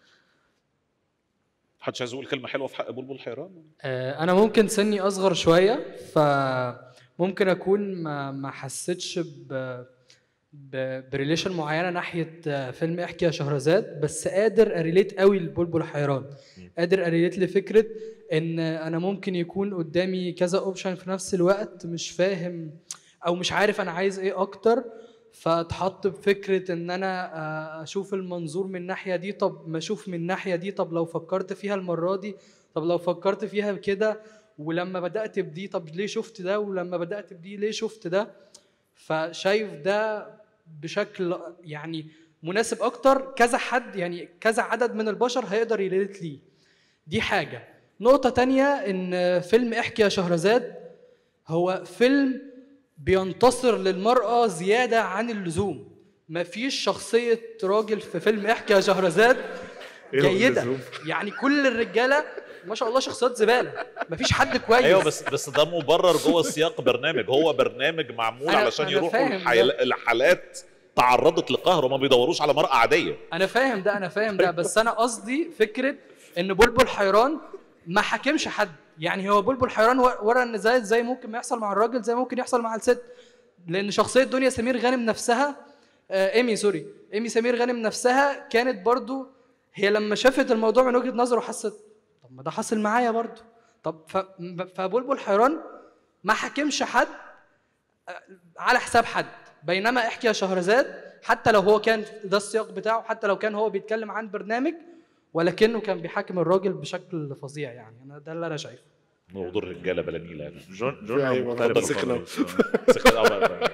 محدش عايز يقول كلمه حلوه في حق بلبل حيران آه، انا ممكن سني اصغر شويه فممكن اكون ما ما حسيتش ب ب- بريليشن معينه ناحيه آه، فيلم احكي يا شهرزاد بس قادر اريليت قوي لبلبل حيران قادر اريليت لفكره ان انا ممكن يكون قدامي كذا اوبشن في نفس الوقت مش فاهم او مش عارف انا عايز ايه اكتر فاتحط بفكره ان انا آه، اشوف المنظور من الناحيه دي طب ما اشوف من الناحيه دي طب لو فكرت فيها المره دي طب لو فكرت فيها كده ولما بدات بدي طب ليه شفت ده ولما بدات بدي ليه شفت ده فشايف ده بشكل يعني مناسب اكتر كذا حد يعني كذا عدد من البشر هيقدر يريليت ليه دي حاجه نقطه تانية ان فيلم احكي يا شهرزاد هو فيلم بينتصر للمرأة زيادة عن اللزوم مفيش شخصية راجل في فيلم احكي يا شهرزاد إيه هو جيدة اللزوم؟ يعني كل الرجالة ما شاء الله شخصيات زبالة مفيش حد كويس ايوه بس بس ده مبرر جوه سياق برنامج هو برنامج معمول أنا- علشان أنا يروحوا فاهم الحيل- ده. الحالات تعرضت لقهر وما بيدوروش على مرأة عادية انا فاهم ده انا فاهم ده بس انا قصدي فكره ان بلبل حيران ما حاكمش حد يعني هو بلبل حيران ور- ورا ان زي زي ممكن ما يحصل مع الراجل زي ممكن يحصل مع الست لان شخصيه دنيا سمير غانم نفسها آه ايمي سوري ايمي سمير غانم نفسها كانت برضو هي لما شافت الموضوع من وجهه نظره حست طب ما ده حاصل معايا برضه طب ف... فبلبل حيران ما حكمش حد آه، على حساب حد بينما احكي يا شهرزاد حتى لو هو كان ده السياق بتاعه حتى لو كان هو بيتكلم عن برنامج ولكنه كان بيحاكم الراجل بشكل فظيع يعني انا ده اللي انا شايفه موضوع الرجاله بلا نيله يعني جون جون أيوة، مختلف سخنة. خالص. سخن أوي.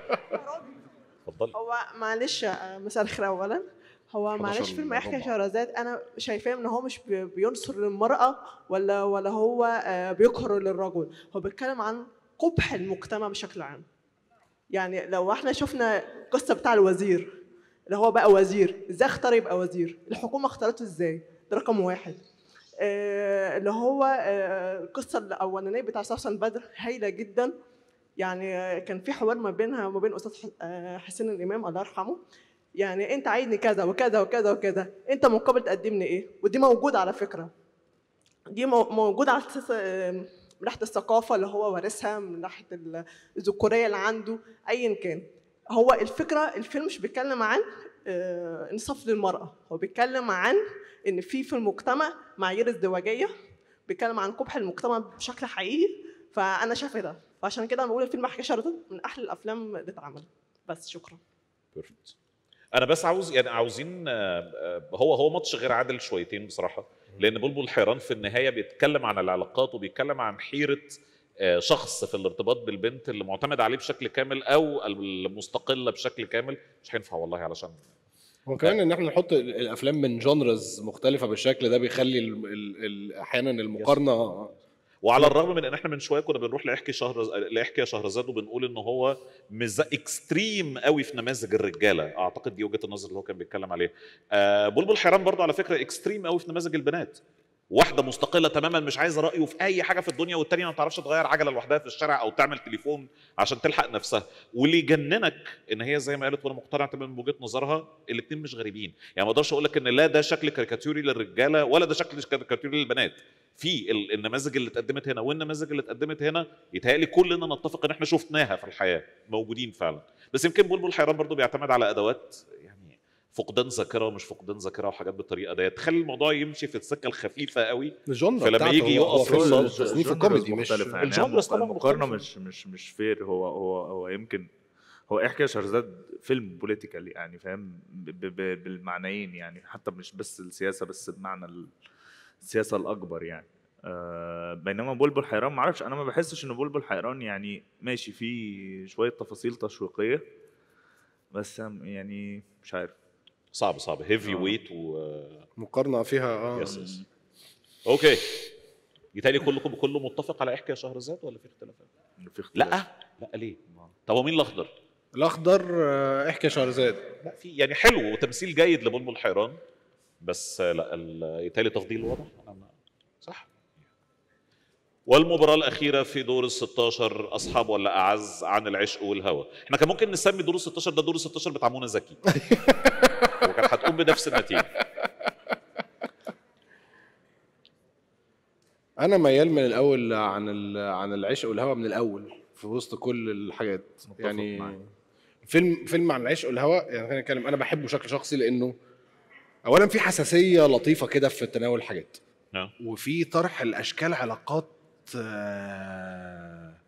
اتفضل هو معلش آه، مساء الخير اولا هو 11 معلش فيلم يحكي ربع. شهرزاد انا شايفاه ان هو مش بي- بينصر للمراه ولا ولا هو آه، بيقهر للرجل هو بيتكلم عن قبح المجتمع بشكل عام يعني لو احنا شفنا القصه بتاع الوزير اللي هو بقى وزير ازاي اختار يبقى وزير الحكومه اختارته ازاي ده رقم واحد آه، اللي هو آه، القصه الاولانيه بتاع سوسن بدر هايله جدا يعني آه، كان في حوار ما بينها وما بين استاذ ح- آه، حسين الامام الله يرحمه يعني انت عايزني كذا وكذا وكذا وكذا انت مقابل تقدم لي ايه ودي موجوده على فكره دي مو- موجوده على اساس آه، من ناحيه الثقافه اللي هو وارثها من ناحيه ال- الذكوريه اللي عنده ايا كان هو الفكره الفيلم مش بيتكلم عن آه، انصاف للمراه هو بيتكلم عن ان في في المجتمع معايير ازدواجيه بيتكلم عن قبح المجتمع بشكل حقيقي فانا شايفه ده فعشان كده انا بقول الفيلم حكي شرطه من احلى الافلام اللي اتعملت بس شكرا بيرفكت انا بس عاوز يعني عاوزين آه، آه، هو هو ماتش غير عادل شويتين بصراحه لان بلبل حيران في النهايه بيتكلم عن العلاقات وبيتكلم عن حيره آه، شخص في الارتباط بالبنت اللي معتمد عليه بشكل كامل او المستقله بشكل كامل مش هينفع والله علشان هو كمان ان احنا نحط ال- الافلام من جونرز مختلفه بالشكل ده بيخلي ال ال ال احيانا المقارنه وعلى الرغم من ان احنا من شويه كنا بنروح لاحكي شهر لاحكي يا شهرزاد وبنقول ان هو مش اكستريم قوي في نماذج الرجاله اعتقد دي وجهه النظر اللي هو كان بيتكلم عليها آه بلبل حيران برضو على فكره اكستريم قوي في نماذج البنات واحده مستقله تماما مش عايزه رايه في اي حاجه في الدنيا والتانيه ما تعرفش تغير عجله لوحدها في الشارع او تعمل تليفون عشان تلحق نفسها واللي يجننك ان هي زي ما قالت وانا مقتنع تماما بوجهه نظرها الاثنين مش غريبين يعني ما اقدرش اقول لك ان لا ده شكل كاريكاتوري للرجاله ولا ده شكل كاريكاتوري للبنات في ال- النماذج اللي اتقدمت هنا والنماذج اللي اتقدمت هنا يتهيألي كلنا نتفق ان احنا شفناها في الحياه موجودين فعلا بس يمكن بلبل حيران برضو بيعتمد على ادوات يعني فقدان ذاكره ومش فقدان ذاكره وحاجات بالطريقه ديت تخلي الموضوع يمشي في السكه الخفيفه قوي الجنرا فلما بتاعته يجي هو- هو يقف في فيلم الصف تصنيف الجونرز الكوميدي مش مختلفة يعني الجونرز طبعاً المقارنة مختلفة. مش مش مش فير هو هو هو يمكن هو احكي يا شهرزاد فيلم بوليتيكال يعني فاهم ب- ب- بالمعنيين يعني حتى مش بس السياسة بس بمعنى ال- السياسة الأكبر يعني آه بينما بلبل حيران معرفش أنا ما بحسش إن بلبل حيران يعني ماشي فيه شوية تفاصيل تشويقية بس يعني مش عارف صعب صعب هيفي آه. ويت و مقارنه فيها اه يس يس اوكي يتهيألي كلكم كله متفق على احكي يا شهرزاد ولا في اختلافات؟ في اختلاف لا لا ليه؟ طب هو مين الاخضر؟ الاخضر آه، احكي يا شهرزاد لا في يعني حلو وتمثيل جيد لبلبل حيران بس آه، لا ال- يتهيألي تفضيل واضح أنا ما- صح والمباراة الأخيرة في دور ال 16 أصحاب ولا أعز عن العشق والهوى، إحنا كان ممكن نسمي دور ال 16 ده دور ال 16 بتاع منى زكي. وكانت هتقوم بنفس النتيجة. انا ميال من الاول عن ال- عن العشق والهوى من الاول في وسط كل الحاجات متفق يعني معاك. فيلم فيلم عن العشق والهوى يعني خلينا نتكلم انا بحبه بشكل شخصي لانه اولا في حساسيه لطيفه كده في تناول الحاجات نعم. وفي طرح الاشكال علاقات آه،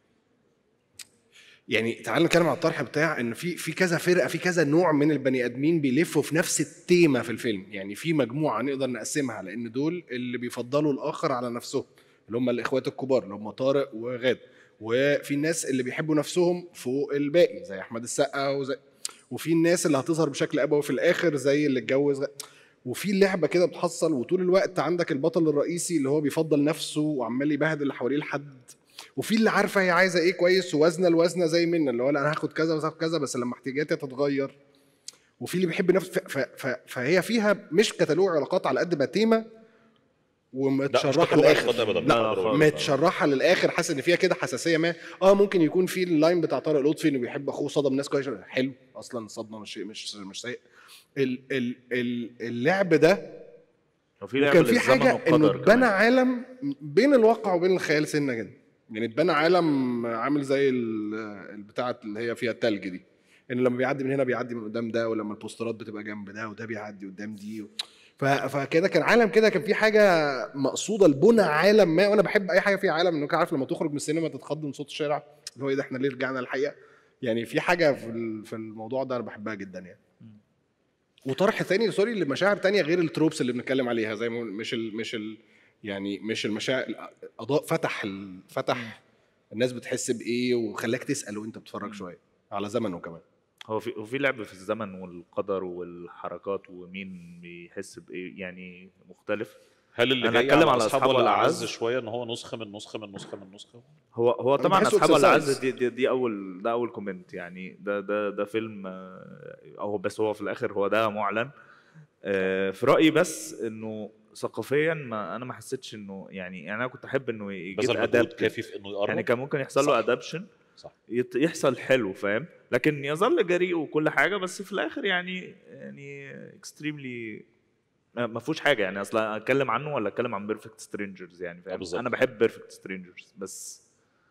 يعني تعال نتكلم عن الطرح بتاع ان في في كذا فرقه في كذا نوع من البني ادمين بيلفوا في نفس التيمه في الفيلم يعني في مجموعه نقدر نقسمها لان دول اللي بيفضلوا الاخر على نفسهم اللي هم الاخوات الكبار اللي هم طارق وغاد وفي الناس اللي بيحبوا نفسهم فوق الباقي زي احمد السقا وزي وفي الناس اللي هتظهر بشكل ابوي في الاخر زي اللي اتجوز غ- وفي لعبه كده بتحصل وطول الوقت عندك البطل الرئيسي اللي هو بيفضل نفسه وعمال يبهدل اللي حواليه لحد وفي اللي عارفه هي عايزه ايه كويس ووزنه الوزنه زي منا اللي هو لا انا هاخد كذا وهاخد كذا بس لما احتياجاتي تتغير وفي اللي بيحب نفسه ف- ف- ف- فهي فيها مش كتالوج علاقات على قد ما تيمه لا ومتشرحه تجربة للاخر علاقات أبداً. لا لا، خالص. متشرحه للاخر حاسس ان فيها كده حساسيه ما اه ممكن يكون في اللاين بتاع طارق لطفي انه بيحب اخوه صدم ناس كويس حلو اصلا صدمه مش مش مش سيء ال- ال- ال- اللعب ده وفي لعبة وكان في للزمن حاجه انه والقدر اتبنى كمان. عالم بين الواقع وبين الخيال سنه كده يعني اتبنى عالم عامل زي ال- البتاعه اللي هي فيها التلج دي ان لما بيعدي من هنا بيعدي من قدام ده ولما البوسترات بتبقى جنب ده وده بيعدي قدام دي ف- فكده كان عالم كده كان في حاجه مقصوده لبنى عالم ما وانا بحب اي حاجه فيها عالم انك عارف لما تخرج من السينما تتخض من صوت الشارع اللي هو ايه ده احنا ليه رجعنا الحقيقه يعني في حاجه في ال- في الموضوع ده انا بحبها جدا يعني وطرح تاني سوري لمشاعر تانية غير التروبس اللي بنتكلم عليها زي ما مش ال مش ال يعني مش المشاعر اضاء فتح ال فتح الناس بتحس بايه وخلاك تسال وانت بتتفرج شويه على زمنه كمان هو في وفي لعب في الزمن والقدر والحركات ومين بيحس بايه يعني مختلف هل اللي انا جاي اتكلم على على اصحابه اصحابه ولا اعز الاعز شويه ان هو نسخه من نسخه من نسخه من نسخه هو هو أنا طبعا بحسه اصحابه exercise. العز دي, دي, دي اول ده اول كومنت يعني ده ده ده فيلم آه، او بس هو في الاخر هو ده معلن آه، في رايي بس انه ثقافيا ما انا ما حسيتش انه يعني يعني انا كنت احب انه يجيب بذل مجهود اداب كافي في انه يقرب يعني كان ممكن يحصل له صح. ادابشن صح يت- يحصل حلو فاهم لكن يظل جريء وكل حاجه بس في الاخر يعني يعني اكستريملي ما فيهوش حاجه يعني اصلا اتكلم عنه ولا اتكلم عن بيرفكت سترينجرز يعني فاهم بالظبط. انا بحب بيرفكت سترينجرز بس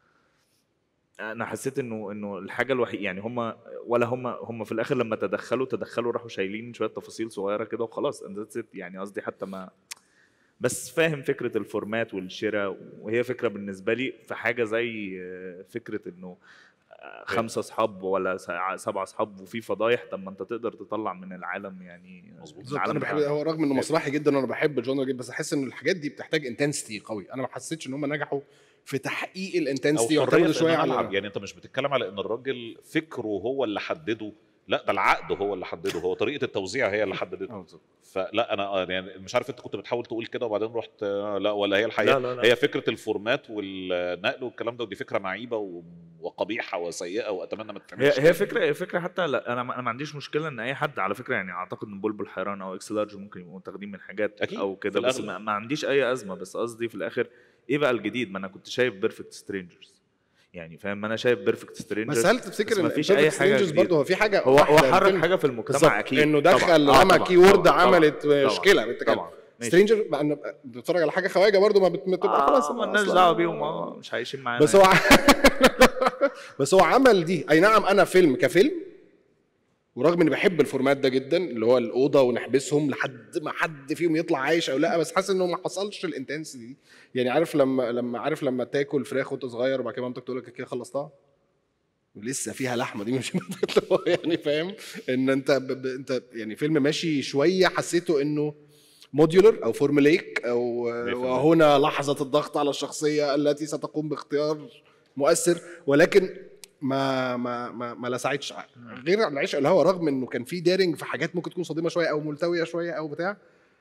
انا حسيت انه انه الحاجه الوحيده يعني هم ولا هم هم في الاخر لما تدخلوا تدخلوا راحوا شايلين شويه تفاصيل صغيره كده وخلاص and that's it. يعني قصدي حتى ما بس فاهم فكره الفورمات والشراء وهي فكره بالنسبه لي في حاجه زي آه، فكره انه آه، خمسه اصحاب ولا سبعه سبعة اصحاب وفي فضايح طب ما انت تقدر تطلع من العالم يعني مظبوط بالظبط انا بحب هو رغم انه مسرحي جدا وانا بحب الجونر جدا بس احس ان الحاجات دي بتحتاج انتنسيتي قوي انا ما حسيتش ان هم نجحوا في تحقيق او الانتنسيتي حريه واعتمدوا في شويه إن أنا على العب يعني انت مش بتتكلم على ان الراجل فكره هو اللي حدده لا ده العقد هو اللي حدده هو طريقه التوزيع هي اللي حددته فلا انا آه، يعني مش عارف انت كنت بتحاول تقول كده وبعدين رحت آه، لا ولا هي الحقيقه لا، لا، لا. هي فكره الفورمات والنقل والكلام ده ودي فكره معيبه و- وقبيحه وسيئه واتمنى ما هي تتعملش هي تاني. فكره هي فكره حتى لا انا ما انا ما عنديش مشكله ان اي حد على فكره يعني اعتقد ان بلبل حيران او اكس لارج ممكن يبقوا متاخدين من حاجات أكيد، او في كده بس الأغلب. ما, ما عنديش اي ازمه بس قصدي في الاخر ايه بقى الجديد ما انا كنت شايف بيرفكت سترينجرز يعني فاهم ما انا شايف بيرفكت سترينجرز بس هل تفتكر ان ما فيش اي حاجه Strangers جديدة. برضه هو في حاجه هو هو واحدة حرك الفيلم- حاجه في المجتمع بالظبط، اكيد انه طبعاً. دخل آه، رمى طبعاً، كيورد طبعاً، عملت طبعاً، مشكله بتتكلم طبعا ماشي. سترينجر مع انه بتتفرج على حاجه خواجه برضه ما بت- بتبقى خلاص آه أنا مالناش أصلاً- دعوه بيهم اه مش عايشين معانا بس هو بس هو عمل دي اي نعم انا فيلم كفيلم ورغم اني بحب الفورمات ده جدا اللي هو الاوضه ونحبسهم لحد ما حد فيهم يطلع عايش او لا بس حاسس انه ما حصلش الانتنسيتي دي يعني عارف لما لما عارف لما تاكل فراخ وانت صغير وبعد كده مامتك تقول لك كده خلصتها لسه فيها لحمه دي مش يعني فاهم ان انت ب... ب... انت يعني فيلم ماشي شويه حسيته انه موديولر او فورموليك او وهنا لحظه الضغط على الشخصيه التي ستقوم باختيار مؤثر ولكن ما ما ما, ما لسعتش غير العشق الهوى رغم انه كان في دارنج في حاجات ممكن تكون صادمه شويه او ملتويه شويه او بتاع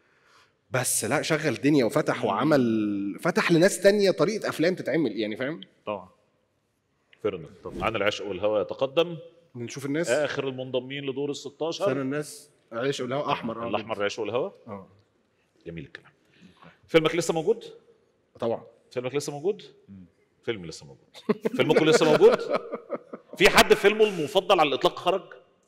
بس لا شغل دنيا وفتح وعمل فتح لناس تانية طريقه افلام تتعمل يعني فاهم طبعا فيرنا عن العشق والهوى يتقدم نشوف الناس اخر المنضمين لدور ال 16 استنى الناس عيش الهوى احمر اه الاحمر العشق والهوى اه جميل الكلام فيلمك لسه موجود؟ طبعا فيلمك لسه موجود؟ فيلم لسه موجود فيلمكم لسه موجود؟ في حد فيلمه المفضل على الاطلاق خرج؟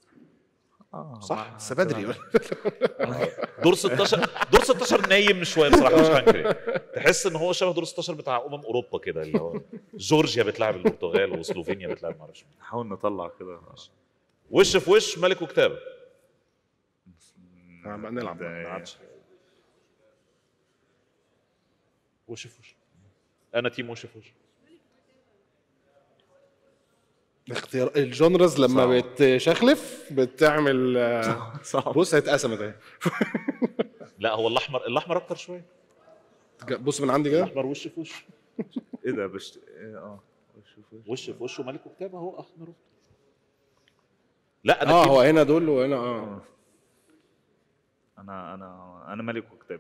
صح بس بدري دور 16 دور 16 نايم شويه بصراحه مش هنكر يعني. تحس ان هو شبه دور 16 بتاع امم اوروبا كده اللي هو جورجيا بتلعب البرتغال وسلوفينيا بتلعب معرفش مين. نحاول نطلع كده وش في وش ملك وكتابه نلعب ده- ما عادش. وش في وش انا تيم وش في وش اختيار الجونرز لما صعب. بتشخلف بتعمل آه، صعب بص هي اتقسمت اهي لا هو الاحمر الاحمر اكتر شويه بص من عندي كده الاحمر وش في وش ايه ده بشت... إيه اه وش في وش. وش في وش وملك وكتابه هو احمر وأخضر. لا انا اه تيم- هو هنا دول وهنا اه انا انا انا ملك وكتاب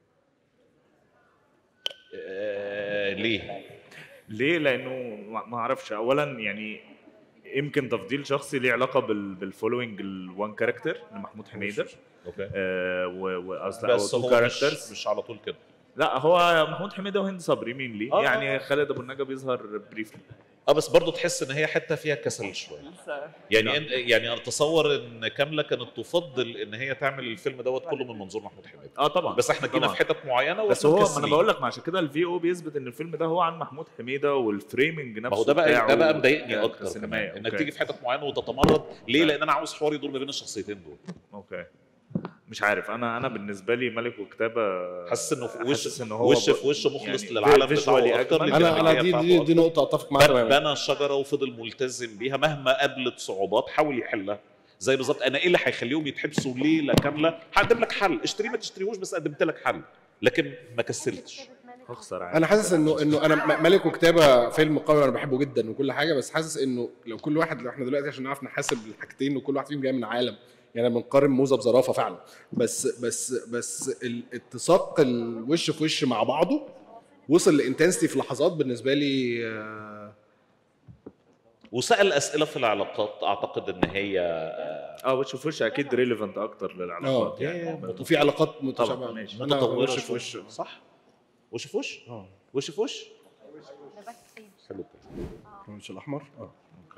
آه ليه؟ ليه لانه ما ما اعرفش اولا يعني يمكن تفضيل شخصي ليه علاقه بال بالفولوينج الوان كاركتر لمحمود حميده اوكي آه و- واصل او بس تو هو مش, كاركترز مش على طول كده لا هو محمود حميده وهند صبري مين ليه آه. يعني خالد ابو النجا بيظهر بريفلي اه بس برضه تحس ان هي حته فيها كسل شويه يعني إن يعني انا اتصور ان كامله كانت تفضل ان هي تعمل الفيلم دوت كله من منظور محمود حميده اه طبعا بس احنا جينا طبعاً. في حتت معينه بس وإحنا هو ما انا مكسلين. بقول لك ما عشان كده الفي او بيثبت ان الفيلم ده هو عن محمود حميده والفريمنج نفسه ما هو ده بقى بتاعه ده بقى مضايقني ك- اكتر كسينمائي. كمان انك أوكي. تيجي في حتت معينه وتتمرد ليه؟ لان انا عاوز حوار يدور ما بين الشخصيتين دول اوكي مش عارف انا انا بالنسبه لي ملك وكتابه حاسس انه في وش حاسس إن هو وش ب- في وش مخلص يعني للعالم visually بتاعه اكتر أجمل. انا انا دي دي, دي نقطه اتفق معاك بن- تماما بنى شجره وفضل ملتزم بيها مهما قابلت صعوبات حاول يحلها زي بالظبط انا ايه اللي هيخليهم يتحبسوا ليله كامله هقدم لك حل اشتريه ما تشتريهوش بس قدمت لك حل لكن ما كسلتش هخسر عادي. انا حاسس انه انه انا م- ملك وكتابه فيلم قوي وانا بحبه جدا وكل حاجه بس حاسس انه لو كل واحد لو احنا دلوقتي عشان نعرف نحاسب الحاجتين وكل واحد فيهم جاي من عالم يعني بنقارن موزه بزرافه فعلا بس بس بس الاتساق الوش في وش مع بعضه وصل لانتنستي في لحظات بالنسبه لي آه، وسال اسئله في العلاقات اعتقد ان هي اه وش في وش اكيد ريليفنت اكتر للعلاقات اه يعني وفي علاقات طبعا متشابهه ماشي أنا متطوره وش في وش صح وش في وش اه وش في وش حلو كده. الوش الاحمر اه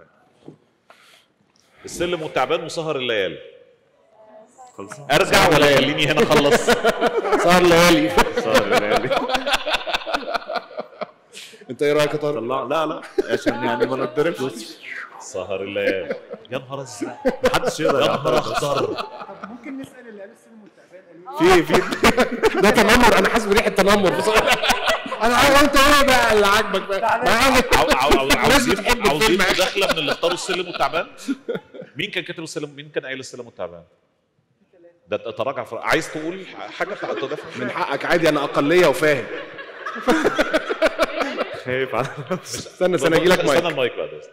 السلم والتعبان وسهر الليالي خلص ارجع ولا خليني هنا اخلص سهر الليالي صار الليالي. انت ايه رايك يا طارق؟ طلع لا لا عشان يعني ما نتضربش سهر الليالي يا نهار ازرق محدش يقدر يا نهار يعترض. اخضر ممكن نسال اللي قال السلم والتعبان في في ده تنمر انا حاسس بريحه تنمر بصراحه انا عارف انت ايه بقى اللي عاجبك بقى ما عاجبك عاو- عاو- عاو- عاوزين بتحب عاوزين الفيلم. مداخله من اللي اختاروا السلم والتعبان مين كان كاتب السلم مين كان قايل السلم والتعبان ده تراجع في... عايز تقول حاجه بتاع تدافع من حقك عادي انا اقليه وفاهم خايف على استنى استنى اجي لك استنى مايك المايك بعد إذنك.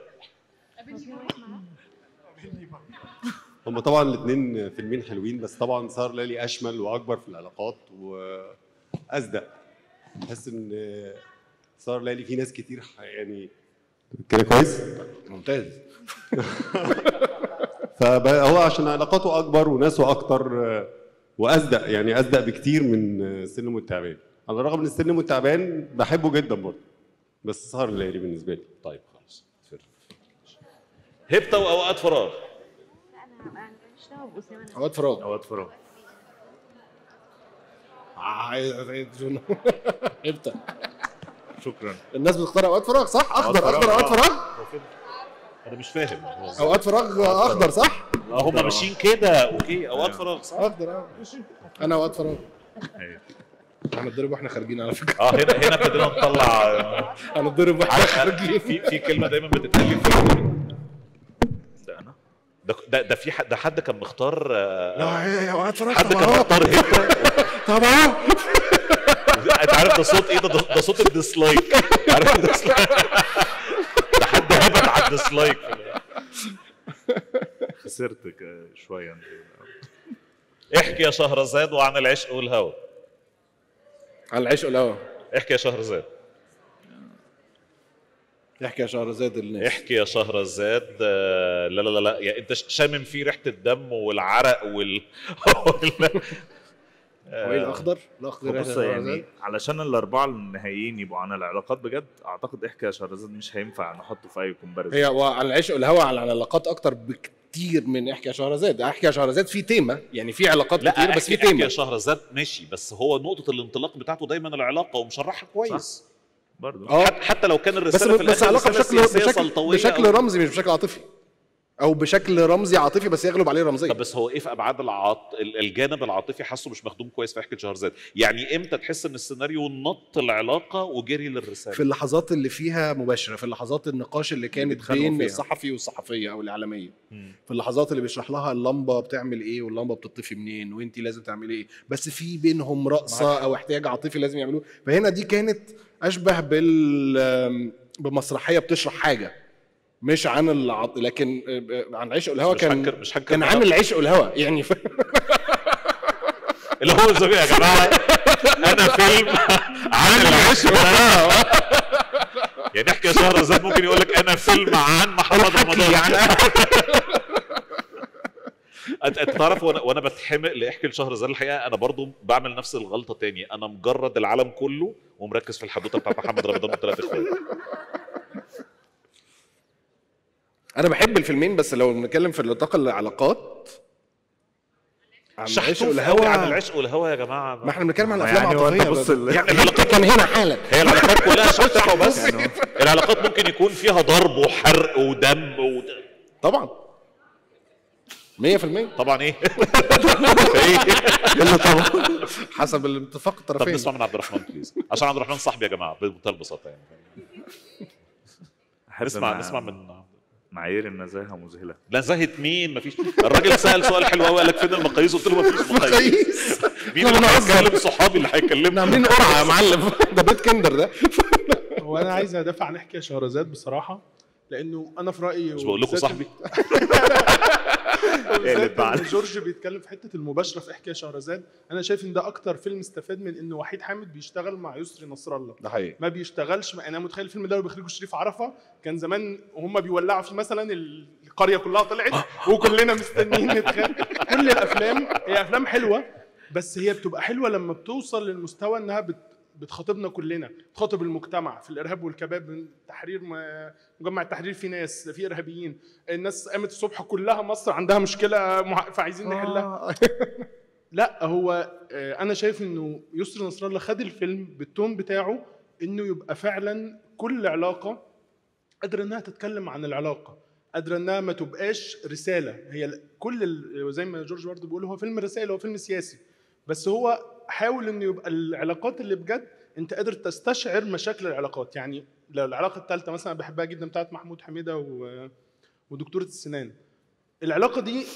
هم طبعا الاثنين فيلمين حلوين بس طبعا سهر ليلي اشمل واكبر في العلاقات واصدق بحس ان سهر ليلي في ناس كتير ح- يعني كده كويس ممتاز فهو عشان علاقاته اكبر وناسه اكتر واصدق يعني اصدق بكتير من السلم والتعبان على الرغم ان السلم والتعبان بحبه جدا برضه بس سهر الليالي بالنسبه لي طيب خلاص هبته واوقات فراغ اوقات فراغ اوقات فراغ عايز عايز جون امتى شكرا الناس بتختار اوقات فراغ صح اخضر فراغ، اخضر اوقات آه. فراغ انا مش فاهم اوقات فراغ اخضر صح هم ماشيين كده اوكي اوقات فراغ صح اخضر اه انا اوقات فراغ هنتضرب واحنا خارجين على فكره اه هنا هنا ابتدينا نطلع هنتضرب واحنا عارف- خارجين في في كلمه دايما بتتقال لي في ده انا ده ده, ده في حد ده حد كان مختار آه، لا هي اوقات فراغ حد طب كان اهو مختار هبته طب اهو انت عارف ده صوت ايه ده ده ده صوت الديسلايك عارف الديسلايك ده حد هبت على الديسلايك خسرت ك- شويه انت احكي يا شهرزاد وعن العشق والهوى على العشق والهوى احكي يا شهرزاد يحكي يا شهرزاد الناس احكي يا شهرزاد آه، لا لا لا لا يعني انت شامم فيه ريحه الدم والعرق وال وال- هو ايه الاخضر؟ الاخضر بص يعني علشان الاربعه النهائيين يبقوا عن العلاقات بجد اعتقد احكي يا شهرزاد مش هينفع نحطه في اي كومباريزون هي وعلى العشق والهوى على العلاقات اكتر بكتير من احكي يا شهرزاد احكي يا شهرزاد في تيمه يعني في علاقات لا كتير بس في احكي, احكي تيمه يا شهرزاد ماشي بس هو نقطه الانطلاق بتاعته دايما العلاقه ومشرحها كويس برضه اه حت- حتى لو كان بس الرساله في بس الاخر علاقه رسالة بشكل سياسية بشكل, سلطوية بشكل أو- رمزي مش بشكل عاطفي او بشكل رمزي عاطفي بس يغلب عليه رمزيه طب بس هو ايه في ابعاد العاط... ال- الجانب العاطفي حاسه مش مخدوم كويس في حكي شهرزاد يعني امتى تحس ان السيناريو نط العلاقه وجري للرساله في اللحظات اللي فيها مباشره في اللحظات النقاش اللي كانت بيتخانقوا بين فيها. الصحفي والصحفيه او الاعلاميه مم. في اللحظات اللي بيشرح لها اللمبه بتعمل ايه واللمبه بتطفي منين وانت لازم تعملي ايه بس في بينهم رقصه او احتياج عاطفي لازم يعملوه فهنا دي كانت اشبه بال بمسرحيه بتشرح حاجه مش عن العط... لكن آه، عن العشق والهوى مش كان هنكر مش هنكر كان ده. عن العشق والهوى يعني ف... اللي هو زي يا جماعه انا فيلم عن العشق والهوى. يعني احكي يا شهرزاد ممكن يقول لك انا فيلم عن محمد رمضان يعني انت أنت تعرف وانا وانا بتحمق لاحكي لشهرزاد الحقيقه انا برضو بعمل نفس الغلطه تاني انا مجرد العالم كله ومركز في الحدوته بتاعت محمد رمضان والثلاث اخوات انا بحب الفيلمين بس لو بنتكلم في نطاق العلاقات عن العشق شحتوف والهوى قوي عن العشق والهوى يا جماعه ما احنا بنتكلم عن ما افلام يعني هو أنت عاطفيه بص بس. ال- يعني العلاقات كان هنا حالا هي العلاقات كلها شحتفة وبس العلاقات ممكن يكون فيها ضرب وحرق ودم و... طبعا 100% طبعا ايه الا طبعا حسب الاتفاق طب الطرفين نسمع من عبد الرحمن بليز عشان عبد الرحمن صاحبي يا جماعه بمنتهى البساطه يعني أحب نسمع مع- نسمع من معايير النزاهه مذهله نزاهه مين مفيش الراجل سال سؤال حلو قوي قال لك فين المقاييس قلت له مفيش مقاييس مين اللي هيكلم صحابي اللي هيكلمنا عاملين قرعه يا معلم ده بيت كندر ده هو انا عايز ادافع عن حكايه شهرزاد بصراحه لانه انا في رايي مش بقول لكم وبالذات- صاحبي بالذات بعد. إن جورج بيتكلم في حته المباشره في حكايه شهرزاد انا شايف ان ده اكتر فيلم استفاد من انه وحيد حامد بيشتغل مع يسري نصر الله ده حقيقي ما بيشتغلش مع انا متخيل الفيلم ده لو بيخرجوا شريف عرفه كان زمان وهم بيولعوا فيه مثلا القريه كلها طلعت وكلنا مستنيين نتخانق كل الافلام هي افلام حلوه بس هي بتبقى حلوه لما بتوصل للمستوى انها بت بتخاطبنا كلنا بتخاطب المجتمع في الارهاب والكباب تحرير م- مجمع التحرير في ناس في ارهابيين الناس قامت الصبح كلها مصر عندها مشكله مع- فعايزين نحلها لا هو آه، انا شايف انه يسري نصر الله خد الفيلم بالتون بتاعه انه يبقى فعلا كل علاقه قادره انها تتكلم عن العلاقه قادره انها ما تبقاش رساله هي ال- كل ال- زي ما جورج برضه بيقول هو فيلم رسائل هو فيلم سياسي بس هو حاول انه يبقى العلاقات اللي بجد انت قادر تستشعر مشاكل العلاقات يعني لو العلاقه الثالثه مثلا بحبها جدا بتاعت محمود حميده و... ودكتوره السنان العلاقه دي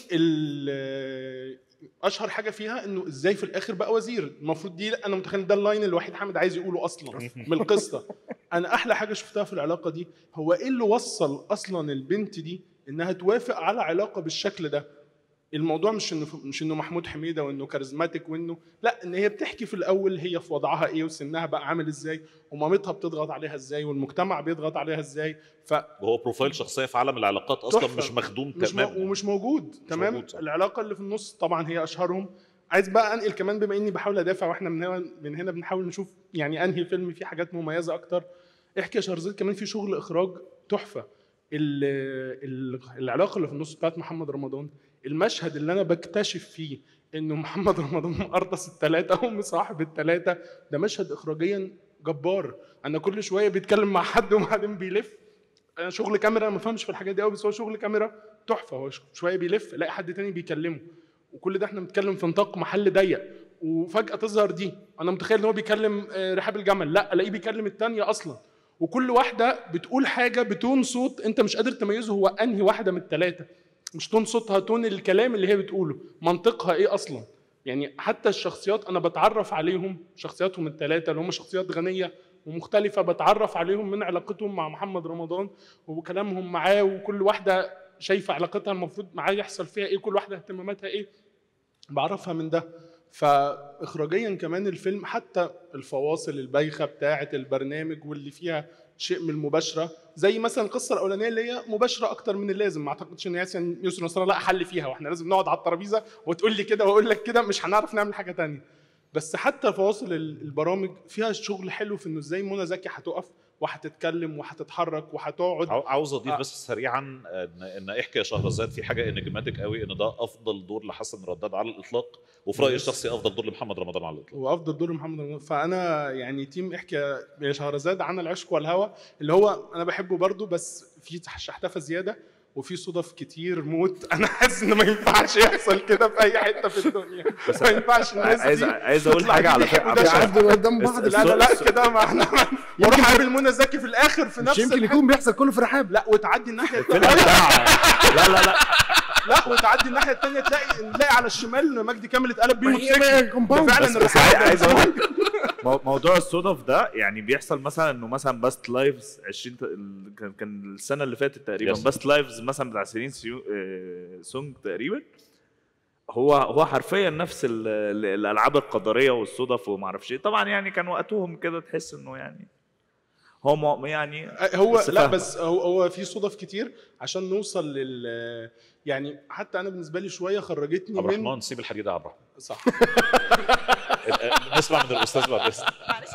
ال- اشهر حاجه فيها انه ازاي في الاخر بقى وزير المفروض دي انا متخيل ده اللاين اللي وحيد حامد عايز يقوله اصلا من القصه انا احلى حاجه شفتها في العلاقه دي هو ايه اللي وصل اصلا البنت دي انها توافق على علاقه بالشكل ده الموضوع مش انه مش انه محمود حميده وانه كاريزماتيك وانه لا ان هي بتحكي في الاول هي في وضعها ايه وسنها بقى عامل ازاي ومامتها بتضغط عليها ازاي والمجتمع بيضغط عليها ازاي ف وهو بروفايل شخصيه في عالم العلاقات اصلا تحفة. مش مخدوم مش مو... تماما ومش موجود تمام موجود، صح. العلاقه اللي في النص طبعا هي اشهرهم عايز بقى انقل كمان بما اني بحاول ادافع واحنا من هنا من هنا بنحاول نشوف يعني انهي فيلم فيه حاجات مميزه اكتر احكي يا شهرزاد كمان في شغل اخراج تحفه ال... ال... العلاقه اللي في النص بتاعت محمد رمضان المشهد اللي انا بكتشف فيه انه محمد رمضان مقرطس الثلاثه او مصاحب الثلاثه ده مشهد اخراجيا جبار انا كل شويه بيتكلم مع حد وبعدين بيلف انا شغل كاميرا أنا ما بفهمش في الحاجات دي قوي بس هو شغل كاميرا تحفه هو ش- شويه بيلف الاقي حد تاني بيكلمه وكل ده احنا بنتكلم في نطاق محل ضيق وفجاه تظهر دي انا متخيل ان هو بيكلم آه، رحاب الجمل لا الاقيه بيكلم التانيه اصلا وكل واحده بتقول حاجه بتون صوت انت مش قادر تميزه هو انهي واحده من الثلاثه مش تون صوتها تون الكلام اللي هي بتقوله منطقها ايه اصلا يعني حتى الشخصيات انا بتعرف عليهم شخصياتهم الثلاثه اللي هم شخصيات غنيه ومختلفه بتعرف عليهم من علاقتهم مع محمد رمضان وكلامهم معاه وكل واحده شايفه علاقتها المفروض معاه يحصل فيها ايه كل واحده اهتماماتها ايه بعرفها من ده فاخراجيا كمان الفيلم حتى الفواصل البايخه بتاعه البرنامج واللي فيها شيء من المباشره زي مثلا القصه الاولانيه اللي هي مباشره اكتر من اللازم ما اعتقدش ان ياسين يسر نصر الله حل فيها واحنا لازم نقعد على الترابيزه وتقول لي كده واقول لك كده مش هنعرف نعمل حاجه تانية بس حتى فواصل ال- البرامج فيها شغل حلو في انه ازاي منى زكي هتقف وهتتكلم وهتتحرك وهتقعد عاو- عاوز اضيف بس سريعا ان ان احكي يا شهرزاد في حاجه انجماتيك قوي ان ده افضل دور لحسن رداد على الاطلاق وفي رايي الشخصي افضل دور لمحمد رمضان على الاطلاق وافضل دور محمد رمضان فانا يعني تيم احكي يا شهرزاد عن العشق والهوى اللي هو انا بحبه برضو بس في شحتفه زياده وفي صدف كتير موت انا حاسس ان ما ينفعش يحصل كده في اي حته في الدنيا بس ما ينفعش الناس عايز دي عايز اقول تطلع حاجه على تضحك فكره وده على فكرة. يعدوا قدام بعض الس- لا لا لا الس- كده ما احنا بروح اقابل منى زكي في الاخر في مش نفس يمكن الحتة. يكون بيحصل كله في رحاب لا وتعدي الناحيه الفيلم الثانيه بتاع لا لا لا لا وتعدي الناحيه الثانيه تلاقي نلاقي على الشمال مجدي كامل اتقلب بيه ما هي- موتوسيكل ما هي ده كومباوند. فعلا بس, بس الرحاب عايز ده. عايز اقول مو- موضوع الصدف ده يعني بيحصل مثلا انه مثلا باست لايفز 20 ت- ال- كان كان السنه اللي فاتت تقريبا Yes. باست لايفز مثلا بتاع سيرين سيو آه، سونج تقريبا هو هو حرفيا نفس ال- ال- الالعاب القدريه والصدف وما اعرفش ايه طبعا يعني كان وقتهم كده تحس انه يعني هو مو- يعني هو بس لا فاهمة. بس هو هو في صدف كتير عشان نوصل لل يعني حتى انا بالنسبه لي شويه خرجتني عبد من الرحمن سيب الحديد يا عبد الرحمن صح نسمع من الاستاذ بعد اذنك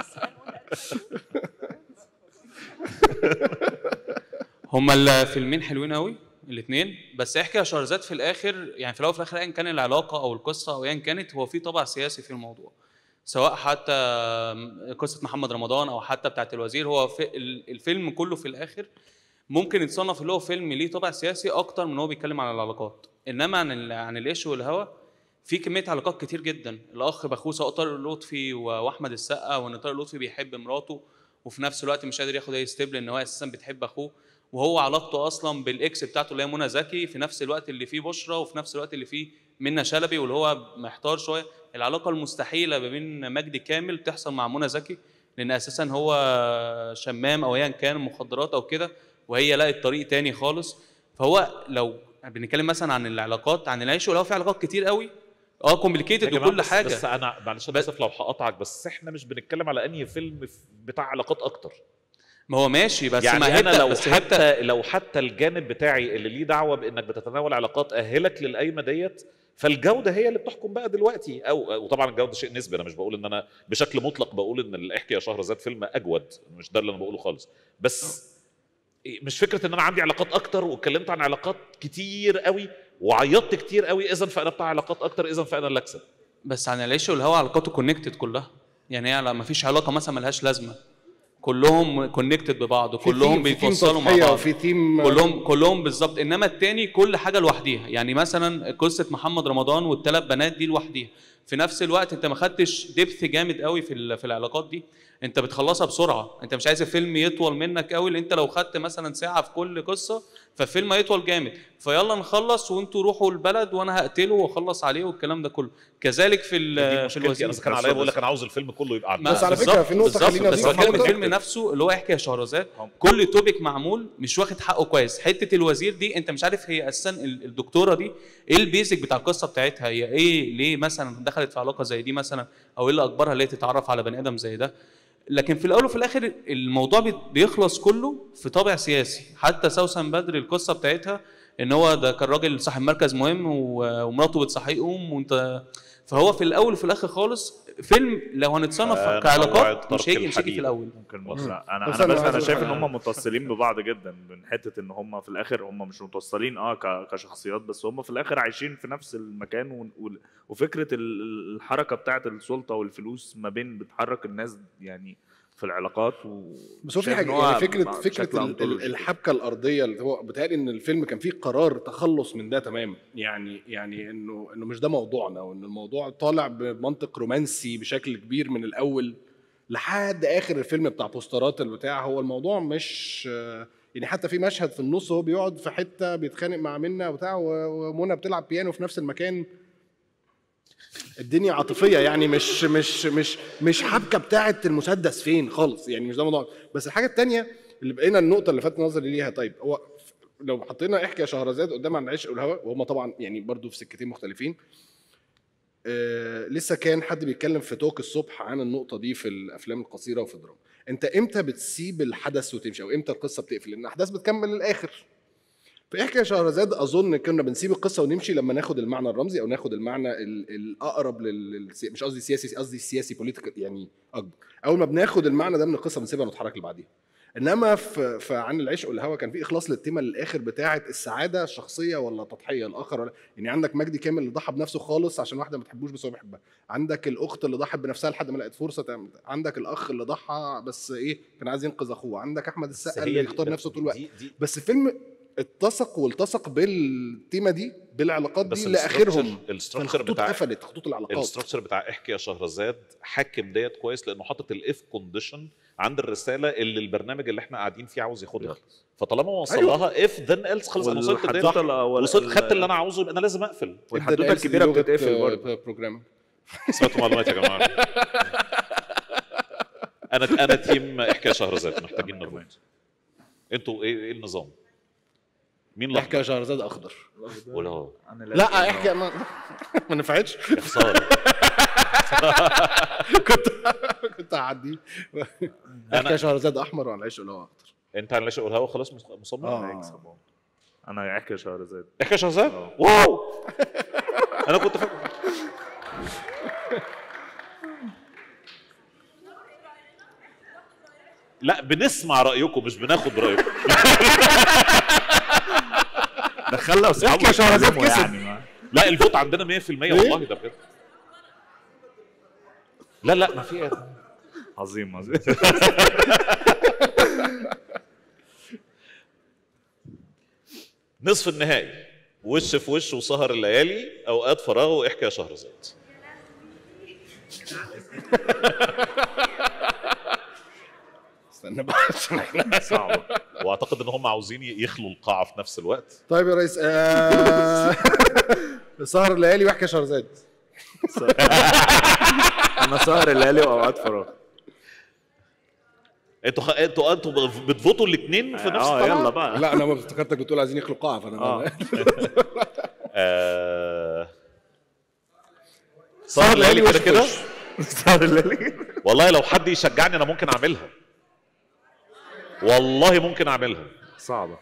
هما الفيلمين حلوين قوي الاثنين بس احكي يا شهرزاد في الاخر يعني في الاول وفي الاخر ايا كان العلاقه او القصه او ايا كانت هو في طابع سياسي في الموضوع سواء حتى قصه محمد رمضان او حتى بتاعت الوزير هو في ال- الفيلم كله في الاخر ممكن يتصنف اللي هو فيلم ليه طابع سياسي اكتر من هو بيتكلم عن العلاقات انما عن ال- عن العيش والهوى في كميه علاقات كتير جدا الاخ باخوه سواء طارق لطفي و- واحمد السقا وان طارق لطفي بيحب مراته وفي نفس الوقت مش قادر ياخد اي ستيب لان هو اساسا بتحب اخوه وهو علاقته اصلا بالاكس بتاعته اللي هي منى زكي في نفس الوقت اللي فيه بشرى وفي نفس الوقت اللي فيه منى شلبي واللي هو محتار شويه العلاقه المستحيله ما بين مجدي كامل تحصل مع منى زكي لان اساسا هو شمام او ايا كان مخدرات او كده وهي لقت طريق تاني خالص فهو لو بنتكلم مثلا عن العلاقات عن العيش ولو في علاقات كتير قوي اه يا كومبليكيتد جماعة وكل بس حاجه بس انا معلش انا اسف لو هقطعك بس احنا مش بنتكلم على انهي فيلم ف- بتاع علاقات اكتر ما هو ماشي بس يعني ما هي انا بت- لو بس هي حتى لو حتى الجانب بتاعي اللي ليه دعوه بانك بتتناول علاقات اهلك للقايمه ديت فالجوده هي اللي بتحكم بقى دلوقتي او وطبعا الجوده شيء نسبي انا مش بقول ان انا بشكل مطلق بقول ان اللي احكي يا شهرزاد فيلم اجود مش ده اللي انا بقوله خالص بس مش فكره ان انا عندي علاقات اكتر واتكلمت عن علاقات كتير قوي وعيطت كتير قوي اذا فانا بتاع علاقات اكتر اذا فانا اللي اكسب بس عن العيش والهوا علاقاته كونكتد كلها يعني هي ما فيش علاقه مثلا ملهاش لازمه كلهم كونكتد ببعض في كلهم ثيم- في ثيم بيتوصلوا مع تضحية بعض وفي ثيم- كلهم كلهم بالظبط انما التاني كل حاجه لوحديها يعني مثلا قصه محمد رمضان والثلاث بنات دي لوحديها في نفس الوقت انت ما خدتش دبث جامد قوي في ال- في العلاقات دي انت بتخلصها بسرعه انت مش عايز الفيلم يطول منك قوي لان انت لو خدت مثلا ساعه في كل قصه فالفيلم هيطول جامد فيلا نخلص وانتوا روحوا البلد وانا هقتله واخلص عليه والكلام ده كله كذلك في ال- دي في مشكلتي الوزير انا كان عليا بقول لك انا عاوز الفيلم كله يبقى عن ما- بالظبط- بالظبط، بس بتكلم الفيلم نفسه اللي هو احكي يا شهرزاد كل توبيك معمول مش واخد حقه كويس حته الوزير دي انت مش عارف هي اساسا ال- الدكتوره دي ايه البيزك بتاع القصه بتاعتها هي ايه ليه مثلا دخلت في علاقه زي دي مثلا او ايه اللي اجبرها ليه تتعرف على بني ادم زي ده لكن في الاول وفي الاخر الموضوع بي- بيخلص كله في طابع سياسي حتى سوسن بدر القصه بتاعتها ان هو ده كان راجل صاحب مركز مهم و- ومراته بتصحيه يقوم وانت فهو في الاول وفي الاخر خالص فيلم لو هنتصنف أنا كعلاقات موعد مش طرق هيجي مش هيجي الحديد. في الاول ممكن بص انا بس انا أنا بس عايز انا شايف ان أقول هم متصلين ببعض جدا من حته ان هم في الاخر هم مش متوصلين اه ك- كشخصيات بس هم في الاخر عايشين في نفس المكان و- و- وفكره ال- الحركه بتاعه السلطه والفلوس ما بين بتحرك الناس يعني في العلاقات و بس هو في شايف إن حاجه هو يعني فكره بشكل فكره ال- ال- أنطولوجي. الحبكه الارضيه اللي هو بيتهيألي ان الفيلم كان فيه قرار تخلص من ده تماما يعني يعني انه انه مش ده موضوعنا وان الموضوع طالع بمنطق رومانسي بشكل كبير من الاول لحد اخر الفيلم بتاع بوسترات البتاع هو الموضوع مش يعني حتى في مشهد في النص هو بيقعد في حته بيتخانق مع منى وبتاع و- ومنى بتلعب بيانو في نفس المكان الدنيا عاطفيه يعني مش مش مش مش حبكه بتاعه المسدس فين خالص يعني مش ده الموضوع بس الحاجه الثانيه اللي بقينا النقطه اللي فات نظري ليها طيب هو لو حطينا احكي يا شهرزاد قدام عن العشق والهوى وهم طبعا يعني برضو في سكتين مختلفين آه لسه كان حد بيتكلم في توك الصبح عن النقطه دي في الافلام القصيره وفي الدراما انت امتى بتسيب الحدث وتمشي او امتى القصه بتقفل لان الاحداث بتكمل للاخر في احكي يا شهرزاد اظن كنا بنسيب القصه ونمشي لما ناخد المعنى الرمزي او ناخد المعنى ال- الاقرب لل للسي- مش قصدي سياسي قصدي سياسي بوليتيكال يعني اكبر اول ما بناخد المعنى ده من القصه بنسيبها ونتحرك اللي بعديها انما في في عن العشق والهوى كان في اخلاص للتيمه للاخر بتاعه السعاده الشخصيه ولا تضحيه الاخر ولا يعني عندك مجدي كامل اللي ضحى بنفسه خالص عشان واحده ما بتحبوش بس هو بيحبها عندك الاخت اللي ضحت بنفسها لحد ما لقت فرصه تعمل ده. عندك الاخ اللي ضحى بس ايه كان عايز ينقذ اخوه عندك احمد السقا هي اللي دي- يختار نفسه طول الوقت دي- دي- بس الفيلم اتسق والتصق بالتيمه دي بالعلاقات بس دي لاخرهم الستراكشر- الستراكشر فالخطوط بتاع قفلت خطوط العلاقات الستراكشر بتاع احكي يا شهرزاد حاكم ديت كويس لانه حاطط الاف كونديشن عند الرساله اللي البرنامج اللي احنا قاعدين فيه عاوز ياخدها فطالما وصل أيوة. لها اف ذن ايلس خلص انا وصلت والحدوتة الدنيا. الأول- وصلت ال- خدت اللي انا عاوزه يبقى انا لازم اقفل والحدوتة الكبيرة بتتقفل برضه بروجرام سمعتوا معلومات يا جماعه انا انا تيم احكي يا شهرزاد محتاجين نرد انتوا ايه ايه النظام؟ مين احكي يا شهرزاد اخضر ولا لا احكي ما ما نفعتش يا خساره كنت كنت هعديه احكي يا شهرزاد احمر وعلى العشق اللي هو اخضر انت على العشق والهوا خلاص مصمم اه انا احكي يا شهرزاد احكي يا شهرزاد واو انا كنت فاكر لا بنسمع رايكم مش بناخد رايكم دخلنا واصحابه احكي يا شهرزاد يتكلموا كسب يعني ما- لا الفوت عندنا 100% والله ده بجد لا لا ما في عظيم عظيم نصف النهائي وش في وش وسهر الليالي اوقات فراغ واحكي يا شهرزاد استنى بقى عشان احنا صعبه واعتقد ان هم عاوزين يخلوا القاعه في نفس الوقت طيب يا ريس آه... سهر الليالي واحكي يا شهرزاد انا سهر الليالي واوقات فراغ انتوا خ... انتوا انتوا بتفوتوا الاثنين في نفس اه القاعه يلا بقى لا انا ما افتكرتك بتقول عايزين يخلوا قاعه فانا اه آه... سهر الليالي كده كده سهر الليالي والله لو حد يشجعني انا ممكن اعملها والله ممكن اعملها صعبه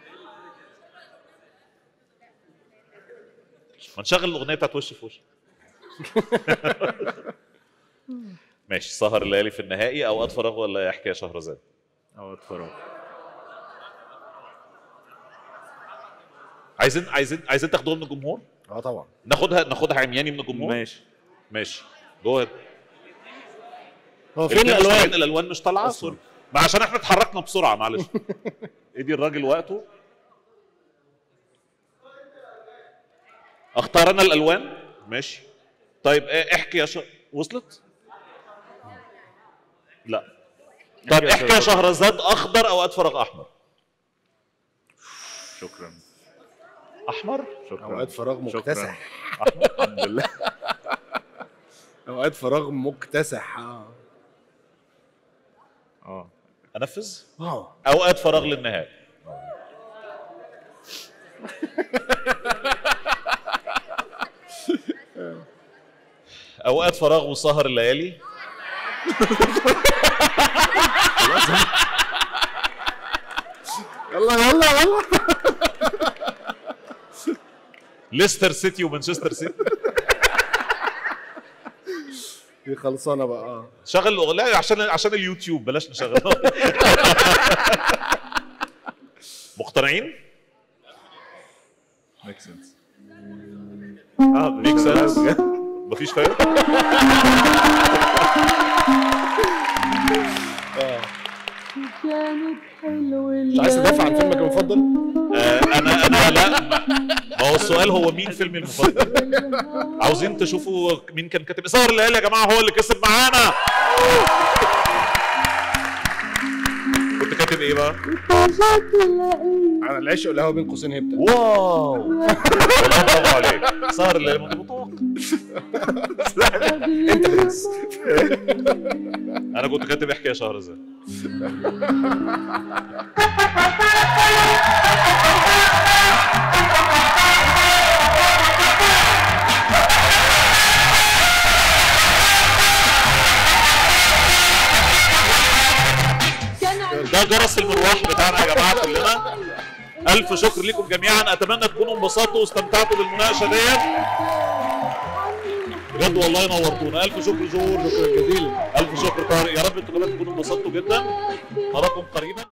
ما نشغل الاغنيه بتاعت وش في وش ماشي سهر الليالي في النهائي اوقات فراغ ولا يحكي يا شهرزاد اوقات فراغ عايزين عايزين عايزين تاخدوها من الجمهور اه طبعا ناخدها ناخدها عمياني من الجمهور ماشي ماشي جو هو فين الاتنين مش طالعين، الالوان؟ الالوان مش طالعه سوري ما عشان احنا اتحركنا بسرعه معلش ادي الراجل وقته اختار انا الالوان ماشي طيب اه، احكي يا ش... وصلت لا طيب يا احكي يا شهرزاد. شهرزاد اخضر اوقات فراغ احمر شكرا احمر شكرا اوقات فراغ شكراً. مكتسح الحمد لله اوقات فراغ مكتسح اه اه انفذ اه اوقات فراغ للنهايه اوقات فراغ وسهر الليالي يلا يلا يلا ليستر سيتي ومانشستر سيتي دي خلصانه بقى اه شغل الاغنيه عشان عشان اليوتيوب بلاش نشغلها مقتنعين؟ ميك سنس اه ميك سنس مفيش فايده مش عايز تدافع عن فيلمك المفضل؟ آه انا انا لا ما ما هو السؤال هو مين فيلمي المفضل عاوزين تشوفوا مين كان كاتب سهر الليالي يا جماعه هو اللي كسب معانا كنت كاتب ايه بقى؟ انا العشق والهوا بين قوسين هبته واو والله برافو عليك سهر الليالي ما انت متوقع انت برنس انا كنت كاتب احكي يا شهرزاد ده جرس المروح بتاعنا يا جماعه كلنا الف شكر لكم جميعا اتمنى تكونوا انبسطتوا واستمتعتوا بالمناقشه ديت بجد والله نورتونا الف شكر جور شكرا جزيلا الف شكر طارق يا رب انتوا كمان تكونوا انبسطتوا جدا نراكم قريبا